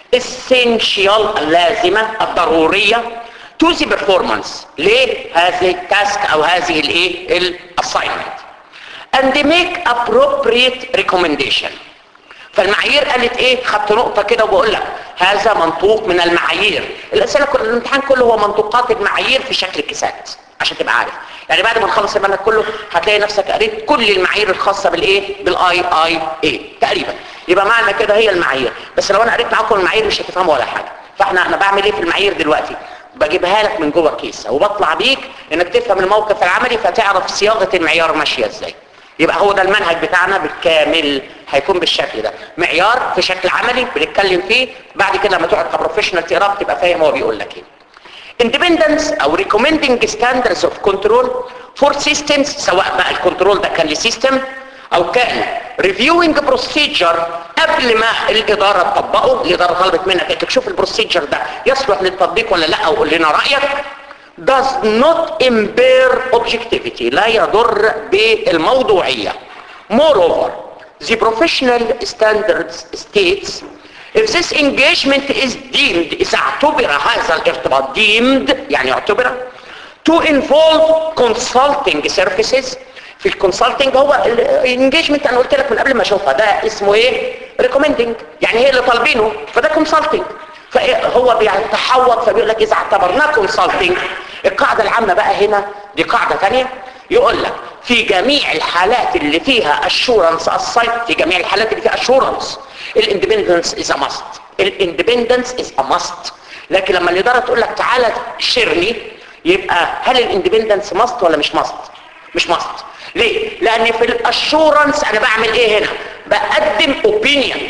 Speaker 1: essential اللازمة الضرورية to the performance لهذه التاسك او هذه الايه الاساينمنت and make appropriate recommendation فالمعايير قالت ايه خدت نقطة كده وبقول لك هذا منطوق من المعايير الاسئلة كل الامتحان كله هو منطوقات المعايير في شكل كيسات عشان تبقى عارف يعني بعد ما نخلص المنهج كله هتلاقي نفسك قريت كل المعايير الخاصة بالايه بالاي اي اي تقريبا يبقى معنى كده هي المعايير بس لو انا قريت معاكم المعايير مش هتفهموا ولا حاجة فاحنا انا بعمل ايه في المعايير دلوقتي بجيبها لك من جوه الكيس وبطلع بيك انك تفهم الموقف العملي فتعرف صياغه المعيار ماشيه ازاي يبقى هو ده المنهج بتاعنا بالكامل هيكون بالشكل ده معيار في شكل عملي بنتكلم فيه بعد كده لما تقعد كبروفيشنال تقراه تبقى فاهم هو بيقول لك ايه independence او recommending standards of control for systems سواء بقى الكنترول ده كان لسيستم او كان reviewing procedure قبل ما الاداره تطبقه الاداره طلبت منك انك تشوف البروسيجر ده يصلح للتطبيق ولا لا وقول لنا رايك does not impair objectivity لا يضر بالموضوعيه moreover the professional standards states if this engagement is deemed إذا اعتبر هذا الارتباط deemed يعني اعتبر to involve consulting services في الكونسلتنج هو الانجيجمنت انا قلت لك من قبل ما اشوفها ده اسمه ايه ريكومندنج يعني هي اللي طالبينه فده كونسلتنج فهو بيتحوط فبيقول لك اذا اعتبرناه كونسلتنج القاعده العامه بقى هنا دي قاعده ثانيه يقول لك في جميع الحالات اللي فيها اشورنس السايت في جميع الحالات اللي فيها اشورنس الاندبندنس از ا ماست الاندبندنس از ا ماست لكن لما الاداره تقول لك تعالى شيرني يبقى هل الاندبندنس ماست ولا مش ماست مش ماست ليه لان في الاشورنس انا بعمل ايه هنا بقدم اوبينيون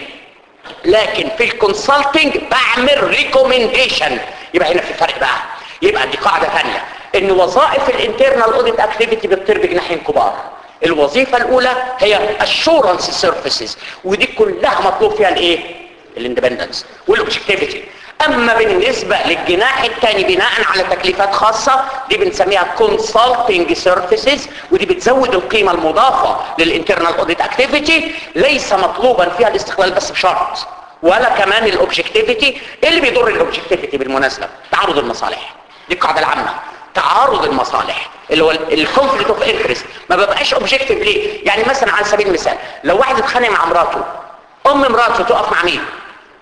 Speaker 1: لكن في الكونسلتنج بعمل ريكومنديشن يبقى هنا في فرق بقى يبقى دي قاعده ثانيه ان وظائف الانترنال اوديت اكتيفيتي بتطير بجناحين كبار الوظيفه الاولى هي اشورنس سيرفيسز ودي كلها مطلوب فيها الايه الاندبندنس والاوبجكتيفيتي اما بالنسبة للجناح الثاني بناء على تكليفات خاصة دي بنسميها consulting services ودي بتزود القيمة المضافة للانترنال اوديت اكتيفيتي ليس مطلوبا فيها الاستقلال بس بشرط ولا كمان الاوبجكتيفيتي اللي بيضر الاوبجكتيفيتي بالمناسبة تعارض المصالح دي القاعدة العامة تعارض المصالح اللي هو الكونفليكت اوف انترست ما ببقاش اوبجكتيف ليه يعني مثلا على سبيل المثال لو واحد اتخانق مع مراته ام مراته تقف مع مين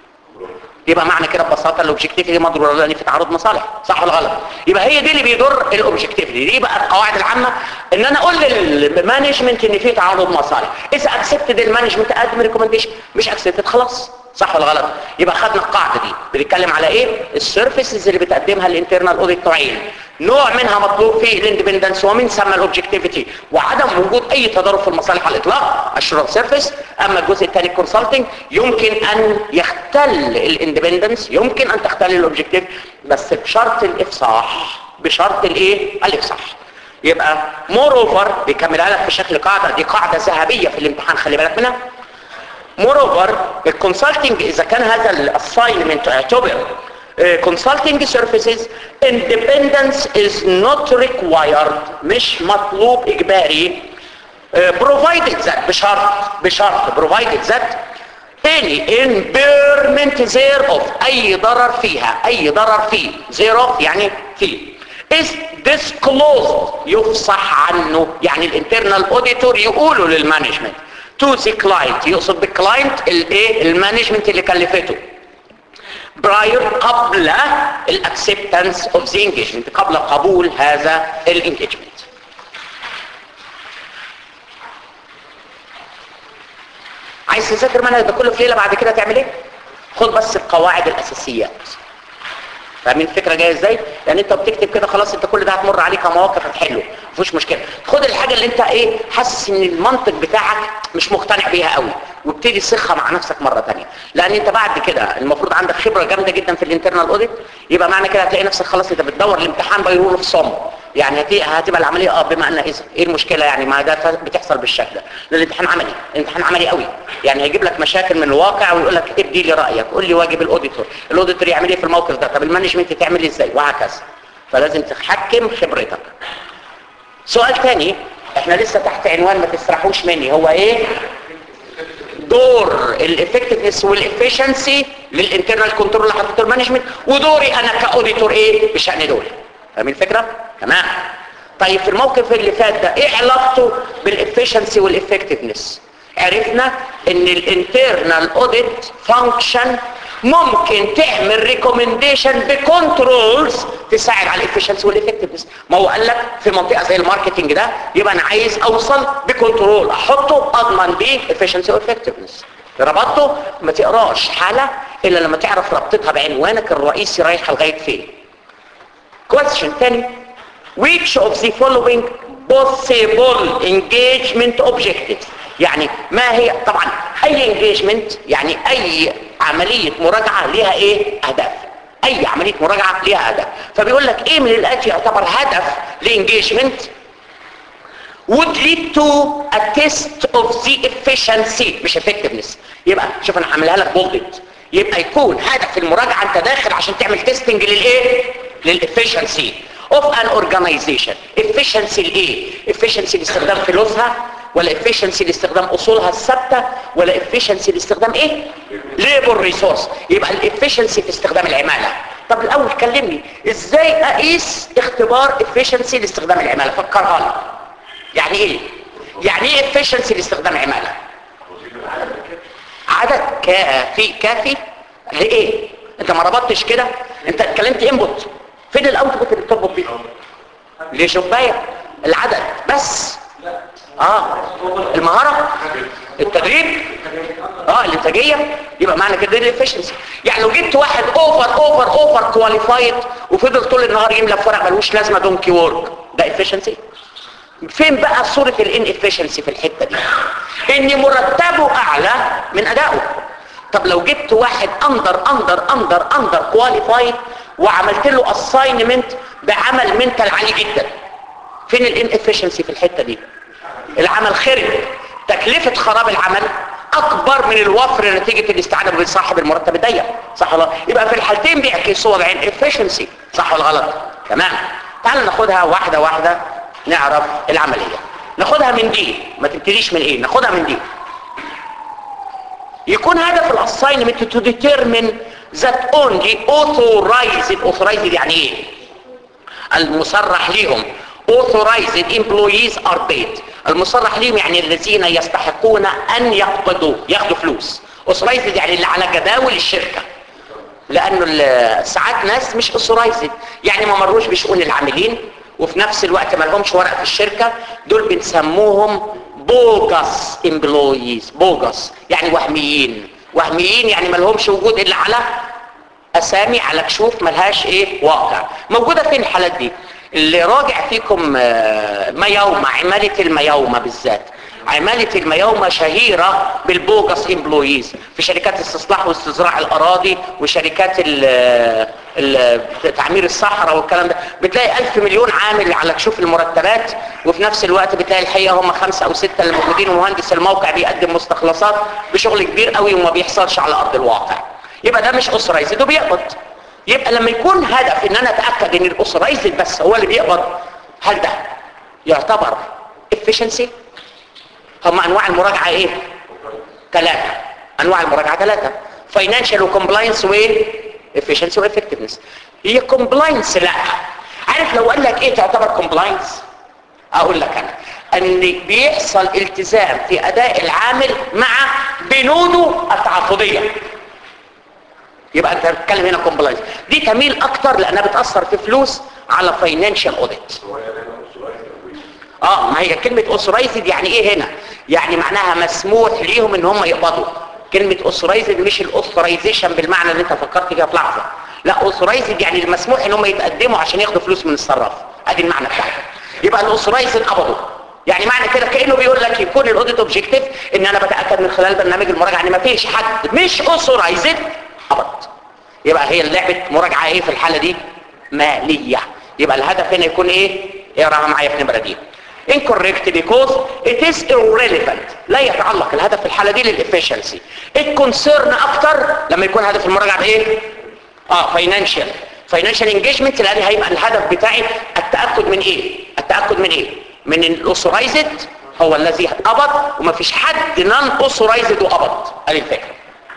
Speaker 1: يبقى معنى كده ببساطه الاوبجكتيفيتي مضروره لان في تعارض مصالح صح ولا غلط يبقى هي دي اللي بيضر الاوبجكتيفيتي دي بقى القواعد العامه ان انا اقول للمانجمنت ان في تعارض مصالح اذا اكسبتد المانجمنت ادم ريكومنديشن مش اكسبتد خلاص صح ولا غلط يبقى خدنا القاعده دي بنتكلم على ايه السيرفيسز اللي بتقدمها الانترنال اوديت نوعين نوع منها مطلوب فيه الاندبندنس ومن ثم الاوبجكتيفيتي وعدم وجود اي تضارب في المصالح على الاطلاق الشرط سيرفيس اما الجزء الثاني الكونسلتنج يمكن ان يختل الاندبندنس يمكن ان تختل الاوبجكتيف بس بشرط الافصاح بشرط الايه الافصاح يبقى مور اوفر بيكملها لك في شكل قاعده دي قاعده ذهبيه في الامتحان خلي بالك منها moreover الكونسلتنج اذا كان هذا الاساينمنت اعتبر consulting services independence is not required مش مطلوب اجباري provided that بشرط بشرط provided that any impairment thereof اي ضرر فيها اي ضرر فيه thereof يعني فيه is disclosed يفصح عنه يعني الانترنال auditor يقولوا للمانجمنت to the client يقصد بالكلاينت الايه المانجمنت اللي كلفته prior قبل الاكسبتنس اوف ذا engagement قبل قبول هذا الانجيجمنت عايز تذاكر منهج ده كله في ليله بعد كده تعمل ايه خد بس القواعد الاساسيات فاهمين الفكره جايه ازاي لان انت بتكتب كده خلاص انت كل ده هتمر عليك مواقف هتحله مفيش مشكله خد الحاجه اللي انت ايه حاسس ان المنطق بتاعك مش مقتنع بيها قوي وابتدي صخها مع نفسك مره ثانيه لان انت بعد كده المفروض عندك خبره جامده جدا في الانترنال اوديت يبقى معنى كده هتلاقي نفسك خلاص انت بتدور الامتحان باي في صم يعني هت- هتبقى العمليه اه بما ان اذا ايه المشكله يعني ما ده ف- بتحصل بالشكل ده لان الامتحان عملي الامتحان عملي قوي يعني هيجيب لك مشاكل من الواقع ويقول لك ادي لي رايك قول لي واجب الاوديتور الاوديتور يعمل ايه في الموقف ده طب المانجمنت تعمل ازاي وهكذا فلازم تحكم خبرتك سؤال تاني احنا لسه تحت عنوان ما تسرحوش مني هو ايه دور الافكتفنس والافشنسي للانترنال كنترول اللي حطيته المانجمنت ودوري انا كاوديتور ايه بشان دول فاهمين الفكره تمام طيب في الموقف اللي فات ده ايه علاقته بالافشنسي والافكتفنس عرفنا ان الانترنال اوديت فانكشن ممكن تعمل ريكومنديشن بكنترولز تساعد على الافشنسي والافكتفنس ما هو قال لك في منطقه زي الماركتنج ده يبقى انا عايز اوصل بكنترول احطه اضمن بيه efficiency وافكتفنس ربطته ما تقراش حاله الا لما تعرف ربطتها بعنوانك الرئيسي رايحه لغايه فين question تاني which of the following possible engagement objectives يعني ما هي طبعا اي engagement يعني اي عملية مراجعة ليها ايه اهداف اي عملية مراجعة ليها هدف فبيقول لك ايه من الاتي يعتبر هدف لانجيجمنت would lead to a test of the efficiency مش effectiveness يبقى شوف انا هعملها لك بولدد يبقى يكون هدف المراجعة انت داخل عشان تعمل تيستنج للايه للافشنسي of an organization efficiency لايه efficiency لاستخدام فلوسها ولا efficiency لاستخدام اصولها الثابته ولا efficiency لاستخدام ايه labor resource يبقى الافشنسي في استخدام العماله طب الاول كلمني ازاي اقيس اختبار efficiency لاستخدام العماله فكرها لي يعني ايه يعني ايه efficiency لاستخدام عماله عدد كافي كافي لايه انت ما ربطتش كده انت اتكلمت انبوت فين الاوتبوت اللي بتربط بيه لشبايه العدد بس اه المهاره التدريب اه الانتاجيه يبقى معنى كده دي الافشنسي يعني لو جبت واحد اوفر اوفر اوفر كواليفايد وفضل طول النهار يملى في ورق ملوش لازمه دونكي وورك ده افشنسي فين بقى صورة الان افشنسي في الحتة دي ان مرتبه اعلى من ادائه طب لو جبت واحد اندر اندر اندر اندر كواليفايد وعملت له اساينمنت بعمل منتال عالي جدا فين الان افشنسي في الحتة دي العمل خرب تكلفة خراب العمل اكبر من الوفر نتيجة الاستعانة بصاحب المرتب الضيق صح ولا لا؟ يبقى في الحالتين بيعكسوا وضع الافشنسي صح ولا غلط تمام تعال ناخدها واحدة واحدة نعرف العملية ناخدها من دي ما تبتديش من ايه ناخدها من دي يكون هدف الاساينمنت تو determine that only authorized authorized يعني ايه المصرح ليهم authorized employees are paid المصرح ليهم يعني الذين يستحقون ان يقبضوا ياخدوا فلوس authorized يعني اللي على جداول الشركة لانه ال- ساعات ناس مش authorized يعني ما مروش بشؤون العاملين وفي نفس الوقت ما لهمش ورق في الشركة دول بنسموهم بوجس امبلويز بوجس يعني وهميين وهميين يعني ما لهمش وجود الا على اسامي على كشوف ملهاش ايه واقع موجودة فين الحالات دي اللي راجع فيكم آه، ميومة عمالة الميومة بالذات عمالة الميومة شهيرة بالبوجس امبلويز في شركات استصلاح واستزراع الاراضي وشركات ال- ال- تعمير الصحراء والكلام ده بتلاقي الف مليون عامل على كشوف المرتبات وفي نفس الوقت بتلاقي الحقيقة هم خمسة او ستة اللي موجودين ومهندس الموقع بيقدم مستخلصات بشغل كبير قوي وما بيحصلش على ارض الواقع يبقى ده مش اسرايزد وبيقبض يبقى لما يكون هدف ان انا اتاكد ان الاسرايزد بس هو اللي بيقبض هل ده يعتبر efficiency هم انواع المراجعه ايه ثلاثه انواع المراجعه ثلاثه financial وكومبلاينس و efficiency وeffectiveness هي كومبلاينس لا عارف لو قال لك ايه تعتبر كومبلاينس اقول لك انا ان بيحصل التزام في اداء العامل مع بنوده التعاقديه يبقى انت بتتكلم هنا كومبلاينس دي تميل اكتر لانها بتاثر في فلوس على فاينانشال اوديت
Speaker 2: هو يعني انا مش عايز أقول.
Speaker 1: اه ما هي كلمة اوثرايزد يعني ايه هنا يعني معناها مسموح ليهم ان هم يقبضوا كلمة اوثرايزد مش الاوثرايزيشن بالمعنى اللي انت فكرت فيها في لحظة لا اوثرايزد يعني المسموح ان هم يتقدموا عشان ياخدوا فلوس من الصراف ادي المعنى بتاعها يبقى الاوثرايزد قبضوا يعني معنى كده كانه بيقول لك يكون الاوديت اوبجيكتيف ان انا بتاكد من خلال برنامج المراجعه ان ما فيش حد مش اوثرايزد قبض يبقى هي لعبه مراجعه ايه في الحاله دي ماليه يبقى الهدف هنا يكون ايه اقراها معايا في النمره دي incorrect because it is irrelevant لا يتعلق الهدف في الحالة دي للإفشنسي الكونسيرن أكتر لما يكون هدف المراجعة بإيه؟ اه financial financial engagement لأن هيبقى الهدف بتاعي التأكد من إيه؟ التأكد من إيه؟ من الأوثرايزد هو الذي قبض ومفيش حد نون أوثرايزد وقبض ادي الفكرة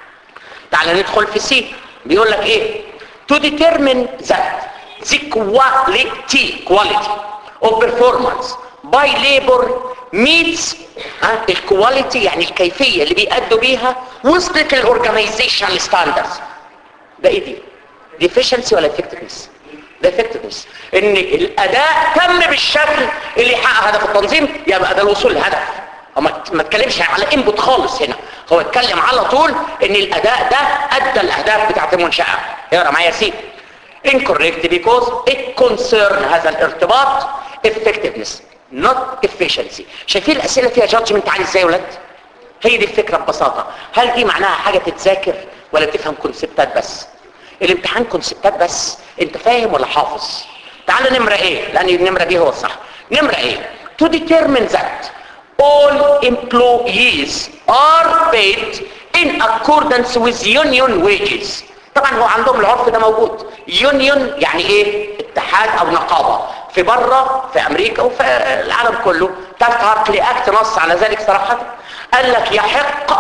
Speaker 1: تعال ندخل في سي بيقول لك ايه to determine that the quality quality of performance by labor meets ها الكواليتي يعني الكيفية اللي بيأدوا بيها وصلت للأورجانيزيشن ستاندردز ده ايه دي؟ دي efficiency ولا effectiveness؟ ده effectiveness ان الأداء تم بالشكل اللي يحقق هدف التنظيم يبقى ده الوصول للهدف هو ما ما اتكلمش على انبوت خالص هنا هو اتكلم على طول ان الاداء ده ادى الاهداف بتاعت المنشاه اقرا معايا سي incorrect because it concern هذا الارتباط effectiveness not efficiency شايفين الاسئله فيها judgment عالي ازاي يا ولاد هي دي الفكره ببساطه هل دي معناها حاجه تتذاكر ولا تفهم كونسبتات بس الامتحان كونسبتات بس انت فاهم ولا حافظ تعال نمره ايه لان النمره دي هو الصح نمره ايه to determine that all employees are paid in accordance with union wages طبعا هو عندهم العرف ده موجود يونيون يعني ايه اتحاد او نقابة في بره في امريكا وفي العالم كله تحت عقلي اكت نص على ذلك صراحة قال لك يحق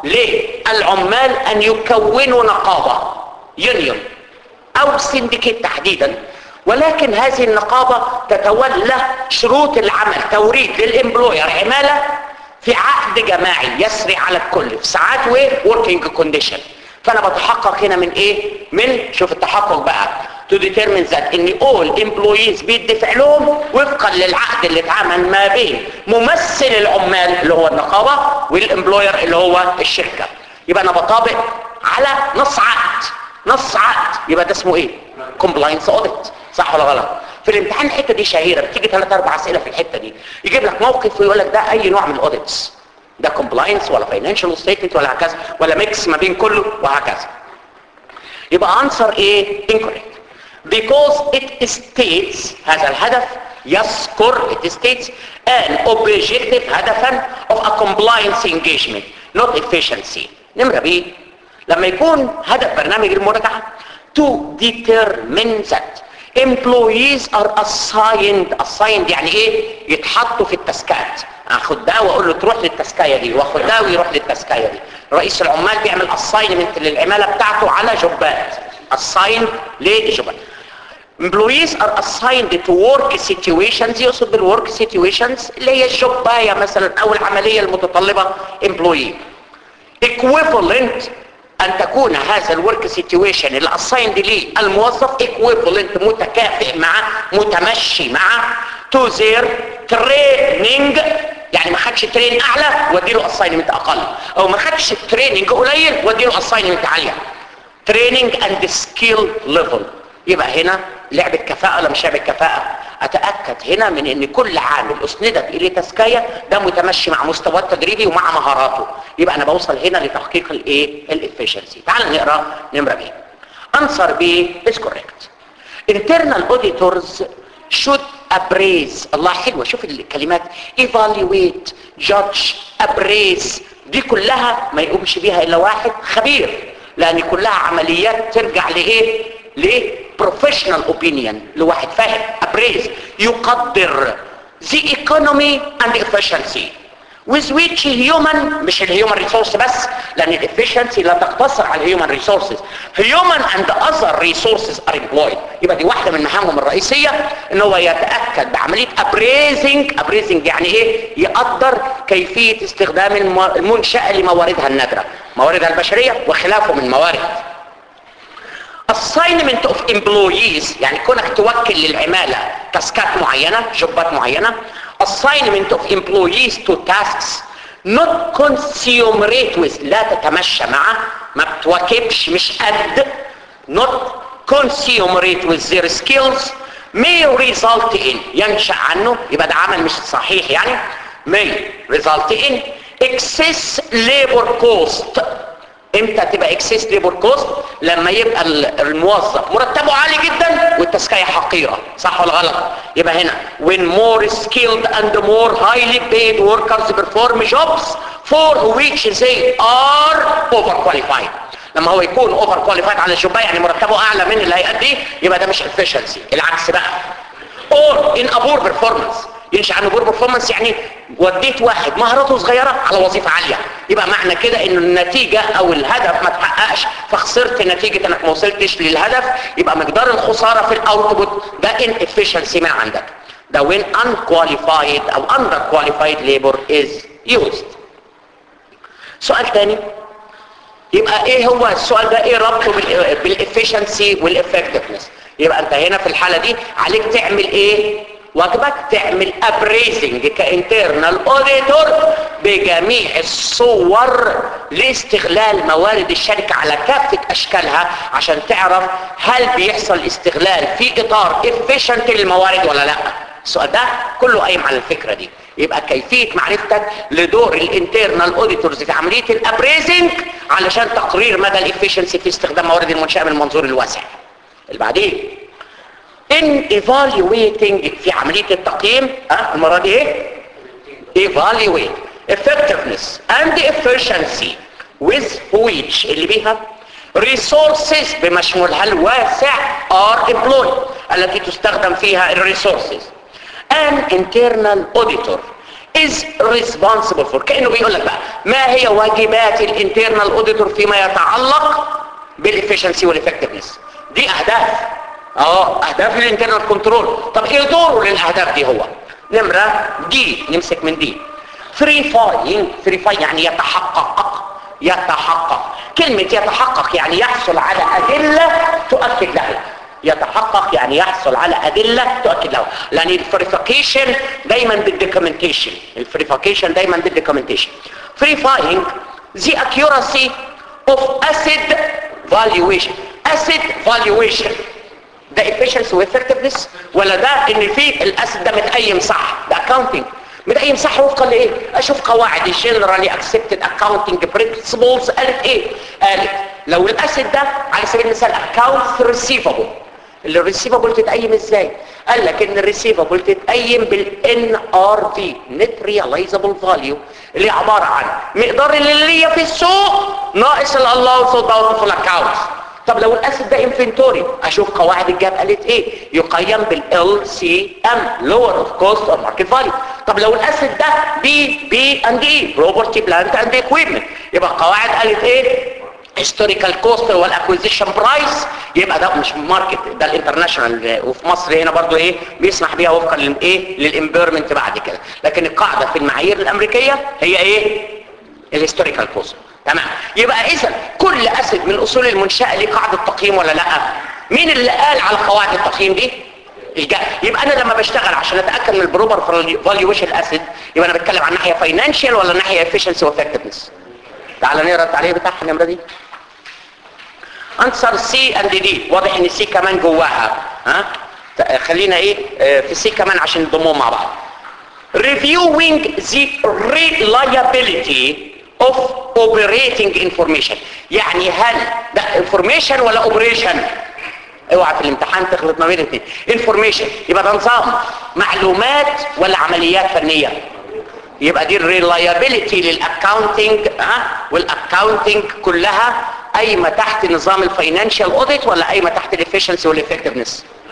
Speaker 1: للعمال ان يكونوا نقابة يونيون او سندكيت تحديدا ولكن هذه النقابة تتولى شروط العمل توريد للامبلوير عمالة في عقد جماعي يسري على الكل في ساعات ووركينج كونديشن فانا بتحقق هنا من ايه من شوف التحقق بقى to determine that ان all employees بيدفع لهم وفقا للعقد اللي اتعمل ما بين ممثل العمال اللي هو النقابة والامبلوير اللي هو الشركة يبقى انا بطابق على نص عقد نص عقد يبقى ده اسمه ايه compliance audit صح ولا غلط في الامتحان الحته دي شهيره بتيجي ثلاث اربع اسئله في الحته دي يجيب لك موقف ويقول لك ده اي نوع من الاوديتس ده كومبلاينس ولا فاينانشال ستيتمنت ولا هكذا ولا ميكس ما بين كله وهكذا يبقى انسر ايه incorrect because it states هذا الهدف يذكر it states an objective هدفا of a compliance engagement not efficiency نمرة بي لما يكون هدف برنامج المراجعة to determine that employees are assigned assigned يعني ايه يتحطوا في التسكات اخد ده واقول له تروح للتسكايه دي واخد ده ويروح للتسكايه دي رئيس العمال بيعمل assignment للعماله بتاعته على جوبات assigned لجوبات employees are assigned to work situations يقصد بالwork situations اللي هي الجوبايه مثلا او العمليه المتطلبه employee equivalent ان تكون هذا الورك سيتويشن اللي اسايند ليه الموظف equivalent متكافئ مع متمشي مع تو زير تريننج يعني ما خدش ترين اعلى واديله اساينمنت اقل او ما خدش تريننج قليل واديله اساينمنت عاليه تريننج اند سكيل ليفل يبقى هنا لعبه كفاءه ولا مش لعبه كفاءه اتاكد هنا من ان كل عامل اسندت اليه تزكيه ده متمشي مع مستواه التدريبي ومع مهاراته يبقى انا بوصل هنا لتحقيق الايه الافشنسي تعال نقرا نمره بي انسر بي از كوريكت internal auditors should appraise الله حلوة شوف الكلمات evaluate judge appraise دي كلها ما يقومش بيها الا واحد خبير لان كلها عمليات ترجع لايه ليه professional opinion لواحد فاهم appraise يقدر the economy and efficiency with which human مش الهيومن ريسورس بس لان الافشنسي لا تقتصر على الهيومن ريسورسز human and other resources are employed يبقى دي واحده من مهامهم الرئيسيه ان هو يتاكد بعمليه appraising appraising يعني ايه يقدر كيفيه استخدام الم- المنشاه لمواردها النادره مواردها البشريه وخلافه من موارد assignment of employees يعني كونك توكل للعمالة تاسكات معينة جوبات معينة assignment of employees to tasks not consumerate with لا تتمشى معه ما بتواكبش مش قد not consumerate with their skills may result in ينشأ عنه يبقى ده عمل مش صحيح يعني may result in excess labor cost امتى تبقى اكسس ليبر كوست لما يبقى ال- الموظف مرتبه عالي جدا والتسكية حقيرة صح ولا غلط يبقى هنا when more skilled and more highly paid workers perform jobs for which they are overqualified لما هو يكون اوفر كواليفايد على الشباب يعني مرتبه اعلى من اللي هيأديه يبقى ده مش efficiency العكس بقى or in a poor performance ينشأ عنه بور performance يعني وديت واحد مهاراته صغيرة على وظيفة عالية يبقى معنى كده ان النتيجة او الهدف ما تحققش فخسرت نتيجة انك ما وصلتش للهدف يبقى مقدار الخسارة في الاوتبوت ده inefficiency من عندك ده when unqualified او underqualified labor is used سؤال تاني يبقى ايه هو السؤال ده ايه ربطه بالافشنسي والافكتفنس يبقى انت هنا في الحالة دي عليك تعمل ايه واجبك تعمل ابريزنج كانترنال اوديتور بجميع الصور لاستغلال موارد الشركة على كافة اشكالها عشان تعرف هل بيحصل استغلال في اطار efficient للموارد ولا لا السؤال ده كله قايم على الفكرة دي يبقى كيفية معرفتك لدور الانترنال اوديتورز في عملية الابريزنج علشان تقرير مدى الافشنسي في استخدام موارد المنشأة من المنظور الواسع اللي بعدين in evaluating في عملية التقييم ها المرة دي ايه evaluate effectiveness and efficiency with which اللي بيها resources بمشمولها الواسع are employed التي تستخدم فيها الريسورسز an internal auditor is responsible for كأنه بيقول لك بقى ما هي واجبات الانترنال auditor فيما يتعلق بالefficiency والeffectiveness دي اهداف اه اهداف الانترنال كنترول طب ايه دوره للاهداف دي هو نمرة دي نمسك من دي فريفاين فريفاين يعني يتحقق يتحقق كلمة يتحقق يعني يحصل على أدلة تؤكد له يتحقق يعني يحصل على أدلة تؤكد له لأن الفريفيكيشن دايما بالدوكيومنتيشن الفريفيكيشن دايما بالدوكيومنتيشن فريفاينج the accuracy of asset valuation asset valuation ده efficiency وeffectiveness ولا ده ان في الاسد ده متقيم صح ده accounting متقيم صح وفقا لايه اشوف قواعد الجنرالي accepted accounting principles قالت ايه قالت لو الاسد ده على سبيل المثال accounts receivable الريسيفابل تتقيم ازاي قال لك ان الريسيفابل تتقيم بالان ار في نت ريلايزابل فاليو اللي عباره عن مقدار اللي ليا في السوق ناقص الالاونس والداونفول اكاونتس طب لو الاسد ده انفنتوري اشوف قواعد الجاب قالت ايه يقيم بالال سي ام لور اوف كوست اور ماركت فاليو طب لو الاسد ده بي بي اند اي بروبرتي بلانت اند اكويبمنت يبقى القواعد قالت ايه هيستوريكال كوست والاكوزيشن برايس يبقى ده مش ماركت ده الانترناشونال وفي مصر هنا برضو ايه بيسمح بيها وفقا للايه للامبيرمنت بعد كده لكن القاعده في المعايير الامريكيه هي ايه الهيستوريكال كوست تمام يبقى اذا كل اسد من اصول المنشاه ليه قاعده تقييم ولا لا مين اللي قال على قواعد التقييم دي الجا... يبقى انا لما بشتغل عشان اتاكد من البروبر فاليويشن اسيد يبقى انا بتكلم عن ناحيه فاينانشال ولا ناحيه افشنسي وافكتفنس تعال نقرا التعليق بتاعها النمره دي انسر سي اند دي واضح ان سي كمان جواها ها خلينا ايه اه في سي كمان عشان نضمهم مع بعض reviewing the reliability of operating information يعني هل ده information ولا operation اوعى في الامتحان تخلط ما بين الاثنين information يبقى ده نظام معلومات ولا عمليات فنيه يبقى دي الريلايابيليتي للاكاونتنج ها والاكاونتنج كلها قايمه تحت نظام الفاينانشال اوديت ولا قايمه تحت الافشنسي والافكتفنس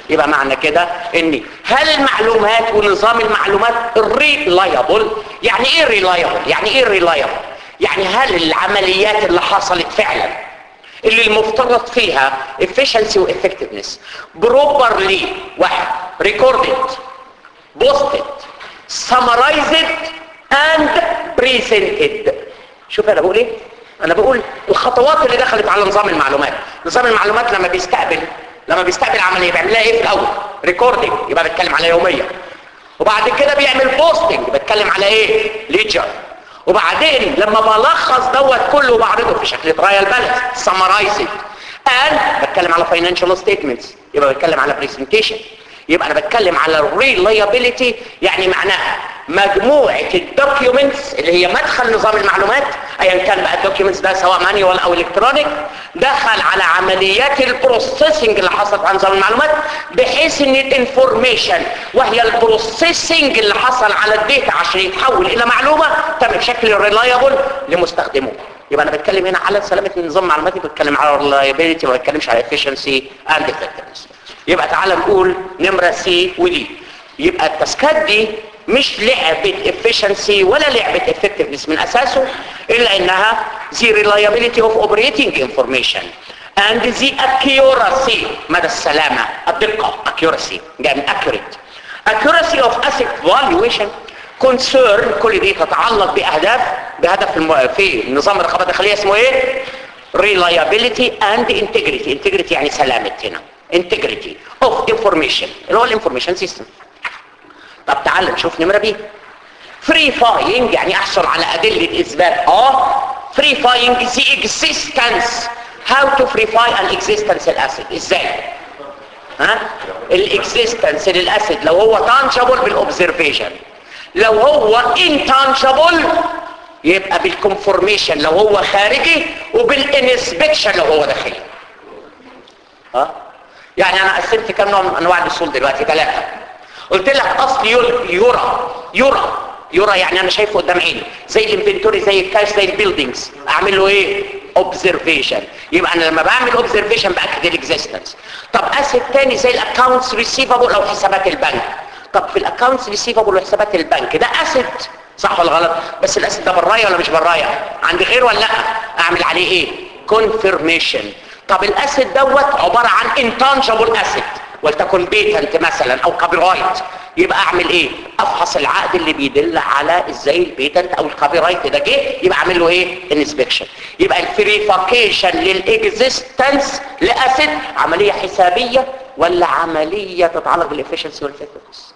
Speaker 1: يبقى معنى كده ان هل المعلومات ونظام المعلومات ريلايبل يعني ايه ريلايبل يعني ايه ريلايبل يعني هل العمليات اللي حصلت فعلا اللي المفترض فيها efficiency و effectiveness properly واحد recorded posted summarized and presented شوف انا بقول ايه انا بقول الخطوات اللي دخلت على نظام المعلومات نظام المعلومات لما بيستقبل لما بيستقبل عمليه بيعملها ايه في الاول ريكوردنج يبقى بيتكلم على يوميه وبعد كده بيعمل بوستنج بيتكلم على ايه ليجر وبعدين لما بلخص دوت كله وبعرضه في شكل ترايل بالانس سمرايزد and بتكلم على financial statements يبقى بتكلم على presentation يبقى انا بتكلم على reliability يعني معناها مجموعة الدوكيومنتس اللي هي مدخل نظام المعلومات ايا كان بقى الدوكيومنتس ده سواء مانيوال او الكترونيك دخل على عمليات البروسيسنج اللي حصلت على نظام المعلومات بحيث ان الانفورميشن وهي البروسيسنج اللي حصل على الداتا عشان يتحول الى معلومة تم بشكل ريلايبل لمستخدمه يبقى انا بتكلم هنا على سلامة النظام المعلوماتي بتكلم على reliability ما بتكلمش على efficiency and effectiveness يبقى تعال نقول نمرة سي ودي يبقى التاسكات دي مش لعبة efficiency ولا لعبة effectiveness من اساسه الا انها the reliability of operating information and the accuracy مدى السلامة الدقة accuracy جاء من accurate accuracy of asset valuation concern كل دي تتعلق باهداف بهدف الم... في نظام الرقابة الداخلية اسمه ايه reliability and integrity integrity يعني سلامة هنا integrity of information اللي هو الانفورميشن سيستم طب تعال نشوف نمرة بي verifying يعني احصل على ادلة اثبات اه verifying the existence how to verify an existence الاسد ازاي ها الاكزيستنس للاسد لو هو tangible بالاوبزرفيشن لو هو intangible يبقى بالكونفورميشن لو هو خارجي وبالانسبكشن لو هو داخلي ها يعني انا قسمت كام نوع من انواع الاصول دلوقتي ثلاثه قلت لك اصل يرى يرى يرى يعني انا شايفه قدام عيني زي الانفنتوري زي الكاش زي البيلدينجز اعمل له ايه اوبزرفيشن يبقى انا لما بعمل اوبزرفيشن باكد الاكزيستنس طب اسيت تاني زي الاكونتس ريسيفبل او حسابات البنك طب في الاكونتس ريسيفبل وحسابات البنك ده اسيت صح ولا غلط بس الاسيت ده برايه ولا مش برايه عندي غير ولا لا اعمل عليه ايه كونفirmation طب الاسيت دوت عباره عن انتانجبل اسيت ولتكن بيتنت مثلا او كوبي رايت يبقى اعمل ايه افحص العقد اللي بيدل على ازاي البيتنت او الكوبي رايت ده جه يبقى اعمل له ايه انسبكشن يبقى الفريفاكيشن للاكزيستنس لاسيت عمليه حسابيه ولا عمليه تتعلق بالافشنسي والافكتفنس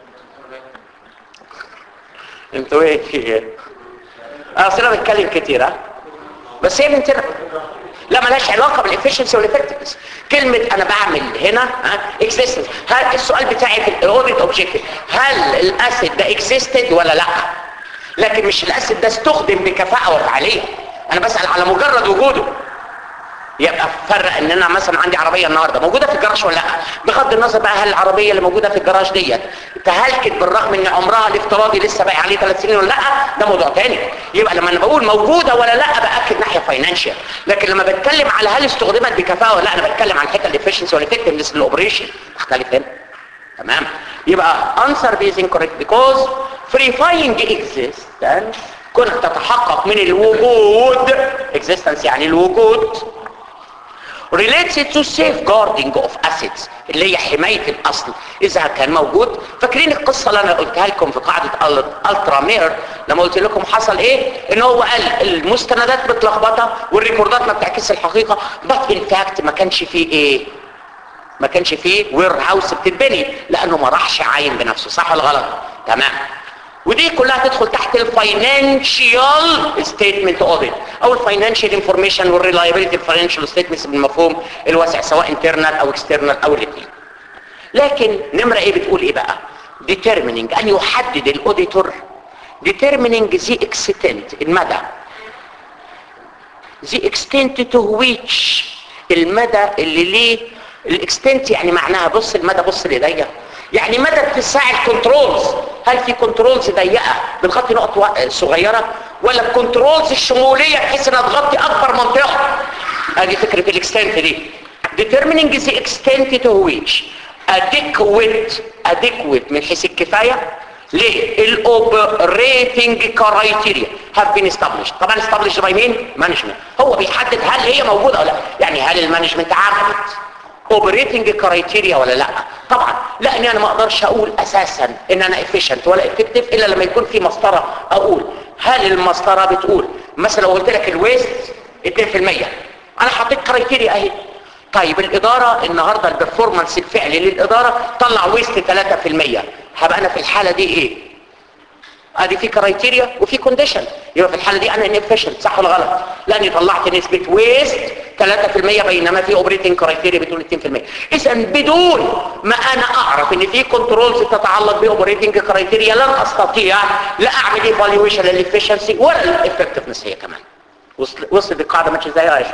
Speaker 1: انتوا ايه اصل انا بتكلم كتير ها بس هي بنتنا لا ملهاش علاقه بالافشنسي والافكتفنس كلمه انا بعمل هنا ها اكزيستنس هل السؤال بتاعي في الاوديت اوبجيكتيف هل الاسيد ده اكزيستد ولا لا لكن مش الاسيد ده استخدم بكفاءه وفعاليه انا بسال على مجرد وجوده يبقى فرق ان انا مثلا عندي عربيه النهارده موجوده في الجراج ولا لا بغض النظر بقى هل العربيه اللي موجوده في الجراج ديت تهلكت بالرغم ان عمرها الافتراضي لسه باقي عليه ثلاث سنين ولا لا ده موضوع تاني يبقى لما انا بقول موجوده ولا لا باكد ناحيه فاينانشال لكن لما بتكلم على هل استخدمت بكفاءه ولا لا انا بتكلم عن الحته الافشنسي والافكتفنس للاوبريشن اختلف هنا تمام يبقى answer is incorrect because verifying existence كنت تتحقق من الوجود existence يعني الوجود related to safeguarding of assets اللي هي حماية الأصل إذا كان موجود فاكرين القصة اللي أنا قلتها لكم في قاعدة الترا مير لما قلت لكم حصل إيه إن هو قال المستندات متلخبطة والريكوردات ما بتعكس الحقيقة but in fact ما كانش فيه إيه ما كانش فيه وير هاوس بتتبني لأنه ما راحش عاين بنفسه صح ولا غلط تمام ودي كلها تدخل تحت الفاينانشال ستيتمنت اوديت او الفاينانشال انفورميشن والريلايبيلتي الفاينانشال ستيتمنتس بالمفهوم الواسع سواء انترنال او اكسترنال او الاثنين لكن نمره ايه بتقول ايه بقى determining ان يحدد الاوديتور determining the extent المدى the extent to which المدى اللي ليه الاكستنت يعني معناها بص المدى بص لايديا يعني مدى اتساع الكنترولز هل في كنترولز ضيقه بتغطي نقط صغيره ولا الكنترولز الشموليه بحيث انها تغطي اكبر منطقه ادي فكره الاكستنت دي determining the extent to which adequate adequate من حيث الكفايه ليه الاوبريتنج كرايتيريا هاف بين established طبعا established by مين مانجمنت هو بيحدد هل هي موجوده ولا لا يعني هل المانجمنت عملت اوبريتنج كرايتيريا ولا لا طبعا لاني انا ما اقدرش اقول اساسا ان انا efficient ولا effective الا لما يكون في مسطره اقول هل المسطره بتقول مثلا لو قلت لك الويست 2% انا حطيت كرايتيريا اهي طيب الاداره النهارده البرفورمانس الفعلي للاداره طلع ويست 3% هبقى انا في الحاله دي ايه ادي في كرايتيريا وفي كونديشن يبقى في الحاله دي انا انفيشنت صح ولا غلط لاني طلعت نسبه ويست 3% بينما في اوبريتنج كرايتيريا بتقول 2% اذا بدون ما انا اعرف ان في كنترولز تتعلق باوبريتنج كرايتيريا لن استطيع لا اعمل ايفالويشن للافشنسي ولا الافكتفنس هي كمان وصل وصل القاعده ماشيه ازاي يا عائشه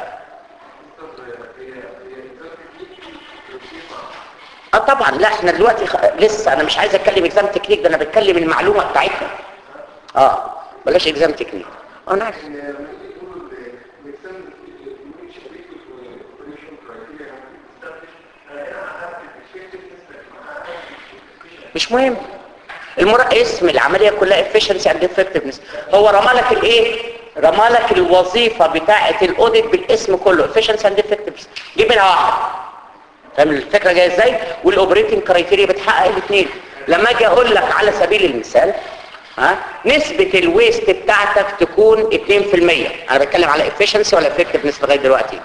Speaker 1: اه طبعا لا احنا دلوقتي خ... لسه انا مش عايز اتكلم اكزام تكنيك ده انا بتكلم المعلومه بتاعتنا اه بلاش اكزام تكنيك اه انا عارف مش مهم المر... اسم العمليه كلها efficiency and effectiveness هو رمالك الايه رمالك الوظيفه بتاعه الاوديت بالاسم كله efficiency and effectiveness جيب منها واحده فاهم الفكره جايه ازاي والاوبريتنج كرايتيريا بتحقق الاثنين لما اجي اقول لك على سبيل المثال ها نسبه الويست بتاعتك تكون 2% انا بتكلم على efficiency ولا effectiveness لغايه دلوقتي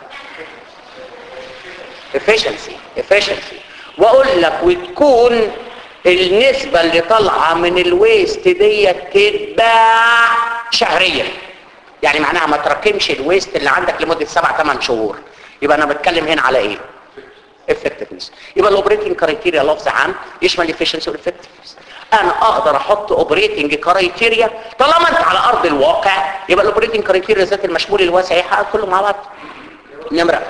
Speaker 1: efficiency efficiency واقول لك وتكون النسبة اللي طالعة من الويست ديت تتباع شهريا يعني معناها ما تراكمش الويست اللي عندك لمدة 7 8 شهور يبقى انا بتكلم هنا على ايه effectiveness يبقى الاوبريتنج كرايتيريا لفظ عام يشمل الافشنسي والافكتفنس انا اقدر احط اوبريتنج كرايتيريا طالما انت على ارض الواقع يبقى الاوبريتنج كرايتيريا ذات المشمول الواسع يحقق كله مع بعض نمره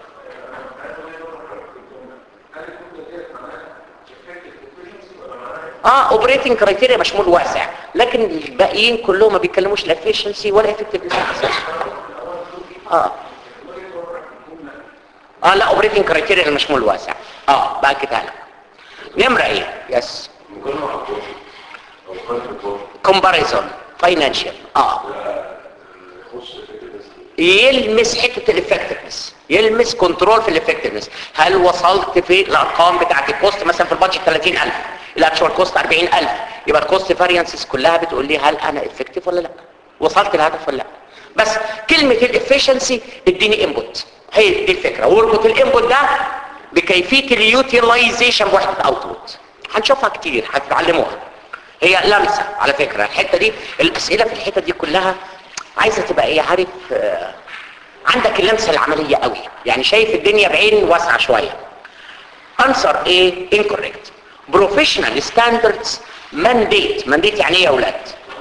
Speaker 1: اه اوبريتنج كرايتيريا مشمول واسع لكن الباقيين كلهم ما بيتكلموش لا افشنسي ولا افكتفنس اه اه لا اوبريتنج كرايتيريا المشمول واسع اه بقى كده لك نمره ايه يس
Speaker 2: مقارنة مع الدور أو مقارنة الدور
Speaker 1: كومباريزون فاينانشال اه
Speaker 2: يخش فكرة بس
Speaker 1: يلمس حته الافكتفنس يلمس كنترول في الافكتفنس هل وصلت في الارقام بتاعت الكوست مثلا في البادجت 30000 الاكشوال كوست 40000 يبقى الكوست فاريانسز كلها بتقول لي هل انا افكتيف ولا لا وصلت الهدف ولا لا بس كلمه الافشنسي اديني انبوت هي دي الفكره واربط الانبوت ده بكيفيه اليوتيلايزيشن بوحده اوتبوت هنشوفها كتير هتتعلموها هي لمسه على فكره الحته دي الاسئله في الحته دي كلها عايزه تبقى ايه عارف آه، عندك اللمسه العمليه قوي يعني شايف الدنيا بعين واسعه شويه answer A incorrect professional standards mandate mandate يعني ايه يا اولاد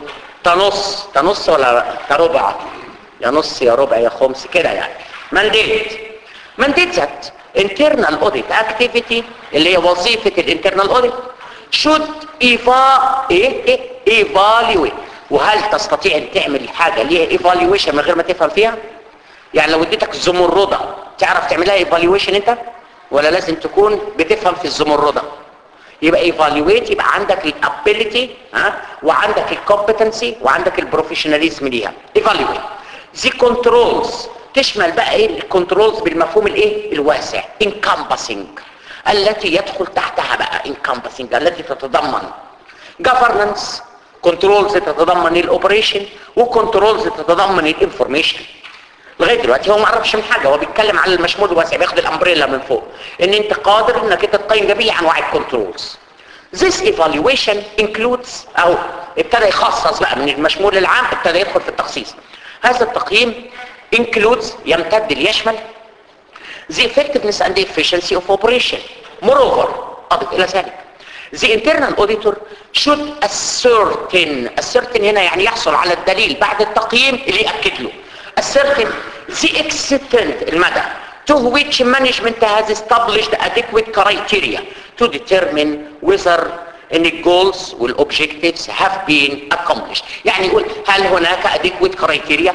Speaker 1: تنص تنص ولا تربع يا نص يا ربع يا خمس كده يعني mandate mandate ذات internal audit activity اللي هي وظيفة الانترنال audit should eva ايه ايه evaluate وهل تستطيع ان تعمل حاجة ليها evaluation من غير ما تفهم فيها يعني لو اديتك زمردة تعرف تعملها evaluation انت ولا لازم تكون بتفهم في الزمردة يبقى ايفالويت يبقى عندك الابيليتي ها وعندك الكومبتنسي وعندك البروفيشناليزم ليها ايفالويت زي كنترولز تشمل بقى ايه الكنترولز بالمفهوم الايه الواسع encompassing التي يدخل تحتها بقى encompassing التي تتضمن governance كنترولز تتضمن الاوبريشن وكنترولز تتضمن الانفورميشن لغايه دلوقتي هو ما عرفش من حاجه هو بيتكلم على المشمول الواسع بياخد الامبريلا من فوق ان انت قادر انك انت تقيم جميع انواع الكنترولز This evaluation includes او ابتدى يخصص بقى من المشمول العام ابتدى يدخل في التخصيص هذا التقييم includes يمتد ليشمل the effectiveness and the efficiency of operation moreover اضف الى ذلك the internal auditor should ascertain ascertain هنا يعني يحصل على الدليل بعد التقييم اللي يأكد له ascertain the extent المدى to which management has established adequate criteria to determine whether ان الجولز والاوبجكتيفز have been accomplished يعني يقول هل هناك adequate criteria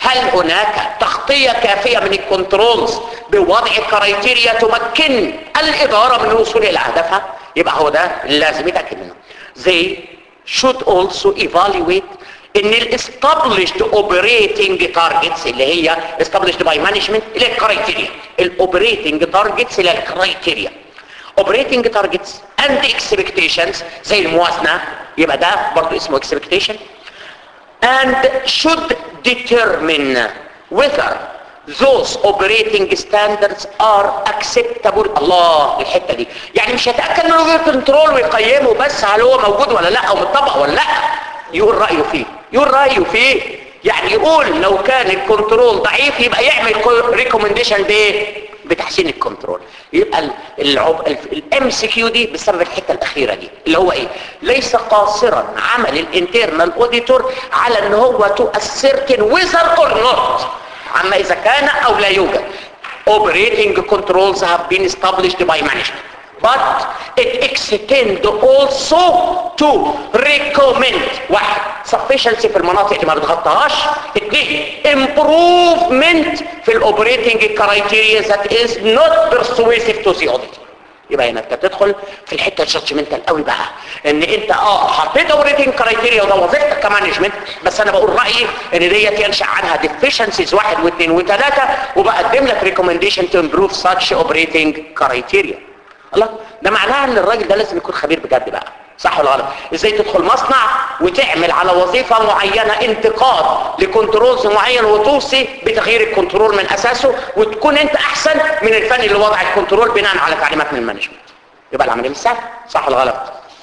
Speaker 1: هل هناك تغطية كافية من الكنترولز بوضع كرايتيريا تمكن الإدارة من الوصول إلى أهدافها يبقى هو ده اللي لازم يتأكد منه they should also evaluate ان ال established operating targets اللي هي established by management اللي هي الكرايتيريا ال operating targets اللي هي الكرايتيريا operating targets and expectations زي الموازنة يبقى ده برضو اسمه expectation and should determine whether those operating standards are acceptable الله الحتة دي يعني مش هيتأكد من وجود كنترول ويقيمه بس هل هو موجود ولا لا او متطبق ولا لا يقول رأيه فيه يقول رأيه فيه يعني يقول لو كان الكنترول ضعيف يبقى يعمل ريكومنديشن بايه بتحسين الكنترول يبقى الام سي كيو دي بسبب الحته الاخيره دي اللي هو ايه ليس قاصرا عمل الانترنال اوديتور على ان هو تو ascertain whether or not عما اذا كان او لا يوجد operating controls have been established by management but it extend also to recommend واحد sufficiency في المناطق اللي ما بتغطاهاش اثنين improvement في الاوبريتنج criteria that is not persuasive to the auditor يبقى هنا انت بتدخل في الحته الجادجمنتال قوي بقى ان انت اه حطيت اوبريتنج كرايتيريا وده وظيفتك كمانجمنت بس انا بقول رايي ان ديت ينشا عنها ديفيشنسيز واحد واثنين وثلاثه وبقدم لك ريكومنديشن تو امبروف ساتش اوبريتنج كرايتيريا الله ده معناها ان الراجل ده لازم يكون خبير بجد بقى صح ولا غلط ازاي تدخل مصنع وتعمل على وظيفة معينة انتقاد لكنترولز معين وتوصي بتغيير الكنترول من اساسه وتكون انت احسن من الفني اللي وضع الكنترول بناء على تعليمات من المانجمنت يبقى العملية مش سهلة صح ولا غلط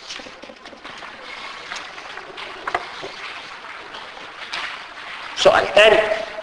Speaker 1: سؤال ثاني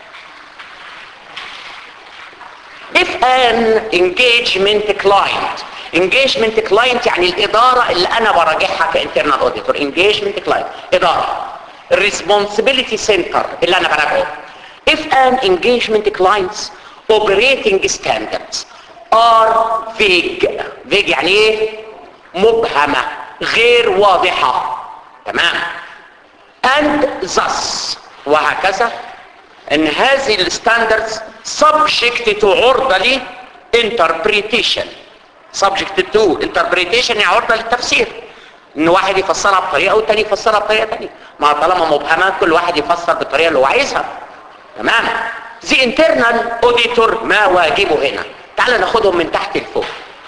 Speaker 1: if an engagement client engagement client يعني الإدارة اللي أنا براجعها كإنترنال أوديتور engagement client إدارة responsibility center اللي أنا براجعه if an engagement client's operating standards are vague vague يعني إيه مبهمة غير واضحة تمام and thus وهكذا ان هذه الستاندردز subject to عرضة interpretation subject to interpretation يعني عرضة للتفسير ان واحد يفسرها بطريقة والتاني يفسرها بطريقة تانية ما طالما مبهمة كل واحد يفسر بالطريقة اللي هو عايزها تمام the internal auditor ما واجبه هنا تعال ناخدهم من تحت لفوق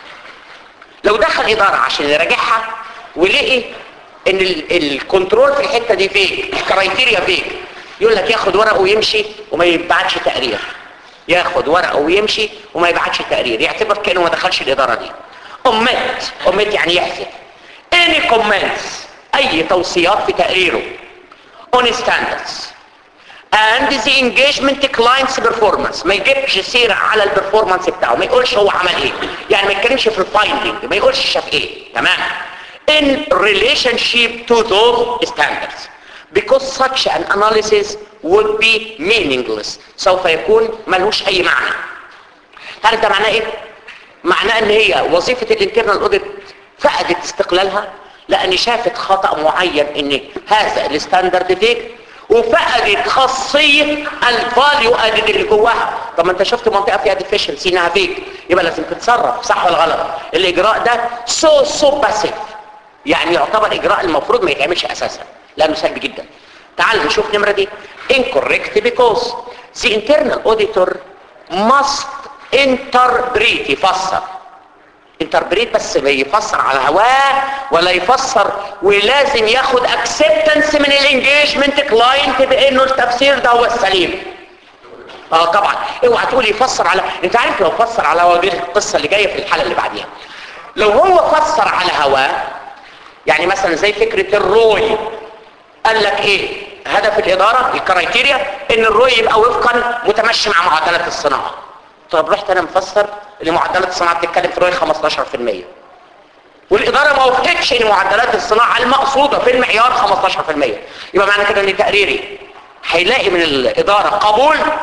Speaker 1: لو دخل إدارة عشان يراجعها ولقي ان الكنترول في الحتة دي فيك الكرايتيريا فيك يقول لك ياخد ورقه ويمشي وما يبعتش تقرير ياخد ورقه ويمشي وما يبعتش تقرير يعتبر كانه ما دخلش الاداره دي امت امت يعني يحذف any comments اي توصيات في تقريره on standards and the engagement client's performance ما يجيبش سيرة على البرفورمانس بتاعه ما يقولش هو عمل ايه يعني ما يتكلمش في الفايندنج ما يقولش شاف ايه تمام in relationship to those standards because such an analysis would be meaningless سوف يكون ملوش اي معنى هل ده معناه ايه معناه ان هي وظيفة الانترنال اوديت فقدت استقلالها لان شافت خطأ معين ان هذا الستاندرد فيك وفقدت خاصية الفاليو ادد اللي جواها طب ما انت شفت منطقة فيها ديفيشنسي انها فيك يبقى لازم تتصرف صح ولا غلط الاجراء ده سو سو باسيف يعني يعتبر اجراء المفروض ما يتعملش اساسا لانه سلبي جدا تعال نشوف نمرة دي incorrect because the internal auditor must interpret يفسر interpret بس يفسر على هواه ولا يفسر ولازم ياخد acceptance من الانجيجمنت كلاينت بانه التفسير ده هو السليم اه طبعا اوعى تقول يفسر على انت عارف لو فسر على هواه دي القصه اللي جايه في الحلقه اللي بعديها لو هو فسر على هواه يعني مثلا زي فكره الروي قال لك ايه هدف الاداره الكرايتيريا ان الروي يبقى وفقا متمشي مع معدلات الصناعه طب رحت انا مفسر ان معدلات الصناعه بتتكلم في روي 15% والاداره ما وافقتش ان معدلات الصناعه المقصوده في المعيار 15% يبقى معنى كده ان تقريري هيلاقي من الاداره قبول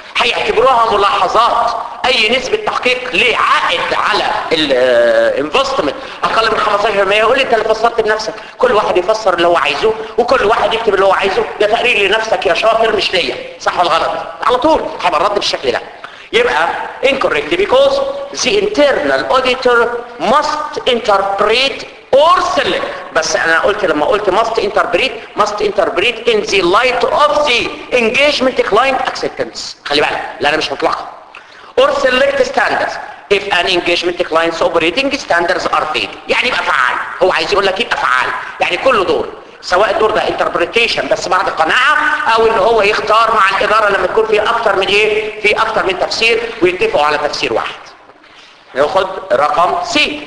Speaker 1: هيعتبروها ملاحظات اي نسبة تحقيق ليه عائد على الانفستمنت اقل من 15% يقول لي انت اللي فسرت بنفسك كل واحد يفسر اللي هو عايزه وكل واحد يكتب اللي هو عايزه ده تقرير لنفسك يا شاطر مش ليا صح ولا غلط على طول هيبقى الرد بالشكل ده يبقى incorrect because the internal auditor must interpret or select بس انا قلت لما قلت must interpret must interpret in the light of the engagement client acceptance خلي بالك لا انا مش مطلقه or select standards if an engagement client's operating standards are vague يعني يبقى فعال هو عايز يقول لك يبقى فعال يعني كل دور سواء الدور ده interpretation بس بعد قناعة او ان هو يختار مع الادارة لما تكون في اكتر من ايه في اكتر من تفسير ويتفقوا على تفسير واحد ناخد رقم سي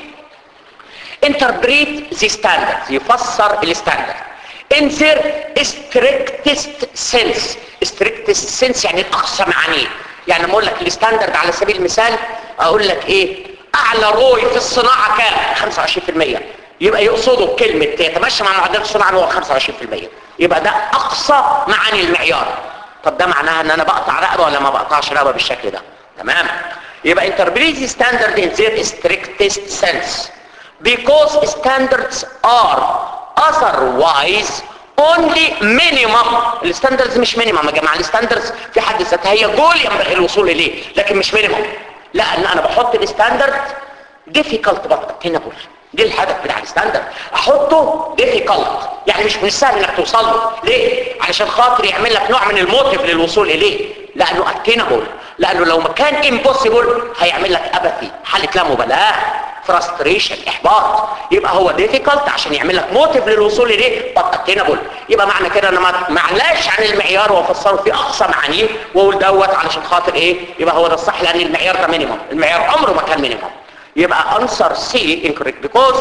Speaker 1: interpret the standards يفسر الستاندرد in their strictest sense strictest sense يعني اقصى معانيه يعني لما اقول لك الستاندرد على سبيل المثال اقول لك ايه اعلى روي في الصناعة كام 25% يبقى يقصدوا بكلمة يتمشى مع معدلات الصناعة هو 25% يبقى ده اقصى معاني المعيار طب ده معناها ان انا بقطع رقبة ولا ما بقطعش رقبة بالشكل ده تمام يبقى interpret standard in their strictest sense because standards are otherwise only minimum الستاندردز مش مينيمم يا جماعه الستاندردز في حد ذاتها هي جول ينبغي الوصول اليه لكن مش مينيمم لان انا بحط الستاندرد difficult but attainable دي الهدف بتاع الستاندرد احطه difficult يعني مش من السهل انك توصل له ليه علشان خاطر يعمل لك نوع من الموتيف للوصول اليه لانه attainable لانه لو ما كان impossible هيعمل لك ابثي حاله لا مبالاه فرستريشن احباط يبقى هو ديفيكالت عشان يعمل لك موتيف للوصول اليه but attainable يبقى معنى كده انا ما معلاش عن المعيار وافسره في اقصى معانيه واقول دوت علشان خاطر ايه يبقى هو ده الصح لان المعيار ده مينيمم المعيار عمره ما كان مينيمم يبقى answer C incorrect because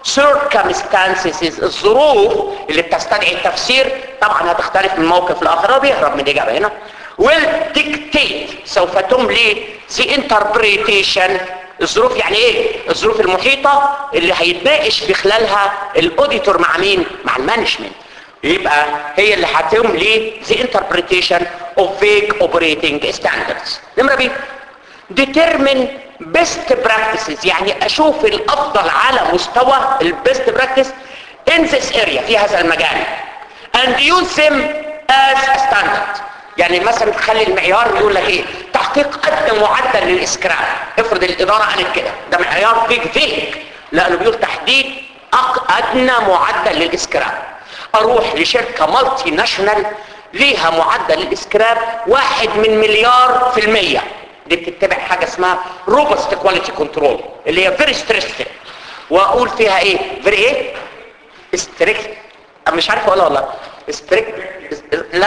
Speaker 1: circumstances الظروف اللي بتستدعي التفسير طبعا هتختلف من موقف لاخر وبيهرب من الاجابه هنا will dictate سوف تملي the interpretation الظروف يعني ايه الظروف المحيطة اللي هيتناقش في خلالها الاوديتور مع مين مع المانجمنت يبقى هي اللي هتملي the interpretation of vague operating standards نمرة بي determine best practices يعني اشوف الافضل على مستوى البيست براكتس in this area في هذا المجال and use them as a standard يعني مثلا تخلي المعيار يقول لك ايه تحقيق ادنى معدل للاسكراب افرض الاداره قالت كده ده معيار فيك فيك لانه بيقول تحديد ادنى معدل للاسكراب اروح لشركه مالتي ناشونال ليها معدل الاسكراب واحد من مليار في المية دي بتتبع حاجة اسمها روبست كواليتي كنترول اللي هي فيري ستريكت واقول فيها ايه فيري ايه ستريكت مش عارف ولا ولا ستريكت لا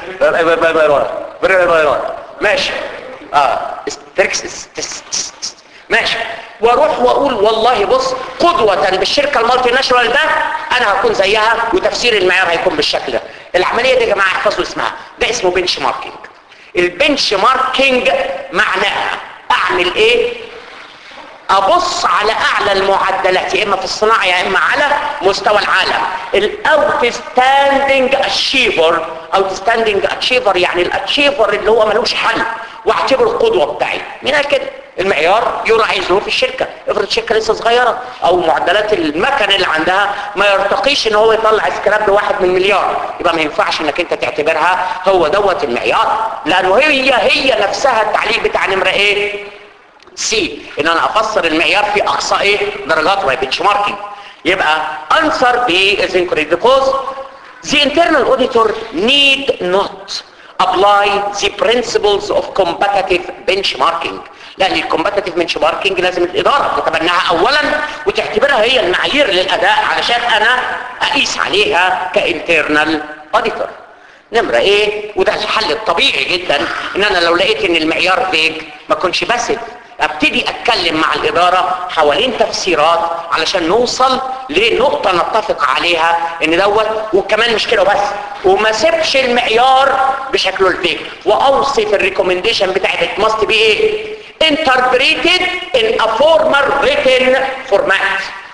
Speaker 1: لا ماشي اه ماشي واروح واقول والله بص قدوة بالشركة المالتي ناشونال ده انا هكون زيها وتفسير المعيار هيكون بالشكل ده العملية دي يا جماعة احفظوا اسمها ده اسمه بنش ماركينج البنش ماركينج معناها اعمل ايه ابص على اعلى المعدلات يا اما في الصناعة يا اما على مستوى العالم الاوت ستاندنج اتشيفر اوت ستاندنج اتشيفر يعني الاتشيفر اللي هو ملوش حل واعتبره القدوة بتاعي مين قال كده المعيار يراعي ظروف الشركة افرض شركة لسه صغيرة او معدلات المكن اللي عندها ما يرتقيش ان هو يطلع سكراب بواحد من مليار يبقى ما ينفعش انك انت تعتبرها هو دوت المعيار لانه هي هي نفسها التعليق بتاع نمرة ايه سي ان انا افسر المعيار في اقصى ايه درجات وهي بنش ماركينج يبقى answer B is incorrect because the internal auditor need not apply the principles of competitive benchmarking لان الكومبتيتيف بنش ماركينج لازم الاداره تتبناها اولا وتعتبرها هي المعايير للاداء علشان انا اقيس عليها كانترنال اوديتور نمرة ايه وده الحل الطبيعي جدا ان انا لو لقيت ان المعيار فيج ما كنش بسد ابتدي اتكلم مع الادارة حوالين تفسيرات علشان نوصل لنقطة نتفق عليها ان دوت وكمان مش كده بس وما سيبش المعيار بشكله الفيك واوصف الريكومنديشن بتاعت it must be ايه interpreted in a formal written format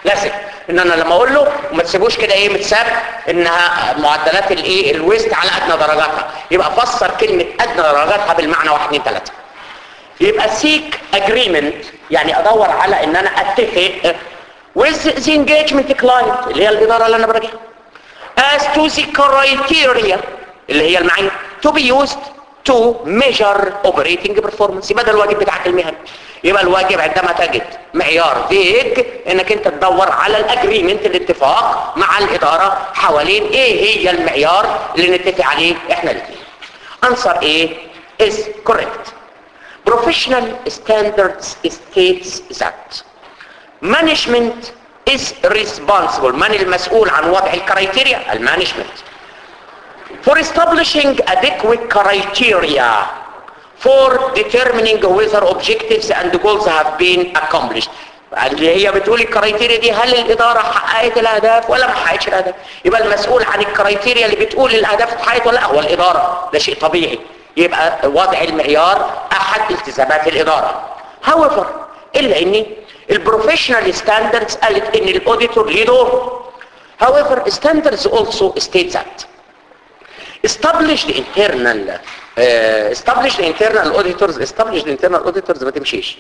Speaker 1: لازم ان انا لما اقول له وما تسيبوش كده ايه متساب انها معدلات الايه الويست على ادنى درجاتها يبقى فسر كلمه ادنى درجاتها بالمعنى 1 2 3 يبقى سيك اجريمنت يعني ادور على ان انا اتفق with the engagement client اللي هي الاداره اللي انا براجعها as to the criteria اللي هي المعايير to be used to measure operating performance يبقى ده الواجب بتاعك المهني يبقى الواجب عندما تجد معيار فيج انك انت تدور على الاجريمنت الاتفاق مع الاداره حوالين ايه هي المعيار اللي نتفق عليه احنا الاثنين answer A is correct professional standards states that management is responsible من المسؤول عن وضع الكرايتيريا المانجمنت for establishing adequate criteria for determining whether objectives and goals have been accomplished اللي هي بتقول الكرايتيريا دي هل الإدارة حققت الأهداف ولا ما حققتش الأهداف يبقى المسؤول عن الكرايتيريا اللي بتقول الأهداف اتحققت ولا لا هو الإدارة ده شيء طبيعي يبقى وضع المعيار أحد التزامات الإدارة however إلا إن البروفيشنال ستاندردز قالت إن الأوديتور ليه دور however standards also state that established internal uh, established internal auditors established internal auditors ما تمشيش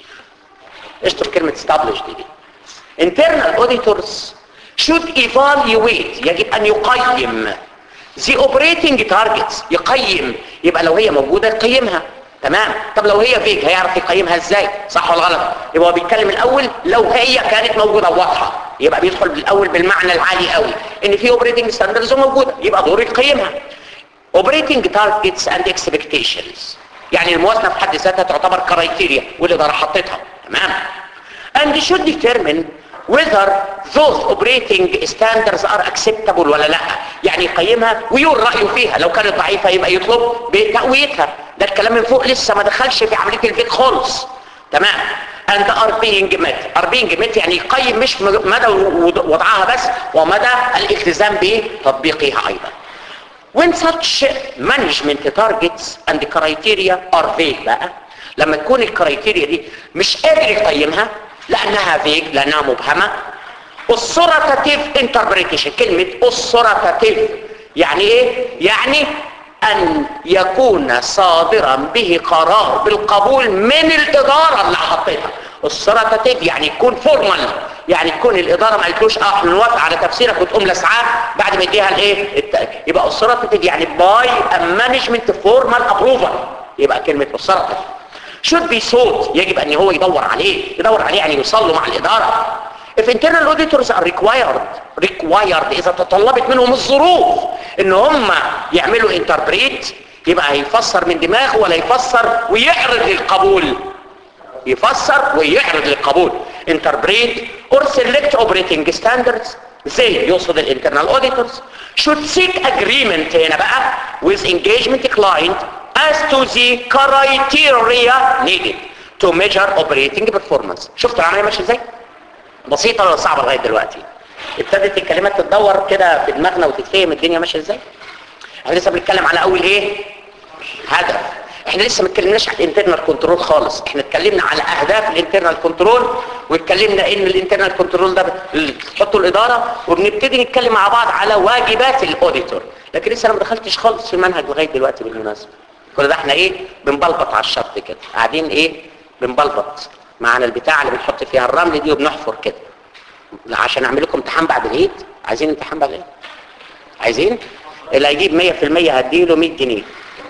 Speaker 1: اشطر كلمة established دي internal auditors should evaluate يجب ان يقيم the operating targets يقيم يبقى لو هي موجودة يقيمها تمام طب لو هي فيك هيعرف يقيمها ازاي صح ولا غلط يبقى هو بيتكلم الاول لو هي كانت موجودة واضحة يبقى بيدخل بالاول بالمعنى العالي قوي ان في اوبريتنج ستاندرز موجودة يبقى دوره يقيمها operating targets and expectations يعني الموازنة في حد ذاتها تعتبر كرايتيريا والإدارة حطتها تمام and should determine whether those operating standards are acceptable ولا لا يعني يقيمها ويقول رأيه فيها لو كانت ضعيفة يبقى يطلب بتقويتها ده الكلام من فوق لسه ما دخلش في عملية الفيك خالص تمام and are being met are being met يعني يقيم مش مدى وضعها بس ومدى الالتزام بتطبيقها أيضا when such management targets and criteria are vague بقى لما تكون الكرايتيريا دي مش قادر يقيمها لانها فيج لانها مبهمه authoritative interpretation كلمه authoritative يعني ايه يعني ان يكون صادرا به قرار بالقبول من الاداره اللي حطيتها authoritative يعني يكون فورمال يعني تكون الاداره ما قالتلوش اه احنا نوافق على تفسيرك وتقوم لسعاه بعد ما يديها الايه الت... يبقى authoritative يعني باي مانجمنت فورمال ابروفال يبقى كلمه authoritative should be sought يجب ان هو يدور عليه يدور عليه يعني يوصل له مع الاداره if internal auditors are required required اذا تطلبت منهم الظروف ان هم يعملوا interpret يبقى هيفسر من دماغه ولا يفسر ويعرض للقبول يفسر ويعرض للقبول interpret or select operating standards زي يقصد الانترنال auditors should seek agreement هنا بقى with engagement client as to the criteria needed to measure operating performance شفت العملية ماشية ازاي؟ بسيطة ولا صعبة لغاية دلوقتي ابتدت الكلمات تتدور كده في دماغنا وتتفهم الدنيا ماشية ازاي احنا لسه بنتكلم على اول ايه هدف احنا لسه ما اتكلمناش على الانترنال كنترول خالص احنا اتكلمنا على اهداف الانترنال كنترول واتكلمنا ان الانترنال كنترول ده بتحطه الاداره وبنبتدي نتكلم مع بعض على واجبات الاوديتور لكن لسه انا ما دخلتش خالص في المنهج لغايه دلوقتي بالمناسبه كل ده احنا ايه بنبلبط على الشط كده قاعدين ايه بنبلبط معانا البتاع اللي بنحط فيها الرمل دي وبنحفر كده عشان اعمل لكم امتحان بعد العيد عايزين امتحان بعد العيد عايزين اللي هيجيب 100% هديله 100 جنيه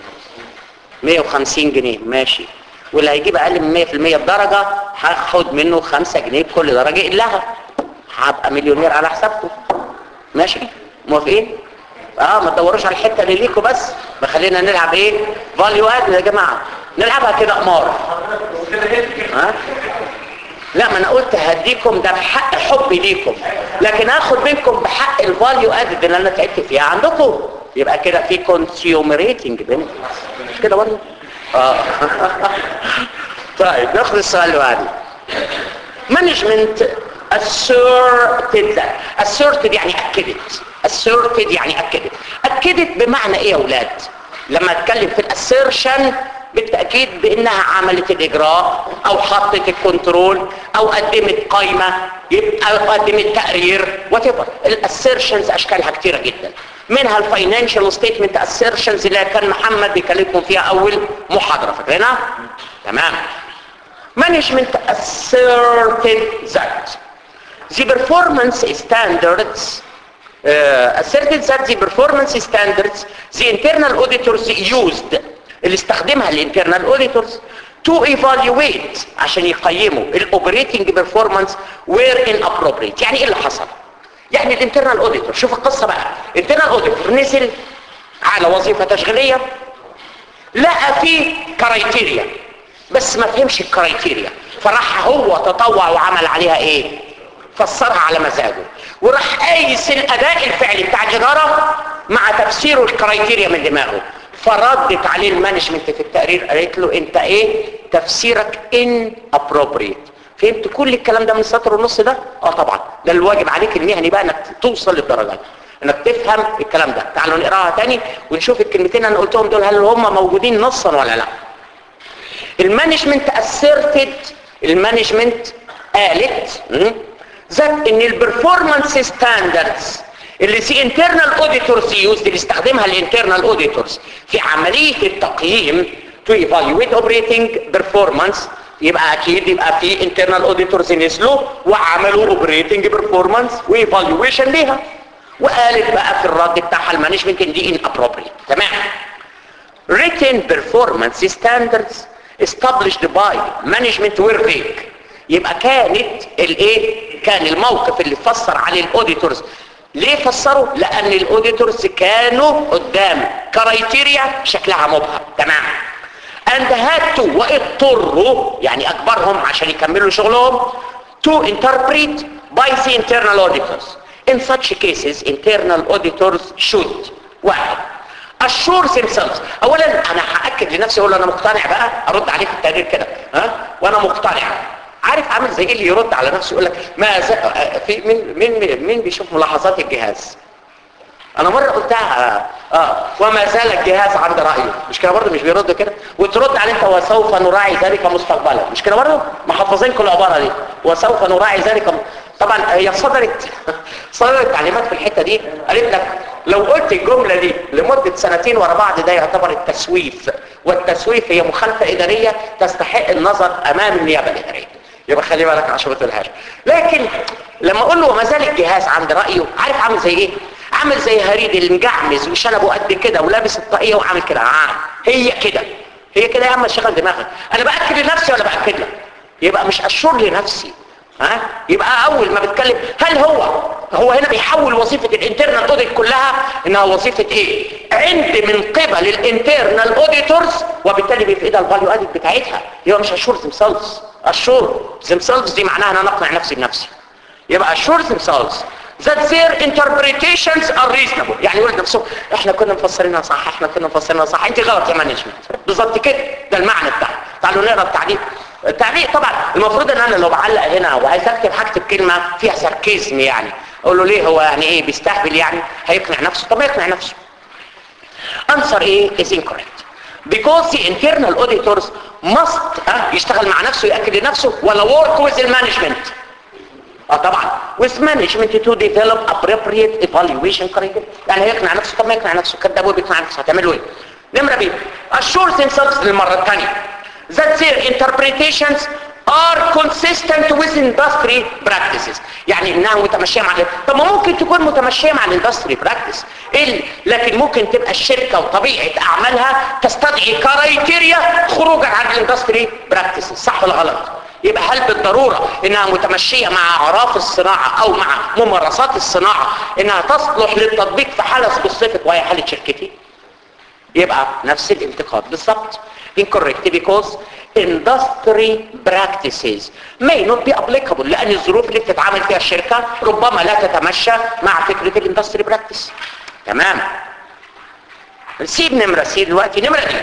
Speaker 1: 150 جنيه ماشي واللي هيجيب اقل من 100% الدرجة هاخد منه 5 جنيه بكل درجة إلها هبقى مليونير على حسابكم ماشي موافقين اه ما تدوروش على الحتة اللي ليكوا بس بخلينا نلعب ايه فاليو اد يا جماعة نلعبها كده قمار ها لا ما انا قلت هديكم ده بحق حبي ليكم لكن هاخد منكم بحق الفاليو اد اللي انا تعبت فيها عندكم يبقى كده في كونسيومريتنج بنفيتس مش كده برضه اه طيب ناخد السؤال اللي بعده مانجمنت asserted asserted يعني اكدت asserted يعني اكدت اكدت بمعنى ايه يا اولاد لما اتكلم في الاسيرشن بالتأكيد بانها عملت الاجراء او حطت الكنترول او قدمت قائمة يبقى او قدمت تقرير whatever الاسيرشنز اشكالها كتيرة جدا منها الفاينانشال ستيتمنت اسيرشنز اللي كان محمد بيكلمكم فيها اول محاضرة فاكرينها تمام management asserted that the performance standards uh, asserted that the performance standards the internal auditors used اللي استخدمها الانترنال اوديتورز to evaluate عشان يقيموا الاوبريتنج بيرفورمانس were inappropriate يعني ايه اللي حصل يعني الانترنال اوديتور شوف القصه بقى الانترنال اوديتور نزل على وظيفه تشغيليه لقى فيه كرايتيريا بس ما فهمش الكرايتيريا فراح هو تطوع وعمل عليها ايه فسرها على مزاجه وراح قايس الاداء الفعلي بتاع الاداره مع تفسيره الكرايتيريا من دماغه فردت عليه المانجمنت في التقرير قالت له انت ايه تفسيرك ان ابروبريت فهمت كل الكلام ده من السطر ونص ده اه طبعا ده الواجب عليك المهني بقى انك توصل للدرجات انك تفهم الكلام ده تعالوا نقراها تاني ونشوف الكلمتين اللي انا قلتهم دول هل هم موجودين نصا ولا لا المانجمنت asserted المانجمنت قالت ذات ان البرفورمانس ستاندردز اللي سي انترنال اوديتورز يوز اللي استخدمها الانترنال اوديتورز في عمليه التقييم تو ايفالويت اوبريتنج بيرفورمانس يبقى اكيد يبقى في انترنال اوديتورز نزلوا وعملوا اوبريتنج بيرفورمانس وايفالويشن ليها وقالت بقى في الرد بتاعها المانجمنت ان دي ان ابروبريت تمام written performance standards established by management were vague يبقى كانت الايه كان الموقف اللي فسر عليه الاوديتورز ليه فسروا لان الاوديتورز كانوا قدام كرايتيريا شكلها مبهم تمام and had to واضطروا يعني اجبرهم عشان يكملوا شغلهم to interpret by the internal auditors in such cases internal auditors should واحد assure themselves اولا انا هاكد لنفسي اقول انا مقتنع بقى ارد عليه في التقرير كده ها وانا مقتنع عارف عامل زي اللي يرد على نفسه يقول لك ما ز... في مين مين مين بيشوف ملاحظات الجهاز انا مره قلتها اه, آه. وما زال الجهاز عند رايه مش كده برضه مش بيرد كده وترد على انت وسوف نراعي ذلك مستقبلا مش كده برضه محفظين كل العباره دي وسوف نراعي ذلك م... طبعا هي صدرت صدرت تعليمات في الحته دي قالت لك لو قلت الجمله دي لمده سنتين ورا بعض ده يعتبر التسويف والتسويف هي مخالفه اداريه تستحق النظر امام النيابه الاداريه يبقى خلي بالك عشان ما تقولهاش لكن لما اقول له ما زال الجهاز عند رايه عارف عامل زي ايه عامل زي هريد اللي مجعمز وشنبه قد كده ولابس الطاقيه وعامل كده آه. هي كده هي كده يا عم شغل دماغك انا باكد لنفسي ولا باكد لك يبقى مش اشور لنفسي ها يبقى اول ما بتكلم هل هو هو هنا بيحول وظيفه الانترنال اوديت كلها انها وظيفه ايه عند من قبل الانترنال اوديتورز وبالتالي بيفقدها الفاليو ادد بتاعتها يبقى مش اشور themselves اشور themselves دي معناها ان انا اقنع نفسي بنفسي يبقى اشور themselves that their interpretations are reasonable يعني يقول نفسه احنا كنا مفسرينها صح احنا كنا مفسرينها صح انت غلط يا مانجمنت بالظبط كده ده المعنى بتاعها تعالوا نقرا التعليق التعليق طبعا المفروض ان انا لو بعلق هنا وعايز اكتب هكتب كلمه فيها ساركيزم يعني اقول له ليه هو يعني ايه بيستهبل يعني هيقنع نفسه طب يقنع نفسه answer ايه is incorrect because the internal auditors must اه يشتغل مع نفسه يأكد لنفسه ولا work with the management اه طبعا with management to develop appropriate evaluation criteria يعني هيقنع نفسه طب ما يقنع نفسه كداب وبيقنع نفسه هتعملوا ايه نمرة بي assure themselves للمرة الثانية that their interpretations are consistent with industry practices يعني انها متمشيه مع طب ما ممكن تكون متمشيه مع الاندستري براكتس إيه؟ لكن ممكن تبقى الشركه وطبيعه اعمالها تستدعي كرايتيريا خروجا عن الاندستري براكتس صح ولا غلط يبقى هل بالضرورة انها متمشية مع اعراف الصناعة او مع ممارسات الصناعة انها تصلح للتطبيق في حالة سبيسيفيك وهي حالة شركتي يبقى نفس الانتقاد بالظبط incorrect because industry practices may not be applicable لان الظروف اللي بتتعامل فيها الشركة ربما لا تتمشى مع فكرة الاندستري براكتس تمام نسيب نمرة سي دلوقتي نمرة دي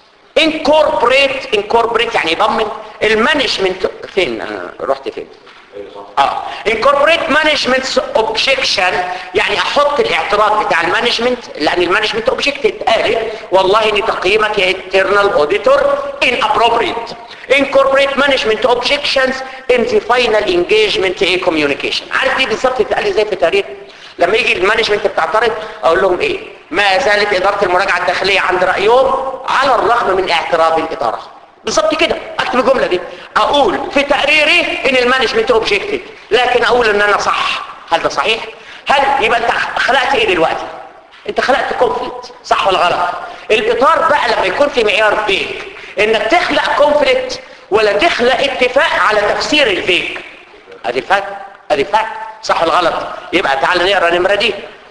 Speaker 1: incorporate incorporate يعني يضمن المانجمنت فين أنا رحت فين اه incorporate management's objection يعني احط الاعتراض بتاع المانجمنت لان المانجمنت اوبجكتد قالت والله ان تقييمك يا internal auditor inappropriate incorporate management objections in the final engagement a communication عارف دي بالظبط بتتقال لي زي في تاريخ لما يجي المانجمنت بتعترض اقول لهم ايه ما زالت اداره المراجعه الداخليه عند رايهم على الرغم من اعتراض الاداره بالظبط كده اكتب الجمله دي اقول في تقريري ان المانجمنت اوبجكتد لكن اقول ان انا صح هل ده صحيح هل يبقى انت خلقت ايه دلوقتي انت خلقت كونفليكت صح ولا غلط الاطار بقى لما يكون في معيار فيك انك تخلق كونفليكت ولا تخلق اتفاق على تفسير الفيك ادي الفرق ادي الفرق صح ولا غلط يبقى تعال نقرا النمره دي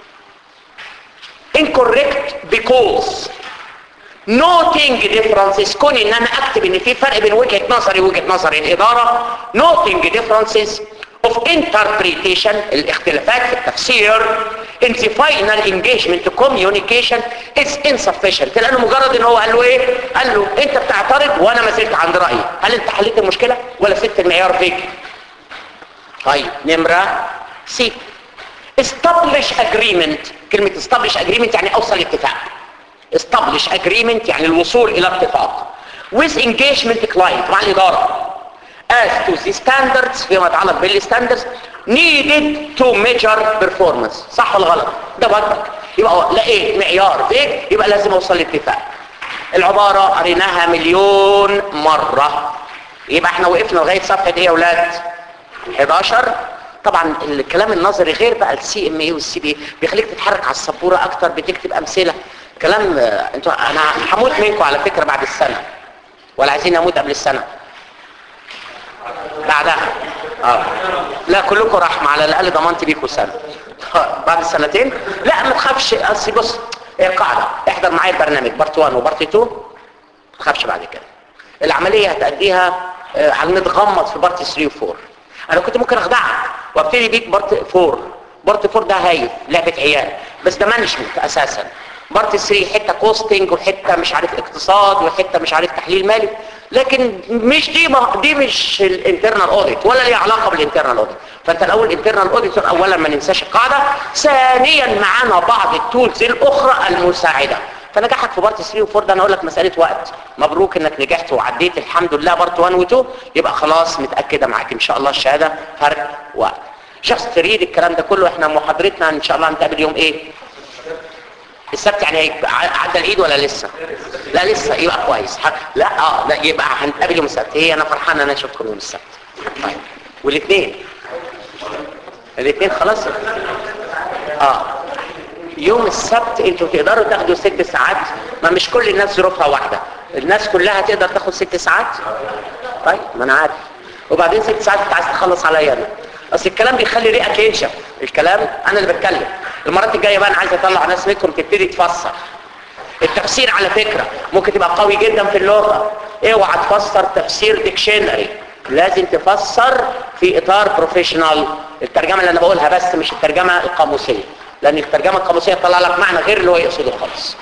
Speaker 1: incorrect because noting differences كون ان انا اكتب ان في فرق بين وجهة نظري ووجهة نظر الادارة noting differences of interpretation الاختلافات في التفسير in the final engagement communication is insufficient لانه مجرد ان هو قال له ايه قال له انت بتعترض وانا ما زلت عند رايي هل انت حليت المشكلة ولا سبت المعيار فيك طيب نمرة سي establish agreement كلمة establish agreement يعني اوصل اتفاق establish agreement يعني الوصول الى اتفاق with engagement client مع الادارة as to the standards فيما يتعلق بالستاندردز needed to measure performance صح ولا غلط ده واجبك يبقى لقيت معيار فيك يبقى لازم اوصل لاتفاق العبارة قريناها مليون مرة يبقى احنا وقفنا لغاية صفحة ايه يا اولاد 11 طبعا الكلام النظري غير بقى السي ام اي والسي بي بيخليك تتحرك على السبوره اكتر بتكتب امثله كلام آه، انتوا انا هموت منكم على فكره بعد السنه ولا عايزين نموت قبل السنه بعدها اه لا كلكم رحمه على الاقل ضمنت بيكم سنه بعد السنتين لا ما تخافش اصل بص هي قاعده احضر معايا البرنامج بارت 1 وبارت 2 ما تخافش بعد كده العمليه هتأديها آه، هنتغمض في بارت 3 و 4 انا كنت ممكن اخدعك وابتدي بيك بارت 4 بارت 4 ده هايف لعبه عيال بس ده مانجمنت اساسا بارت 3 حته كوستنج وحته مش عارف اقتصاد وحته مش عارف تحليل مالي لكن مش دي ما دي مش الانترنال اوديت ولا ليها علاقه بالانترنال اوديت فانت الاول انترنال اوديتور اولا ما ننساش القاعده ثانيا معانا بعض التولز الاخرى المساعده فنجاحك في بارت 3 و4 ده انا اقول لك مساله وقت مبروك انك نجحت وعديت الحمد لله بارت 1 و2 يبقى خلاص متاكده معاك ان شاء الله الشهاده فرق وقت جاست تريد الكلام ده كله احنا محاضرتنا ان شاء الله هنتقابل يوم ايه السبت يعني هيك- عدى العيد ولا لسه لا لسه يبقى كويس ح- لا اه لا يبقى هنتقابل يوم السبت هي انا فرحان ان انا اشوفكم يوم السبت طيب والاثنين الاثنين خلاص اه يوم السبت انتوا تقدروا تاخدوا ست ساعات ما مش كل الناس ظروفها واحده الناس كلها تقدر تاخد ست ساعات طيب ما انا عارف وبعدين ست ساعات انت عايز تخلص عليا انا اصل الكلام بيخلي ريقك ينشف الكلام انا اللي بتكلم المرات الجايه بقى انا عايز اطلع ناس منكم تبتدي تفسر التفسير على فكرة ممكن تبقى قوي جدا في اللغة اوعى تفسر تفسير ديكشنري لازم تفسر في اطار بروفيشنال الترجمة اللي انا بقولها بس مش الترجمة القاموسية لان الترجمة القاموسية تطلع لك معنى غير اللي هو يقصده خالص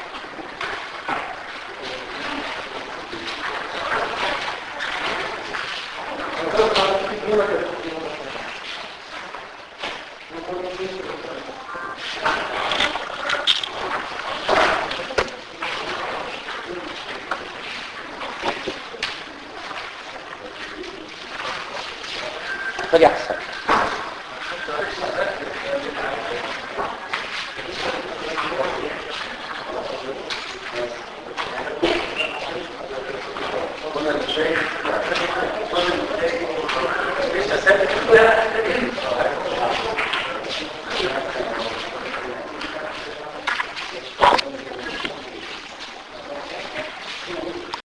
Speaker 1: خد يا حسن
Speaker 3: Gracias.